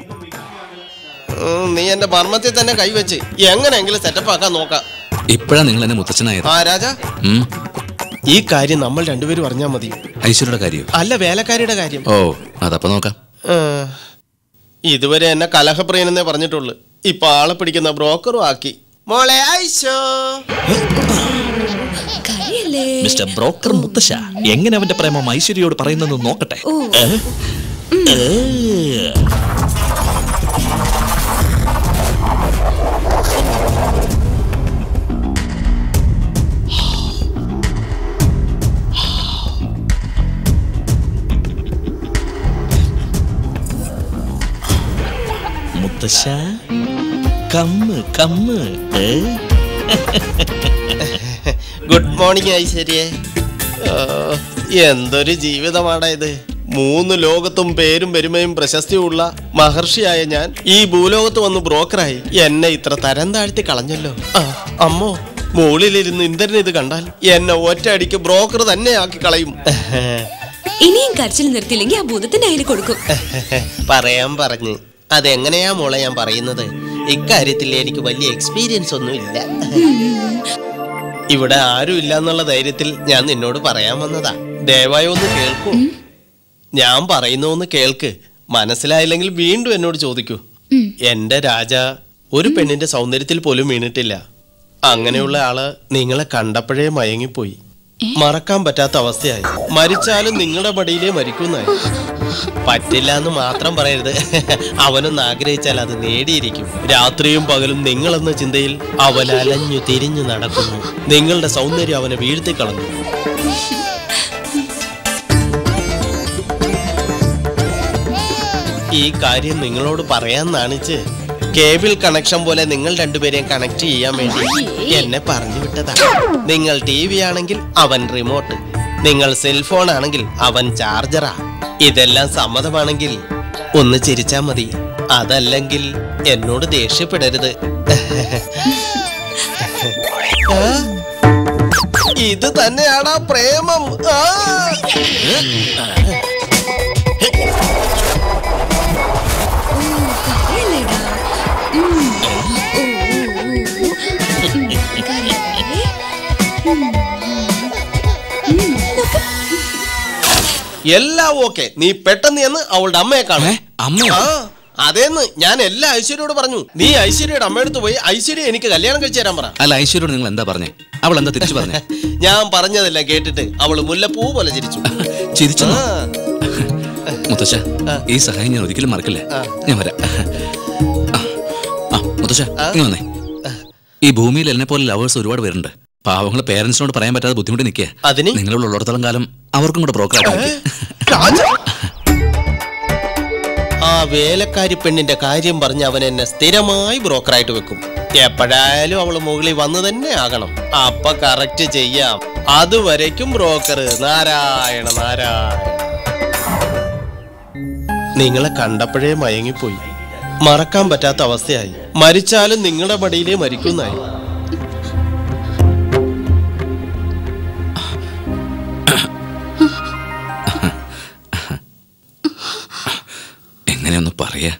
ഉം, നീ എന്റെ മർമ്മത്തിൽ തന്നെ കൈവച്ച് എങ്ങനെയെങ്കിലും സെറ്റപ്പ് ആക്കാൻ നോക്കാം ഇപ്പോഴാ നിങ്ങൾ എന്നെ മുത്തച്ഛനായത് ആ രാജാ ഉം. ഈ കാര്യം നമ്മൾ രണ്ടുപേരും അറിഞ്ഞാൽ മതി ഐശ്വര്യയുടെ കാര്യം അല്ല വേലക്കാരിയുടെ കാര്യം ഓ അതപ്പോ നോക്കാം ആ, ഇതുവരെ എന്നെ കലഹപ്രിയനെന്നേ പറഞ്ഞിട്ടുള്ളു ഇപ്പൊ ആളെ പിടിക്കുന്ന ബ്രോക്കറും ആക്കി മോളെ ഐശോ മിസ്റ്റർ ബ്രോക്കർ മുത്തശ്ശ എങ്ങനെ അവന്റെ പ്രേമം ഐശ്വര്യയോട് പറയുന്നെന്ന് നോക്കട്ടെ ഓ. ഏ? ഏ. മുത്തശ്ശ കമ്മ് കമ്മ് ഏ? ഗുഡ് മോർണിംഗ് ഐശ്വര്യേ ആ, എന്തൊരു ജീവിതമാടാ ഇത് മൂന്ന് ലോകത്തും പേരും പെരുമയും പ്രശസ്തിയുമുള്ള മഹർഷിയായ ഞാൻ ഈ ഭൂലോകത്ത് വന്ന് ബ്രോക്കറായി എന്നെ ഇത്ര തരം താഴ്ത്തി കളഞ്ഞല്ലോ ആ, അമ്മോ മുകളിലിരുന്ന് ഇന്ദ്രൻ ഇത് കണ്ടാൽ എന്നെ ഒറ്റയടിക്ക് ബ്രോക്കർ തന്നെ ആക്കി കളയും ഇനിയും കരച്ചിൽ നിർത്തിയില്ലെങ്കിൽ ആ ഭൂതത്തിന്റെ കയ്യിൽ കൊടുക്കും പറയാൻ പറഞ്ഞ് അതെങ്ങനെയാ മോളെ ഞാൻ പറയുന്നത് ഇക്കാര്യത്തിൽ എനിക്ക് വലിയ എക്സ്പീരിയൻസ് ഒന്നും ഇല്ല ഇവിടെ ആരും ഇല്ല എന്നുള്ള ധൈര്യത്തിൽ ഞാൻ നിന്നോട് പറയാൻ വന്നതാ ദയവായി ഒന്ന് കേൾക്കൂ ഞാൻ പറയുന്ന ഒന്ന് കേൾക്ക് മനസ്സിലായില്ലെങ്കിൽ വീണ്ടും എന്നോട് ചോദിക്കൂ എന്റെ രാജ ഒരു പെണ്ണിന്റെ സൗന്ദര്യത്തിൽ പോലും വീണിട്ടില്ല അങ്ങനെയുള്ള ആള് നിങ്ങളെ കണ്ടപ്പോഴേ മയങ്ങിപ്പോയി മറക്കാൻ പറ്റാത്ത അവസ്ഥയായി മരിച്ചാലും നിങ്ങളുടെ മടിയിലേ മരിക്കുന്നായി പറ്റില്ല എന്ന് മാത്രം പറയരുത് അവനൊന്ന് ആഗ്രഹിച്ചാൽ അത് നേടിയിരിക്കും രാത്രിയും പകലും നിങ്ങളെന്ന ചിന്തയിൽ അവൻ അലഞ്ഞു തിരിഞ്ഞു നടക്കുന്നു നിങ്ങളുടെ സൗന്ദര്യം അവനെ വീഴ്ത്തിക്കളഞ്ഞു ഈ കാര്യം നിങ്ങളോട് പറയാൻ നാണിച്ച് കേബിൾ കണക്ഷൻ പോലെ നിങ്ങൾ രണ്ടുപേരെയും കണക്ട് ചെയ്യാൻ വേണ്ടി എന്നെ പറഞ്ഞു വിട്ടതാ നിങ്ങൾ ടി വി ആണെങ്കിൽ അവൻ റിമോട്ട് നിങ്ങൾ സെൽഫോൺ ആണെങ്കിൽ അവൻ ചാർജറാ ഇതെല്ലാം സമ്മതമാണെങ്കിൽ ഒന്ന് ചിരിച്ചാ മതി അതല്ലെങ്കിൽ എന്നോട് ദേഷ്യപ്പെടരുത് ആ? ഇത് തന്നെയാടാ പ്രേമം ആ എല്ലാം ഓക്കെ നീ പെട്ടെന്ന് എന്ന് അവളുടെ അമ്മയെ കാണും അമ്മയോ? ആ അതേന്ന് ഞാൻ എല്ലാ ഐശ്വര്യയോട് പറഞ്ഞു നീ ഐശ്വര്യയുടെ അമ്മയെടുത്ത് പോയി ഐശ്വര്യ എനിക്ക് കല്യാണം കഴിച്ചു തരാൻ പറ അല്ല ഐശ്വര്യോട് നിങ്ങൾ എന്താ പറഞ്ഞേ അവൾ എന്താ തിരിച്ചു പറഞ്ഞേ ഞാൻ പറഞ്ഞതെല്ലാം കേട്ടിട്ട് അവള് മുല്ലപ്പൂ പോലെ ചിരിച്ചു ചിരിച്ചു ആ, മുത്തശ്ശ ഈ സഹായം ഞാൻ ഒരിക്കലും മറക്കില്ല ഞാൻ വരാം ആ, ആ മുത്തശ്ശ ഇങ്ങ് വന്നേ ഈ ഭൂമിയിൽ എന്നെ പോലെ ലവേഴ്സ് ഒരുപാട് പേരുണ്ട് പാവങ്ങൾ പേരൻസിനോട് പറയാൻ പറ്റാതെ ബുദ്ധിമുട്ട് നിൽക്കുക അതിന് നിങ്ങളുള്ള ഉള്ളിടത്തോളം കാലം അവർക്കും കൂടെ ബ്രോക്കർ ആ വേലക്കാരി പെണ്ണിന്റെ കാര്യം പറഞ്ഞ് അവൻ എന്നെ സ്ഥിരമായി ബ്രോക്കറായിട്ട് വെക്കും എപ്പോഴായാലും അവള് മുകളിൽ വന്ന് തന്നെ ആകണം അപ്പൊ കറക്റ്റ് ചെയ്യാം അതുവരയ്ക്കും ബ്രോക്കർ നാരായണ നാരായണ നിങ്ങളെ കണ്ടപ്പോഴേ മയങ്ങിപ്പോയി മറക്കാൻ പറ്റാത്ത അവസ്ഥയായി മരിച്ചാലും നിങ്ങളുടെ മടിയിലേ മരിക്കുന്നായി എങ്ങനെയൊന്ന് പറയാ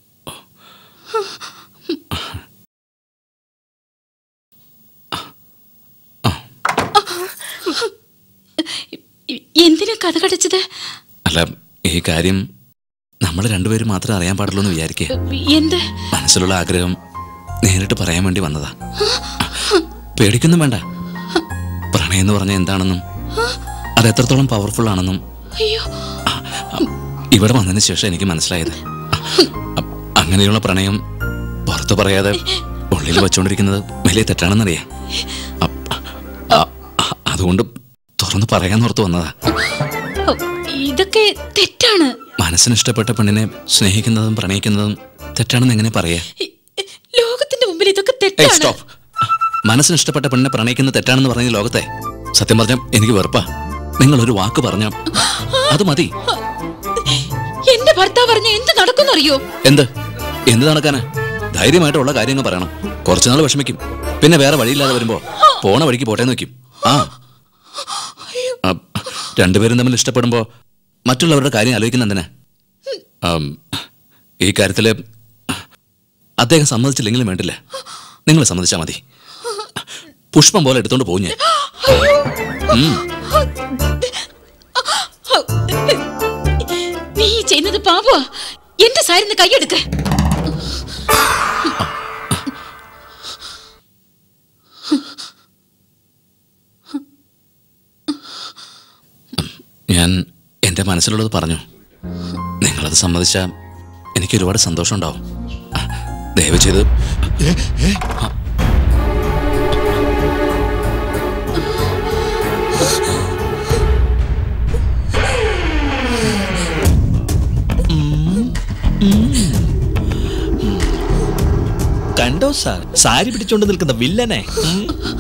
എന്തിനാ കഥ കടച്ചത് അല്ല ഈ കാര്യം നമ്മൾ രണ്ടുപേരും മാത്രമേ അറിയാൻ പാടുള്ളൂ എന്ന് വിചാരിക്കുക എന്ത് മനസ്സിലുള്ള ആഗ്രഹം നേരിട്ട് പറയാൻ വേണ്ടി വന്നതാ പേടിക്കൊന്നും വേണ്ട പ്രണയം എന്ന് പറഞ്ഞാൽ എന്താണെന്നും അത് എത്രത്തോളം പവർഫുൾ ആണെന്നും അയ്യോ ഇവിടെ വന്നതിന് ശേഷം എനിക്ക് മനസ്സിലായത് അ- അങ്ങനെയുള്ള പ്രണയം പുറത്തു പറയാതെ ഉള്ളിൽ വെച്ചുകൊണ്ടിരിക്കുന്നത് വലിയ തെറ്റാണെന്നറിയാം അ- അ- അ- അതുകൊണ്ട് തുറന്നു പറയാന്നോർത്ത് വന്നതാ ഓ, ഇതൊക്കെ തെറ്റാണ് മനസ്സിന് ഇഷ്ടപ്പെട്ട പെണ്ണിനെ സ്നേഹിക്കുന്നതും പ്രണയിക്കുന്നതും തെറ്റാണെന്ന് എങ്ങനെ പറയാ ലോകത്തിന്റെ മുമ്പിൽ ഇതൊക്കെ ഏയ് തെറ്റാണ് സ്റ്റോപ്പ് മനസ്സിന് ഇഷ്ടപ്പെട്ട പെണ്ണിനെ പ്രണയിക്കുന്നത് തെറ്റാണെന്ന് പറഞ്ഞ ഈ ലോകത്തെ സത്യം പറഞ്ഞ എനിക്ക് വെറുപ്പാ നിങ്ങൾ ഒരു വാക്ക് പറഞ്ഞ അത് മതി എന്റെ ഭർത്താവ് പറഞ്ഞ എന്ത് നടക്കുന്നറിയോ എന്ത് എന്ത് നടക്കാനാ ധൈര്യമായിട്ടുള്ള കാര്യങ്ങൾ പറയണം കുറച്ചുനാൾ വിഷമിക്കും പിന്നെ വേറെ വഴിയില്ലാതെ വരുമ്പോ പോണ വഴിക്ക് പോട്ടേന്ന് വെക്കും ആ ആ, രണ്ടുപേരും തമ്മിൽ ഇഷ്ടപ്പെടുമ്പോ മറ്റുള്ളവരുടെ കാര്യം ആലോചിക്കുന്ന എന്തിനാ ആം, ഈ കാര്യത്തില് അദ്ദേഹം സമ്മതിച്ചില്ലെങ്കിലും വേണ്ടില്ല നിങ്ങൾ സമ്മതിച്ചാ മതി പുഷ്പം പോലെ എടുത്തോണ്ട് പോകും ഞാൻ ഉം. നീ ഈ ചെയ്യുന്നത് പാപമാ എന്റെ സാരിന്ന് കൈയെടുക്ക ഞാൻ എൻ്റെ മനസ്സിലുള്ളത് പറഞ്ഞു നിങ്ങളത് സമ്മതിച്ചാൽ എനിക്ക് ഒരുപാട് സന്തോഷം ഉണ്ടാവും ദയവ് ചെയ്ത് ആ, കണ്ടോ സാർ സാരി പിടിച്ചോണ്ട് നിൽക്കുന്ന വില്ലനെ ഉം.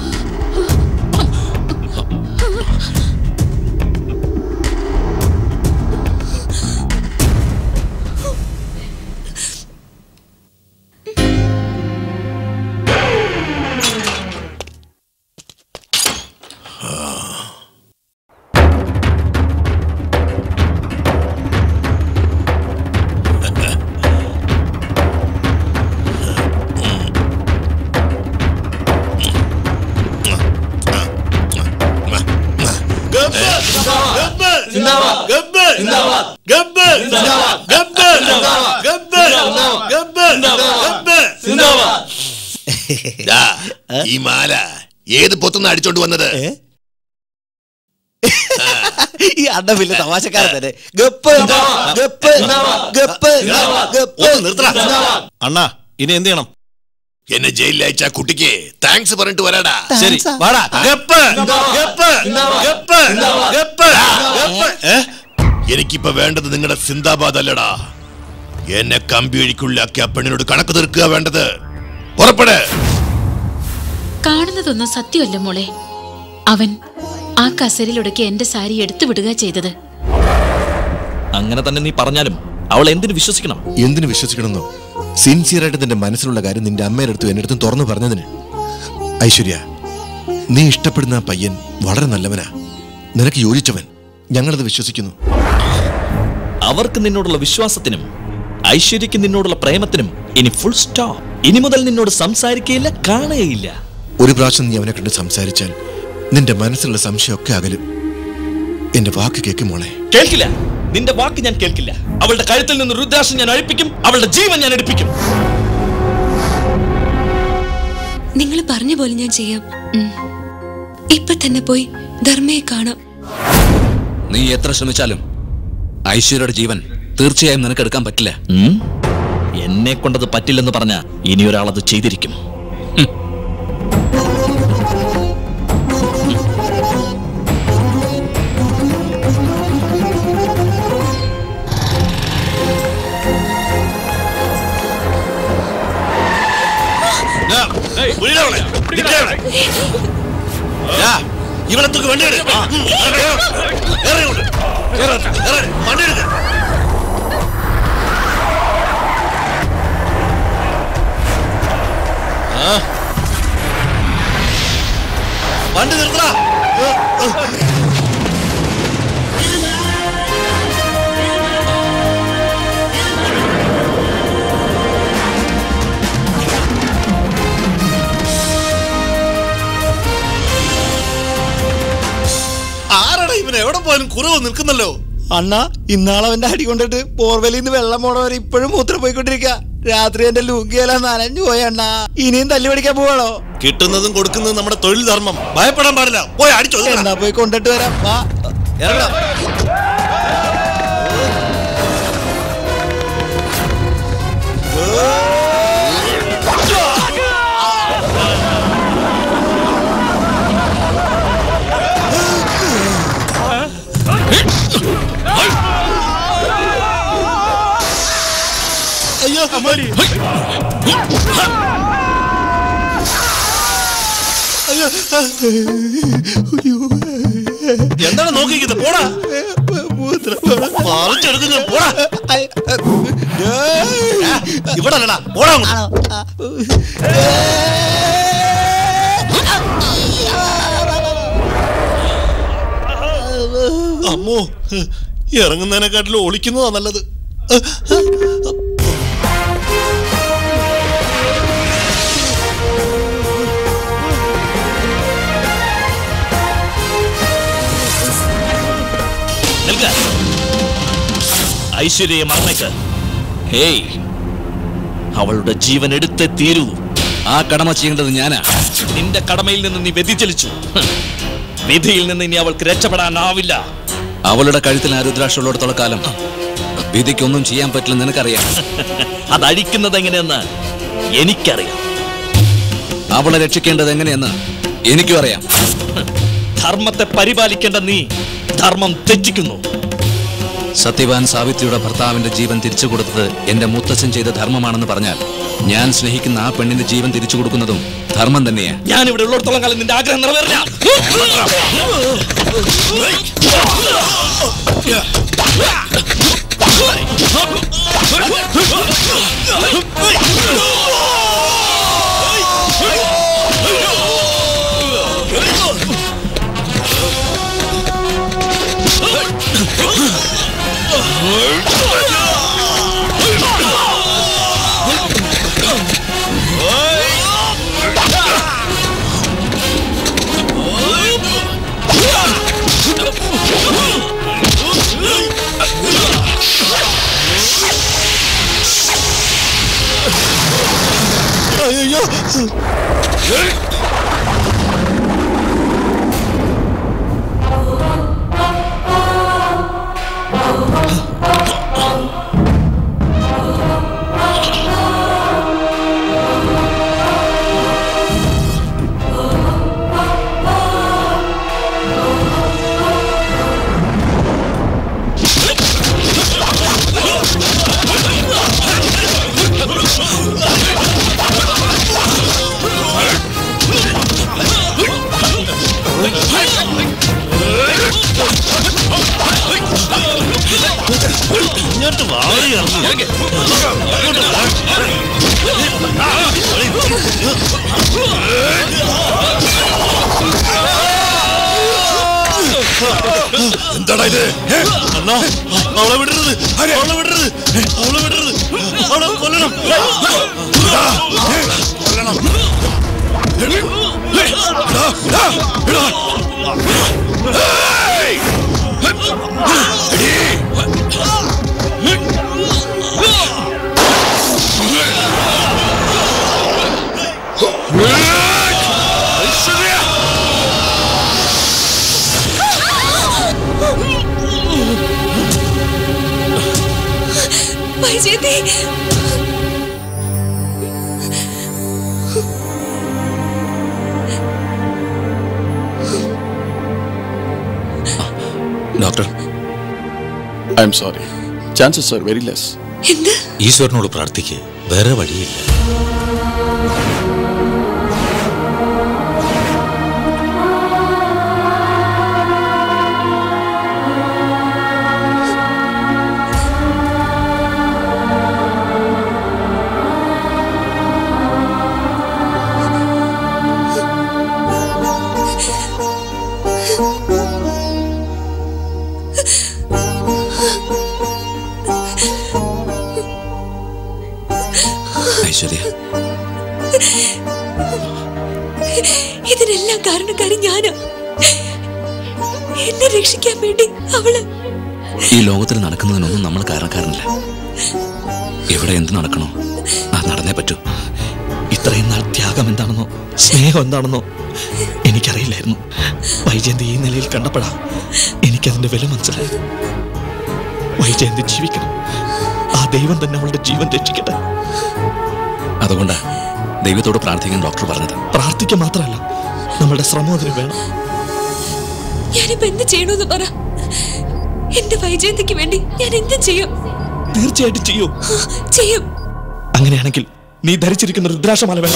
ദാ, ഈ മാല ഏത് പൊത്തുനിന്ന് അടിച്ചോണ്ട് വന്നത് ഈ അണ്ണ വലിയ തമാശക്കാരൻ തന്നെ ഗപ്പ് ഗപ്പ് ഗപ്പ് ഗപ്പ് അണ്ണാ ഇനി എന്ത് ചെയ്യണം എന്നെ ജയിലിൽ അയച്ച ആ കുട്ടിക്ക് താങ്ക്സ് പറഞ്ഞിട്ട് വരാടാ ശരി വാടാ ഗപ്പ് ഗപ്പ് ഗപ്പ് ഗപ്പ് ഗപ്പ് എനിക്കിപ്പോ വേണ്ടത് നിങ്ങളുടെ സിന്ദാബാദ് അല്ലടാ എന്നെ കമ്പിയഴിക്കുള്ളിലാക്കി ആ പെണ്ണിനോട് കണക്ക് തീർക്കുക വേണ്ടത് പുറപ്പെട് കാണുന്നതൊന്നും സത്യമല്ല മോളെ അവൻ ആ കസേരയിലൊടുക്കി എന്റെ സാരി എടുത്തു വിടുക ചെയ്തത് അങ്ങനെ തന്നെ നീ പറഞ്ഞാലും അവൾ എന്തിനു വിശ്വസിക്കണം എന്തിനു വിശ്വസിക്കണമെന്നോ സിൻസിയറായിട്ട് നിന്റെ മനസ്സിലുള്ള കാര്യം നിന്റെ അമ്മയുടെ അടുത്തും എന്റെ അടുത്തും തുറന്നു പറഞ്ഞതിന് ഐശ്വര്യ നീ ഇഷ്ടപ്പെടുന്ന ആ പയ്യൻ വളരെ നല്ലവനാ നിനക്ക് യോജിച്ചവൻ ഞങ്ങളത് വിശ്വസിക്കുന്നു അവർക്ക് നിന്നോടുള്ള വിശ്വാസത്തിനും ഐശ്വര്യക്ക് നിന്നോടുള്ള പ്രേമത്തിനും ഇനി ഫുൾ സ്റ്റോപ്പ് ഇനി മുതൽ നിന്നോട് സംസാരിക്കുകയില്ല കാണുകയില്ല ഒരു പ്രാവശ്യം നീ അവനെ കണ്ട് സംസാരിച്ചാൽ നിന്റെ മനസ്സിലുള്ള സംശയമൊക്കെ അകലും എന്റെ വാക്ക് കേൾക്കും മോളെ കേൾക്കില്ല നിന്റെ വാക്ക് ഞാൻ കേൾക്കില്ല അവളുടെ കഴുത്തിൽ നിന്ന് രുദ്രാക്ഷം ഞാൻ അഴിപ്പിക്കും അവളുടെ ജീവൻ ഞാൻ എടുപ്പിക്കും നിങ്ങൾ പറഞ്ഞ പോലെ ഞാൻ ചെയ്യാം ഉം. ഇപ്പൊ തന്നെ പോയി ധർമ്മയെ കാണാം നീ എത്ര ശ്രമിച്ചാലും ഐശ്വര്യയുടെ ജീവൻ തീർച്ചയായും നിനക്ക് എടുക്കാൻ പറ്റില്ല ഉം? എന്നെ കൊണ്ടത് പറ്റില്ലെന്ന് പറഞ്ഞ ഇനി ഒരാളത് ചെയ്തിരിക്കും ഇവളത്തൊക്കെ വണ്ടി വണ്ടി എടുക്ക വണ്ടി നിർത്തടാ ആരാടാ ഇവൻ എവിടെ പോയാലും കുറവ് നിൽക്കുന്നല്ലോ അണ്ണ ഇന്നാളവന്റെ അടി കൊണ്ടിട്ട് പോർവലിൽ നിന്ന് വെള്ളം പോണവർ ഇപ്പോഴും മൂത്രം പോയിക്കൊണ്ടിരിക്ക രാത്രി എന്റെ ലുങ്കിയെല്ലാം നനഞ്ഞു പോയ അണ്ണ ഇനിയും തല്ലി പിടിക്കാൻ പോവാണോ കിട്ടുന്നതും കൊടുക്കുന്നതും നമ്മുടെ തൊഴിൽ ധർമ്മം ഭയപ്പെടാൻ പാടില്ല പോയി അടിച്ചോ എന്നാ പോയി കൊണ്ടിട്ട് വരാം വാ അയ്യോ അമ്മാടി അയ്യോ എന്താണ് നോക്കിക്കുന്നത് പോടാ മറിച്ചെടുക്കുന്നു പോടാ ഇവിടെ അല്ലടാ പോടാ അങ്ങോട്ട്. അമ്മോ ഇറങ്ങുന്നതിനെക്കാട്ടിലും ഒളിക്കുന്നതാ നല്ലത് നിൽക്ക ഐശ്വര്യയെ മറന്നേക്ക് ഹേയ് അവളുടെ ജീവൻ എടുത്തേ തീരൂ ആ കടമ ചെയ്യേണ്ടത് ഞാനാ നിന്റെ കടമയിൽ നിന്ന് നീ വ്യതിചലിച്ചു ഹ്. വിധിയിൽ നിന്ന് ഇനി അവൾക്ക് രക്ഷപ്പെടാനാവില്ല അവളുടെ കഴുത്തിൽ ആ രുദ്രാക്ഷമുള്ളിടത്തോളം കാലം വിധിക്കൊന്നും ചെയ്യാൻ പറ്റില്ല നിനക്കറിയാം അത് അഴിക്കുന്നത് എങ്ങനെയെന്ന് എനിക്കറിയാം അവളെ രക്ഷിക്കേണ്ടത് എങ്ങനെയെന്ന് എനിക്കും അറിയാം ധർമ്മത്തെ പരിപാലിക്കേണ്ട നീ ധർമ്മം തെറ്റിക്കുന്നു സത്യവാൻ സാവിത്രിയുടെ ഭർത്താവിന്റെ ജീവൻ തിരിച്ചു കൊടുത്തത് എന്റെ മുത്തച്ഛൻ ചെയ്ത ധർമ്മമാണെന്ന് പറഞ്ഞാൽ ഞാൻ സ്നേഹിക്കുന്ന ആ പെണ്ണിന്റെ ജീവൻ തിരിച്ചു കൊടുക്കുന്നതും ധർമ്മം തന്നെയാ ഞാൻ ഇവിടെ ഉള്ളിടത്തോളം കാലം നിന്റെ ആഗ്രഹം നിറവേറില്ല അയ്യോ ഇങ്ങോട്ട് വാടി ഇറങ്ങി. ഇങ്ങോട്ട് വാ. എന്താടാ ഇത് ഏ? അണ്ണാ അവളെ വിടരുത് അവളെ വിടരുത് അവളെ വിടരുത് അവളെ കൊല്ലണം ഇടാ, ഏ, കൊല്ലണം. ഇടാ, ഇടാ, ഇടാ. ഏയ്! എടീ. Aishwarya Vyjayanthi doctor I am sorry chances are very less എന്ത് ഈശ്വരനോട് പ്രാർത്ഥിക്ക് വേറെ വഴിയില്ല ഐശ്വര്യ ഇതിനെല്ലാം കാരണക്കാരി ഞാനാ എന്നെ രക്ഷിക്കാൻ വേണ്ടി അവള് ഈ ലോകത്തിൽ നടക്കുന്നതിനൊന്നും നമ്മൾ കാരണക്കാരനല്ല ഇവിടെ എന്ത് നടക്കണോ അത് നടന്നേ പറ്റൂ ഇത്രയും നാൾ ത്യാഗം എന്താണെന്നോ സ്നേഹം എന്താണെന്നോ എനിക്കറിയില്ലായിരുന്നു വൈജയന്തി ഈ നിലയിൽ കണ്ടപ്പോഴാ എനിക്കതിന്റെ വില മനസ്സിലായത് വൈജയന്തി ജീവിക്കണം ആ ദൈവം തന്നെ അവളുടെ ജീവൻ രക്ഷിക്കട്ടെ അതുകൊണ്ടാ ദൈവത്തോട് പ്രാർത്ഥിക്കാൻ ഡോക്ടർ പറഞ്ഞത് പ്രാർത്ഥിക്കുക മാത്രമല്ല നമ്മളുടെ ശ്രമം അതിന് വേണം ഞാനിപ്പോ എന്ത് ചെയ്യണമെന്ന് പറ എന്റെ വൈജയന്തിക്ക് വേണ്ടി ഞാൻ എന്ത് ചെയ്യും തീർച്ചയായിട്ടും ചെയ്യൂ ചെയ്യും അങ്ങനെയാണെങ്കിൽ നീ ധരിച്ചിരിക്കുന്ന രുദ്രാക്ഷമാല വേണം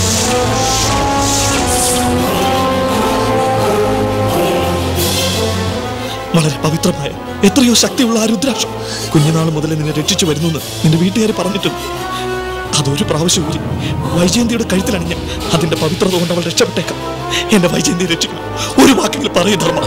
വളരെ പവിത്രമായ എത്രയോ ശക്തിയുള്ള ആ രുദ്രാക്ഷം കുഞ്ഞുനാൾ മുതൽ നിന്നെ രക്ഷിച്ചു വരുന്നു എന്ന് നിന്റെ വീട്ടുകാർ പറഞ്ഞിട്ടുണ്ട് അതൊരു പ്രാവശ്യം ഊരി വൈജയന്തിയുടെ കഴുത്തിലണിഞ്ഞ് അതിന്റെ പവിത്രത കൊണ്ട് അവൾ രക്ഷപ്പെട്ടേക്കാം എന്റെ വൈജയന്തിയെ രക്ഷിക്കണം ഒരു വാക്കെങ്കിലും പറയൂ ധർമ്മ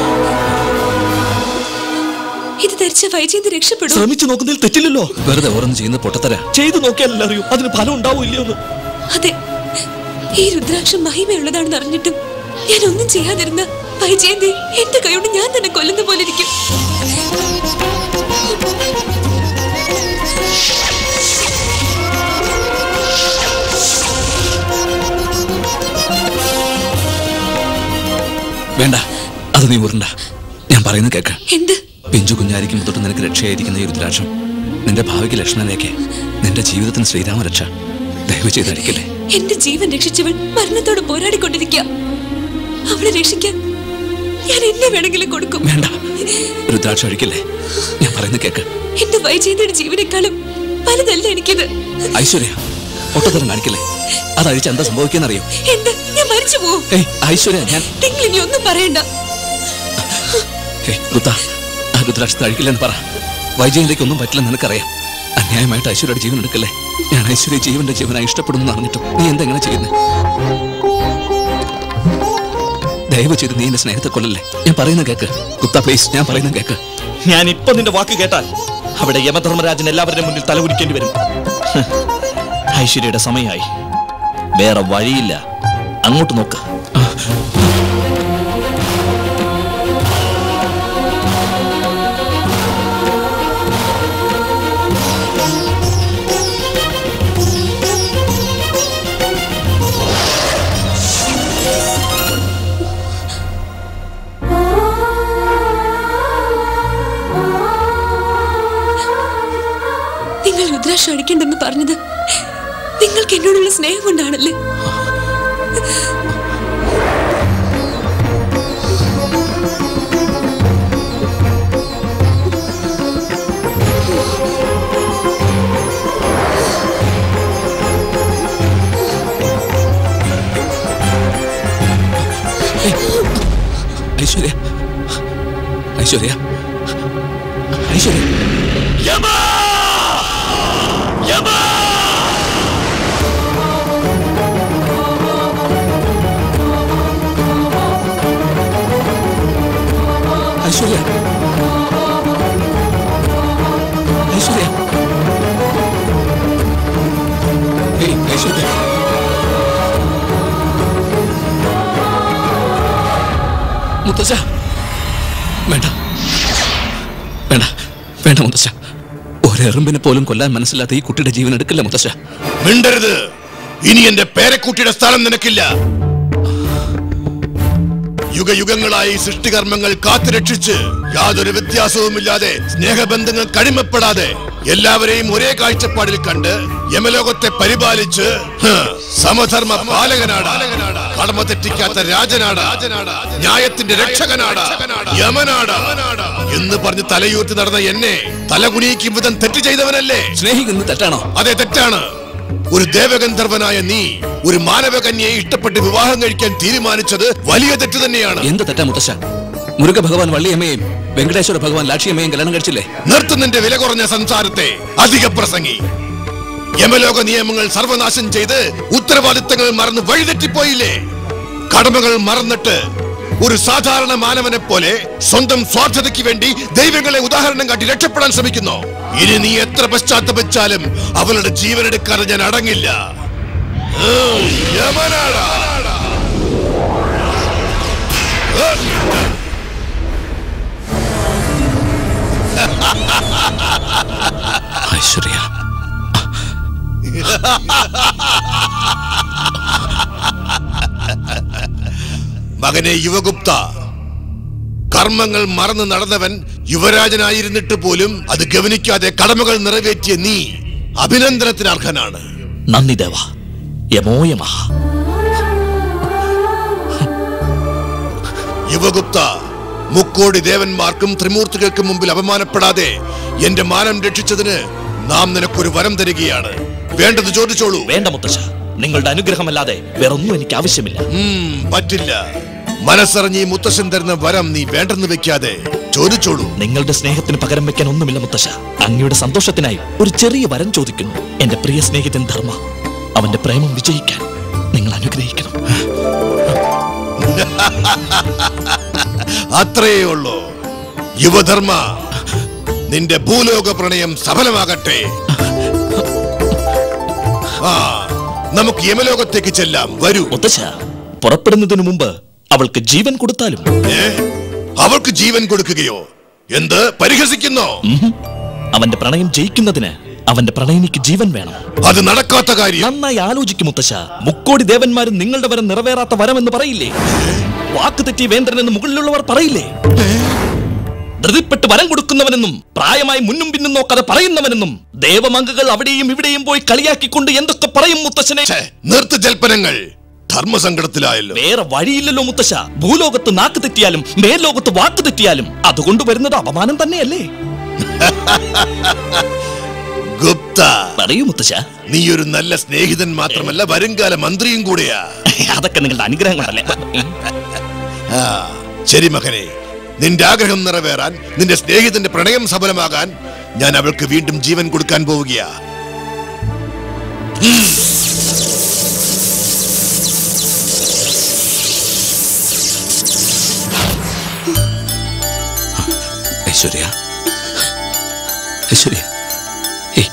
ഇത് ധരിച്ച വൈജയന്തി രക്ഷപ്പെടും ശ്രമിച്ചു നോക്കുന്നതിൽ തെറ്റില്ലല്ലോ വെറുതെ ഓരോന്ന് ചെയ്യുന്ന പൊട്ടത്തര ചെയ്തു നോക്കിയാലല്ലേ അറിയൂ അതിന് ഫലം ഉണ്ടാവോ ഇല്ലയോ എന്ന് അതെ ഈ രുദ്രാക്ഷം മഹിമയുള്ളതാണെന്ന് അറിഞ്ഞിട്ടും ഞാൻ ഒന്നും ചെയ്യാതിരുന്ന വൈജയന്തി എന്റെ കൈകൊണ്ട് ഞാൻ തന്നെ കൊല്ലുന്ന പോലെ ഇരിക്കും വേണ്ട അത് നീ ഉരുണ്ട ഞാൻ പറയുന്നത് കേക്ക് എന്ത് പിഞ്ചു കുഞ്ഞായിരിക്കുമ്പോൾ തൊട്ട് നിനക്ക് രക്ഷയായിരിക്കുന്ന ഈ രുദ്രാക്ഷം നിന്റെ ഭാവിക്ക് ലക്ഷണരേഖ നിന്റെ ജീവിതത്തിന് ശ്രീരാമ രക്ഷ ദയവ് ചെയ്തടിക്കല്ലേ എന്റെ ജീവൻ രക്ഷിച്ചവൾ മരണത്തോട് പോരാടിക്കൊണ്ടിരിക്കുക അവളെ രക്ഷിക്കാൻ ഞാൻ എന്നെ വേണമെങ്കിലും കൊടുക്കും വേണ്ട രുദ്രാക്ഷം അഴിക്കല്ലേ ഞാൻ പറയുന്നത് കേക്ക് എന്റെ വൈജയന്തിയുടെ ജീവനേക്കാളും വലുതല്ല എനിക്കിത് ഐശ്വര്യ ഒട്ടത്തരം കാണിക്കല്ലേ അത് അഴിച്ച് എന്താ സംഭവിക്കാന്നറിയോ എന്ത് ഞാൻ മരിച്ചു പോവും ഏയ് ഐശ്വര്യ ഞാൻ നിങ്ങൾ ഇനി ഒന്നും പറയണ്ട ഏയ് ഗുത്ത ആ രുദ്രാക്ഷത്തെ അഴിക്കില്ലെന്ന് പറ വൈജയന്തിക്ക് ഒന്നും പറ്റില്ലെന്ന് നിനക്കറിയാം അന്യായമായിട്ട് ഐശ്വര്യയുടെ ജീവൻ എടുക്കല്ലേ ഞാൻ ഐശ്വര്യ ജീവന്റെ ജീവനായി ഇഷ്ടപ്പെടുന്നു എന്ന് അറിഞ്ഞിട്ടും നീ എന്തെങ്ങനെ ചെയ്യുന്നത് ദയവ് ചെയ്ത് നീ എന്റെ സ്നേഹത്തെ കൊല്ലല്ലേ ഞാൻ പറയുന്ന കേക്ക് ഗുപ്ത പ്ലീസ് ഞാൻ പറയുന്ന കേക്ക് ഞാൻ ഇപ്പൊ നിന്റെ വാക്ക് കേട്ടാൽ അവിടെ യമധർമ്മരാജൻ എല്ലാവരുടെ മുന്നിൽ തലകുനിക്കേണ്ടി വരും ഹ്. ഐശ്വര്യയുടെ സമയമായി വേറെ വഴിയില്ല അങ്ങോട്ട് നോക്ക് നിങ്ങൾ രുദ്രാക്ഷം അടിക്കണ്ടെന്ന് പറഞ്ഞത് നിങ്ങൾക്ക് എന്നോടുള്ള സ്നേഹം കൊണ്ടാണല്ലേ ഐശ്വര്യ ഐശ്വര്യ ഐശ്വര്യ ഐശ്വര്യ ഐശ്വര്യ ഏയ് ഐശ്വര്യ മുത്തശ്ശ വേണ്ട വേണ്ട വേണ്ട മുത്തശ്ശ ഒരെറുമ്പിനെ പോലും കൊല്ലാൻ മനസ്സിലാത്ത ഈ കുട്ടിയുടെ ജീവൻ എടുക്കില്ല മുത്തശ്ശ മിണ്ടരുത് ഇനി എന്റെ പേരക്കുട്ടിയുടെ സ്ഥലം നിനക്കില്ല യുഗയുഗങ്ങളായി സൃഷ്ടികർമ്മങ്ങൾ കാത്തുരക്ഷിച്ച് യാതൊരു വ്യത്യാസവുമില്ലാതെ സ്നേഹബന്ധങ്ങൾ കടിമപ്പെടാതെ എല്ലാവരെയും ഒരേ കാഴ്ചപ്പാടിൽ കണ്ട് യമലോകത്തെ പരിപാലിച്ച് ഹ്, സമധർമ്മ പാലകനാട് കടമ തെറ്റിക്കാത്ത രാജനാട് ന്യായത്തിന്റെ രക്ഷകനാട് യമനാട് എന്ന് പറഞ്ഞ് തലയൂർത്തി നടന്ന എന്നെ തലകുണിയിക്കും വിധം തെറ്റ് ചെയ്തവനല്ലേ സ്നേഹിക്കുന്നത് തെറ്റാണോ അതെ തെറ്റാണ് ഒരു ദേവഗന്ധർവനായ നീ ഒരു മാനവകന്യയെ ഇഷ്ടപ്പെട്ട് വിവാഹം കഴിക്കാൻ തീരുമാനിച്ചത് വലിയ തെറ്റ് തന്നെയാണ് എന്ത് തെറ്റാ മുത്തശ്ശ മുരുക ഭഗവാൻ വള്ളിയമ്മയും വെങ്കടേശ്വര ഭഗവാൻ ലാക്ഷിയമ്മയും കല്യാണം കഴിച്ചില്ലേ നിർത്തുന്നതിന്റെ വില കുറഞ്ഞ സംസാരത്തെ അധിക പ്രസംഗി യമലോക നിയമങ്ങൾ സർവനാശം ചെയ്ത് ഉത്തരവാദിത്തങ്ങൾ മറന്ന് വഴിതെറ്റിപ്പോയില്ലേ കടമകൾ മറന്നിട്ട് ഒരു സാധാരണ മാനവനെ പോലെ സ്വന്തം സ്വാർത്ഥതയ്ക്ക് വേണ്ടി ദൈവങ്ങളെ ഉദാഹരണം കാട്ടി രക്ഷപ്പെടാൻ ശ്രമിക്കുന്നു ഇനി നീ എത്ര പശ്ചാത്തപിച്ചാലും അവളുടെ ജീവനെടുക്കാതെ ഞാൻ അടങ്ങില്ല ഉം, യമനാടാ. ഐശ്വര്യ മകനെ യുവഗുപ്ത കർമ്മങ്ങൾ മറന്നു നടന്നവൻ യുവരാജനായിരുന്നിട്ട് പോലും അത് ഗവനിക്കാതെ കടമകൾ നിറവേറ്റിയ നീ അഭിനന്ദനത്തിന് അർഹനാണ് നന്ദി ദേവ യമോ യമഹ യുവഗുപ്ത മുക്കോടി ദേവന്മാർക്കും ത്രിമൂർത്തികൾക്കും മുമ്പിൽ അപമാനപ്പെടാതെ എന്റെ മാനം രക്ഷിച്ചതിന് നാം നിനക്കൊരു വരം തരികയാണ് വേണ്ടത് ചോദിച്ചോളൂ വേണ്ട മുത്തശ്ശ നിങ്ങളുടെ അനുഗ്രഹമല്ലാതെ വേറൊന്നും എനിക്ക് ആവശ്യമില്ല ഉം, പറ്റില്ല മനസ്സറിഞ്ഞ് ഈ മുത്തശ്ശൻ തരുന്ന വരം നീ വേണ്ടെന്ന് വെക്കാതെ ചോദിച്ചോളൂ നിങ്ങളുടെ സ്നേഹത്തിന് പകരം വെക്കാൻ ഒന്നുമില്ല മുത്തശ്ശ അങ്ങയുടെ സന്തോഷത്തിനായി ഒരു ചെറിയ വരം ചോദിക്കുന്നു എന്റെ പ്രിയ സ്നേഹിതൻ ധർമ്മ അവന്റെ പ്രേമം വിജയിക്കാൻ നിങ്ങൾ അനുഗ്രഹിക്കണം അത്രയേ ഉള്ളൂ യുവധർമ്മ നിന്റെ ഭൂലോക പ്രണയം സഫലമാകട്ടെ ആ നമുക്ക് യമലോകത്തേക്ക് ചെല്ലാം വരൂ മുത്തശ്ശ പുറപ്പെടുന്നതിനു മുമ്പ് അവൾക്ക് ജീവൻ കൊടുത്താലും ഏ? അവൾക്ക് ജീവൻ കൊടുക്കുകയോ എന്ത് പരിഹസിക്കുന്നോ അവന്റെ പ്രണയം ജയിക്കുന്നതിന് അവന്റെ പ്രണയിനിക്ക് ജീവൻ വേണം അത് നടക്കാത്ത കാര്യം നന്നായി ആലോചിക്കും മുത്തശ്ശ മുക്കോടി ദേവന്മാരും നിങ്ങളുടെ വരം നിറവേറാത്ത വരം എന്ന് പറയില്ലേ വാക്ക് തെറ്റി വേന്ദ്രൻ എന്ന് മുകളിലുള്ളവർ പറയില്ലേ ധൃതിപ്പെട്ട് വരം കൊടുക്കുന്നവനെന്നും പ്രായമായി മുന്നും പിന്നും നോക്കാതെ പറയുന്നവനെന്നും ദേവമംഗകൾ അവിടെയും ഇവിടെയും പോയി കളിയാക്കിക്കൊണ്ട് എന്തൊക്കെ പറയും മുത്തശ്ശനെ നിർത്ത് ജൽപ്പനങ്ങൾ ധർമ്മസങ്കടത്തിലായല്ലോ വേറെ വഴിയില്ലല്ലോ മുത്തശ്ശ ഭൂലോകത്ത് നാക്ക് തെറ്റിയാലും മേൽലോകത്ത് വാക്ക് തെറ്റിയാലും അതുകൊണ്ട് വരുന്നത് അപമാനം തന്നെയല്ലേ ഗുപ്ത പറയൂ മുത്തശ്ശ നീ ഒരു നല്ല സ്നേഹിതൻ മാത്രമല്ല വരുംകാല മന്ത്രിയും കൂടെയാ അതൊക്കെ നിങ്ങളുടെ അനുഗ്രഹം കൊണ്ടല്ലേ ആ, ശരി മകനെ നിന്റെ ആഗ്രഹം നിറവേറാൻ നിന്റെ സ്നേഹിതന്റെ പ്രണയം സഫലമാകാൻ ഞാൻ അവൾക്ക് വീണ്ടും ജീവൻ കൊടുക്കാൻ പോവുകയാ ഉം. ഐശ്വര്യ ഐശ്വര്യ ഏയ്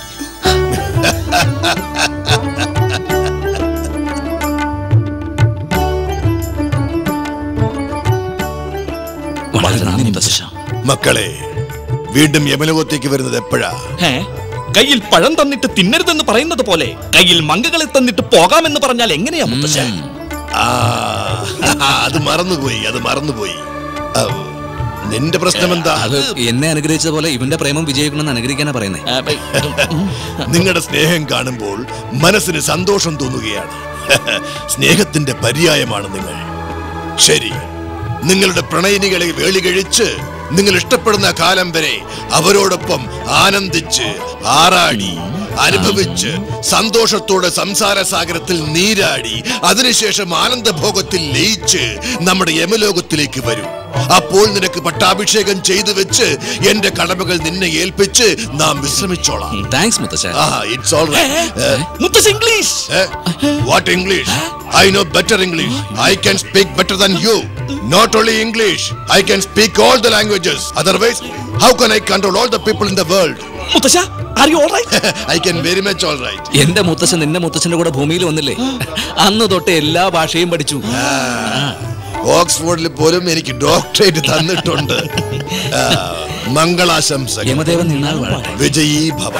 വളരെ നന്ദി മുത്തശ്ശ മക്കളെ വീണ്ടും യമലോകത്തേക്ക് വരുന്നത് എപ്പോഴാ ഏ? കയ്യിൽ പഴം തന്നിട്ട് തിന്നരുതെന്ന് പറയുന്നത് പോലെ കയ്യിൽ മങ്കകളെ തന്നിട്ട് പോകാമെന്ന് പറഞ്ഞാൽ എങ്ങനെയാ മുത്തശ്ശ ആ അത് മറന്നുപോയി അത് മറന്നുപോയി ഔ, നിന്റെ പ്രശ്നം എന്താ അത് എന്നെ അനുഗ്രഹിച്ച പോലെ ഇവന്റെ പ്രേമം വിജയിക്കണമെന്ന് അനുഗ്രഹിക്കാനാ പറയുന്നേ നിങ്ങളുടെ സ്നേഹം കാണുമ്പോൾ മനസ്സിന് സന്തോഷം തോന്നുകയാണ് സ്നേഹത്തിന്റെ പര്യായമാണ് നിങ്ങൾ ശരി നിങ്ങളുടെ പ്രണയിനികളെ വേളികഴിച്ച് നിങ്ങൾ ഇഷ്ടപ്പെടുന്ന കാലം വരെ അവരോടൊപ്പം ആനന്ദിച്ച് ആറാടി അനുഭവിച്ച് സന്തോഷത്തോടെ സംസാര സാഗരത്തിൽ നീരാടി അതിനുശേഷം ആനന്ദഭോഗത്തിൽ ലയിച്ച് നമ്മുടെ യമലോകത്തിലേക്ക് വരും അപ്പോൾ നിനക്ക് പട്ടാഭിഷേകം ചെയ്തു വെച്ച് എന്റെ കടമകൾ നിന്നെ ഏൽപ്പിച്ച് നാം വിശ്രമിച്ചോളാം താങ്ക്സ് മുത്തശ്ശ ആ ഇറ്റ്സ് ഓൾ മുത്തശ്ശ English what English I know better English I can speak better than you Not only English, I can speak all the languages. Otherwise, how can I control all the people in the world? മുത്തശ്ശ are you all I can very much all right. എന്റെ മുത്തച്ഛൻ നിന്റെ മുത്തച്ഛന്റെ കൂടെ ഭൂമിയിൽ വന്നില്ലേ അന്ന് തൊട്ട് എല്ലാ ഭാഷയും പഠിച്ചു ഓക്സ്ഫോർഡിൽ പോലും എനിക്ക് ഡോക്ടറേറ്റ് തന്നിട്ടുണ്ട് ആ, മംഗളാശംസകൾ യമദേവൻ നിന്നാൽ വാഴട്ടെ. വിജയീ ഭവ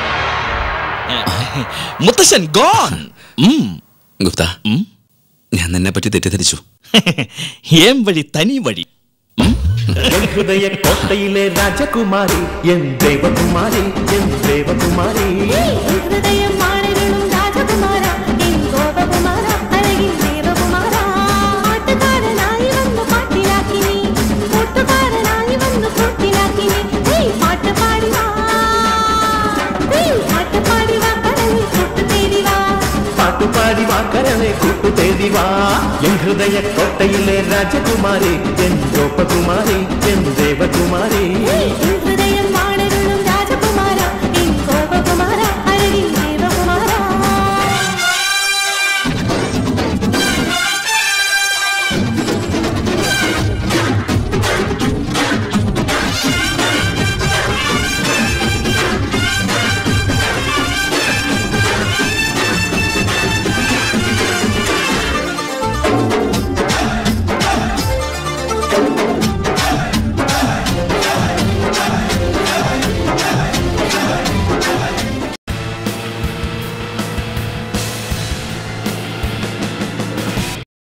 മുത്തശ്ശൻ ഗോൺ ഗുപ്ത ഞാൻ നിന്നെ പറ്റി തെറ്റിദ്ധരിച്ചു ഏം വഴി തനി വഴി என் ஹிருதய கோட்டையிலே ராஜகுமாரி என் தேவகுமாரி என் தேவகுமாரி ഹൃദയം മാറിടും രാജകുമാര എൻ ഗോപകുമാര അഴകിൻ ദേവകുമാര പാട്ടുകാരനായി വന്നു പാട്ടിലാക്കി നീ കൂട്ടുകാരനായി വന്നു കൂട്ടിലാക്കി നീ ഹേയ് പാട്ട് പാടി വാ ഹേയ് പാട്ട് പാടി വാ കടലിൽ കൂട്ടു തേടി വാ பாட்டு பாடி வா கரவே கூட்டு தேதி வா என் ஹிருதய கோட்டையிலே ராஜகுமாரி என் கோபகுமாரி என் தேவகுமாரி ഹേയ്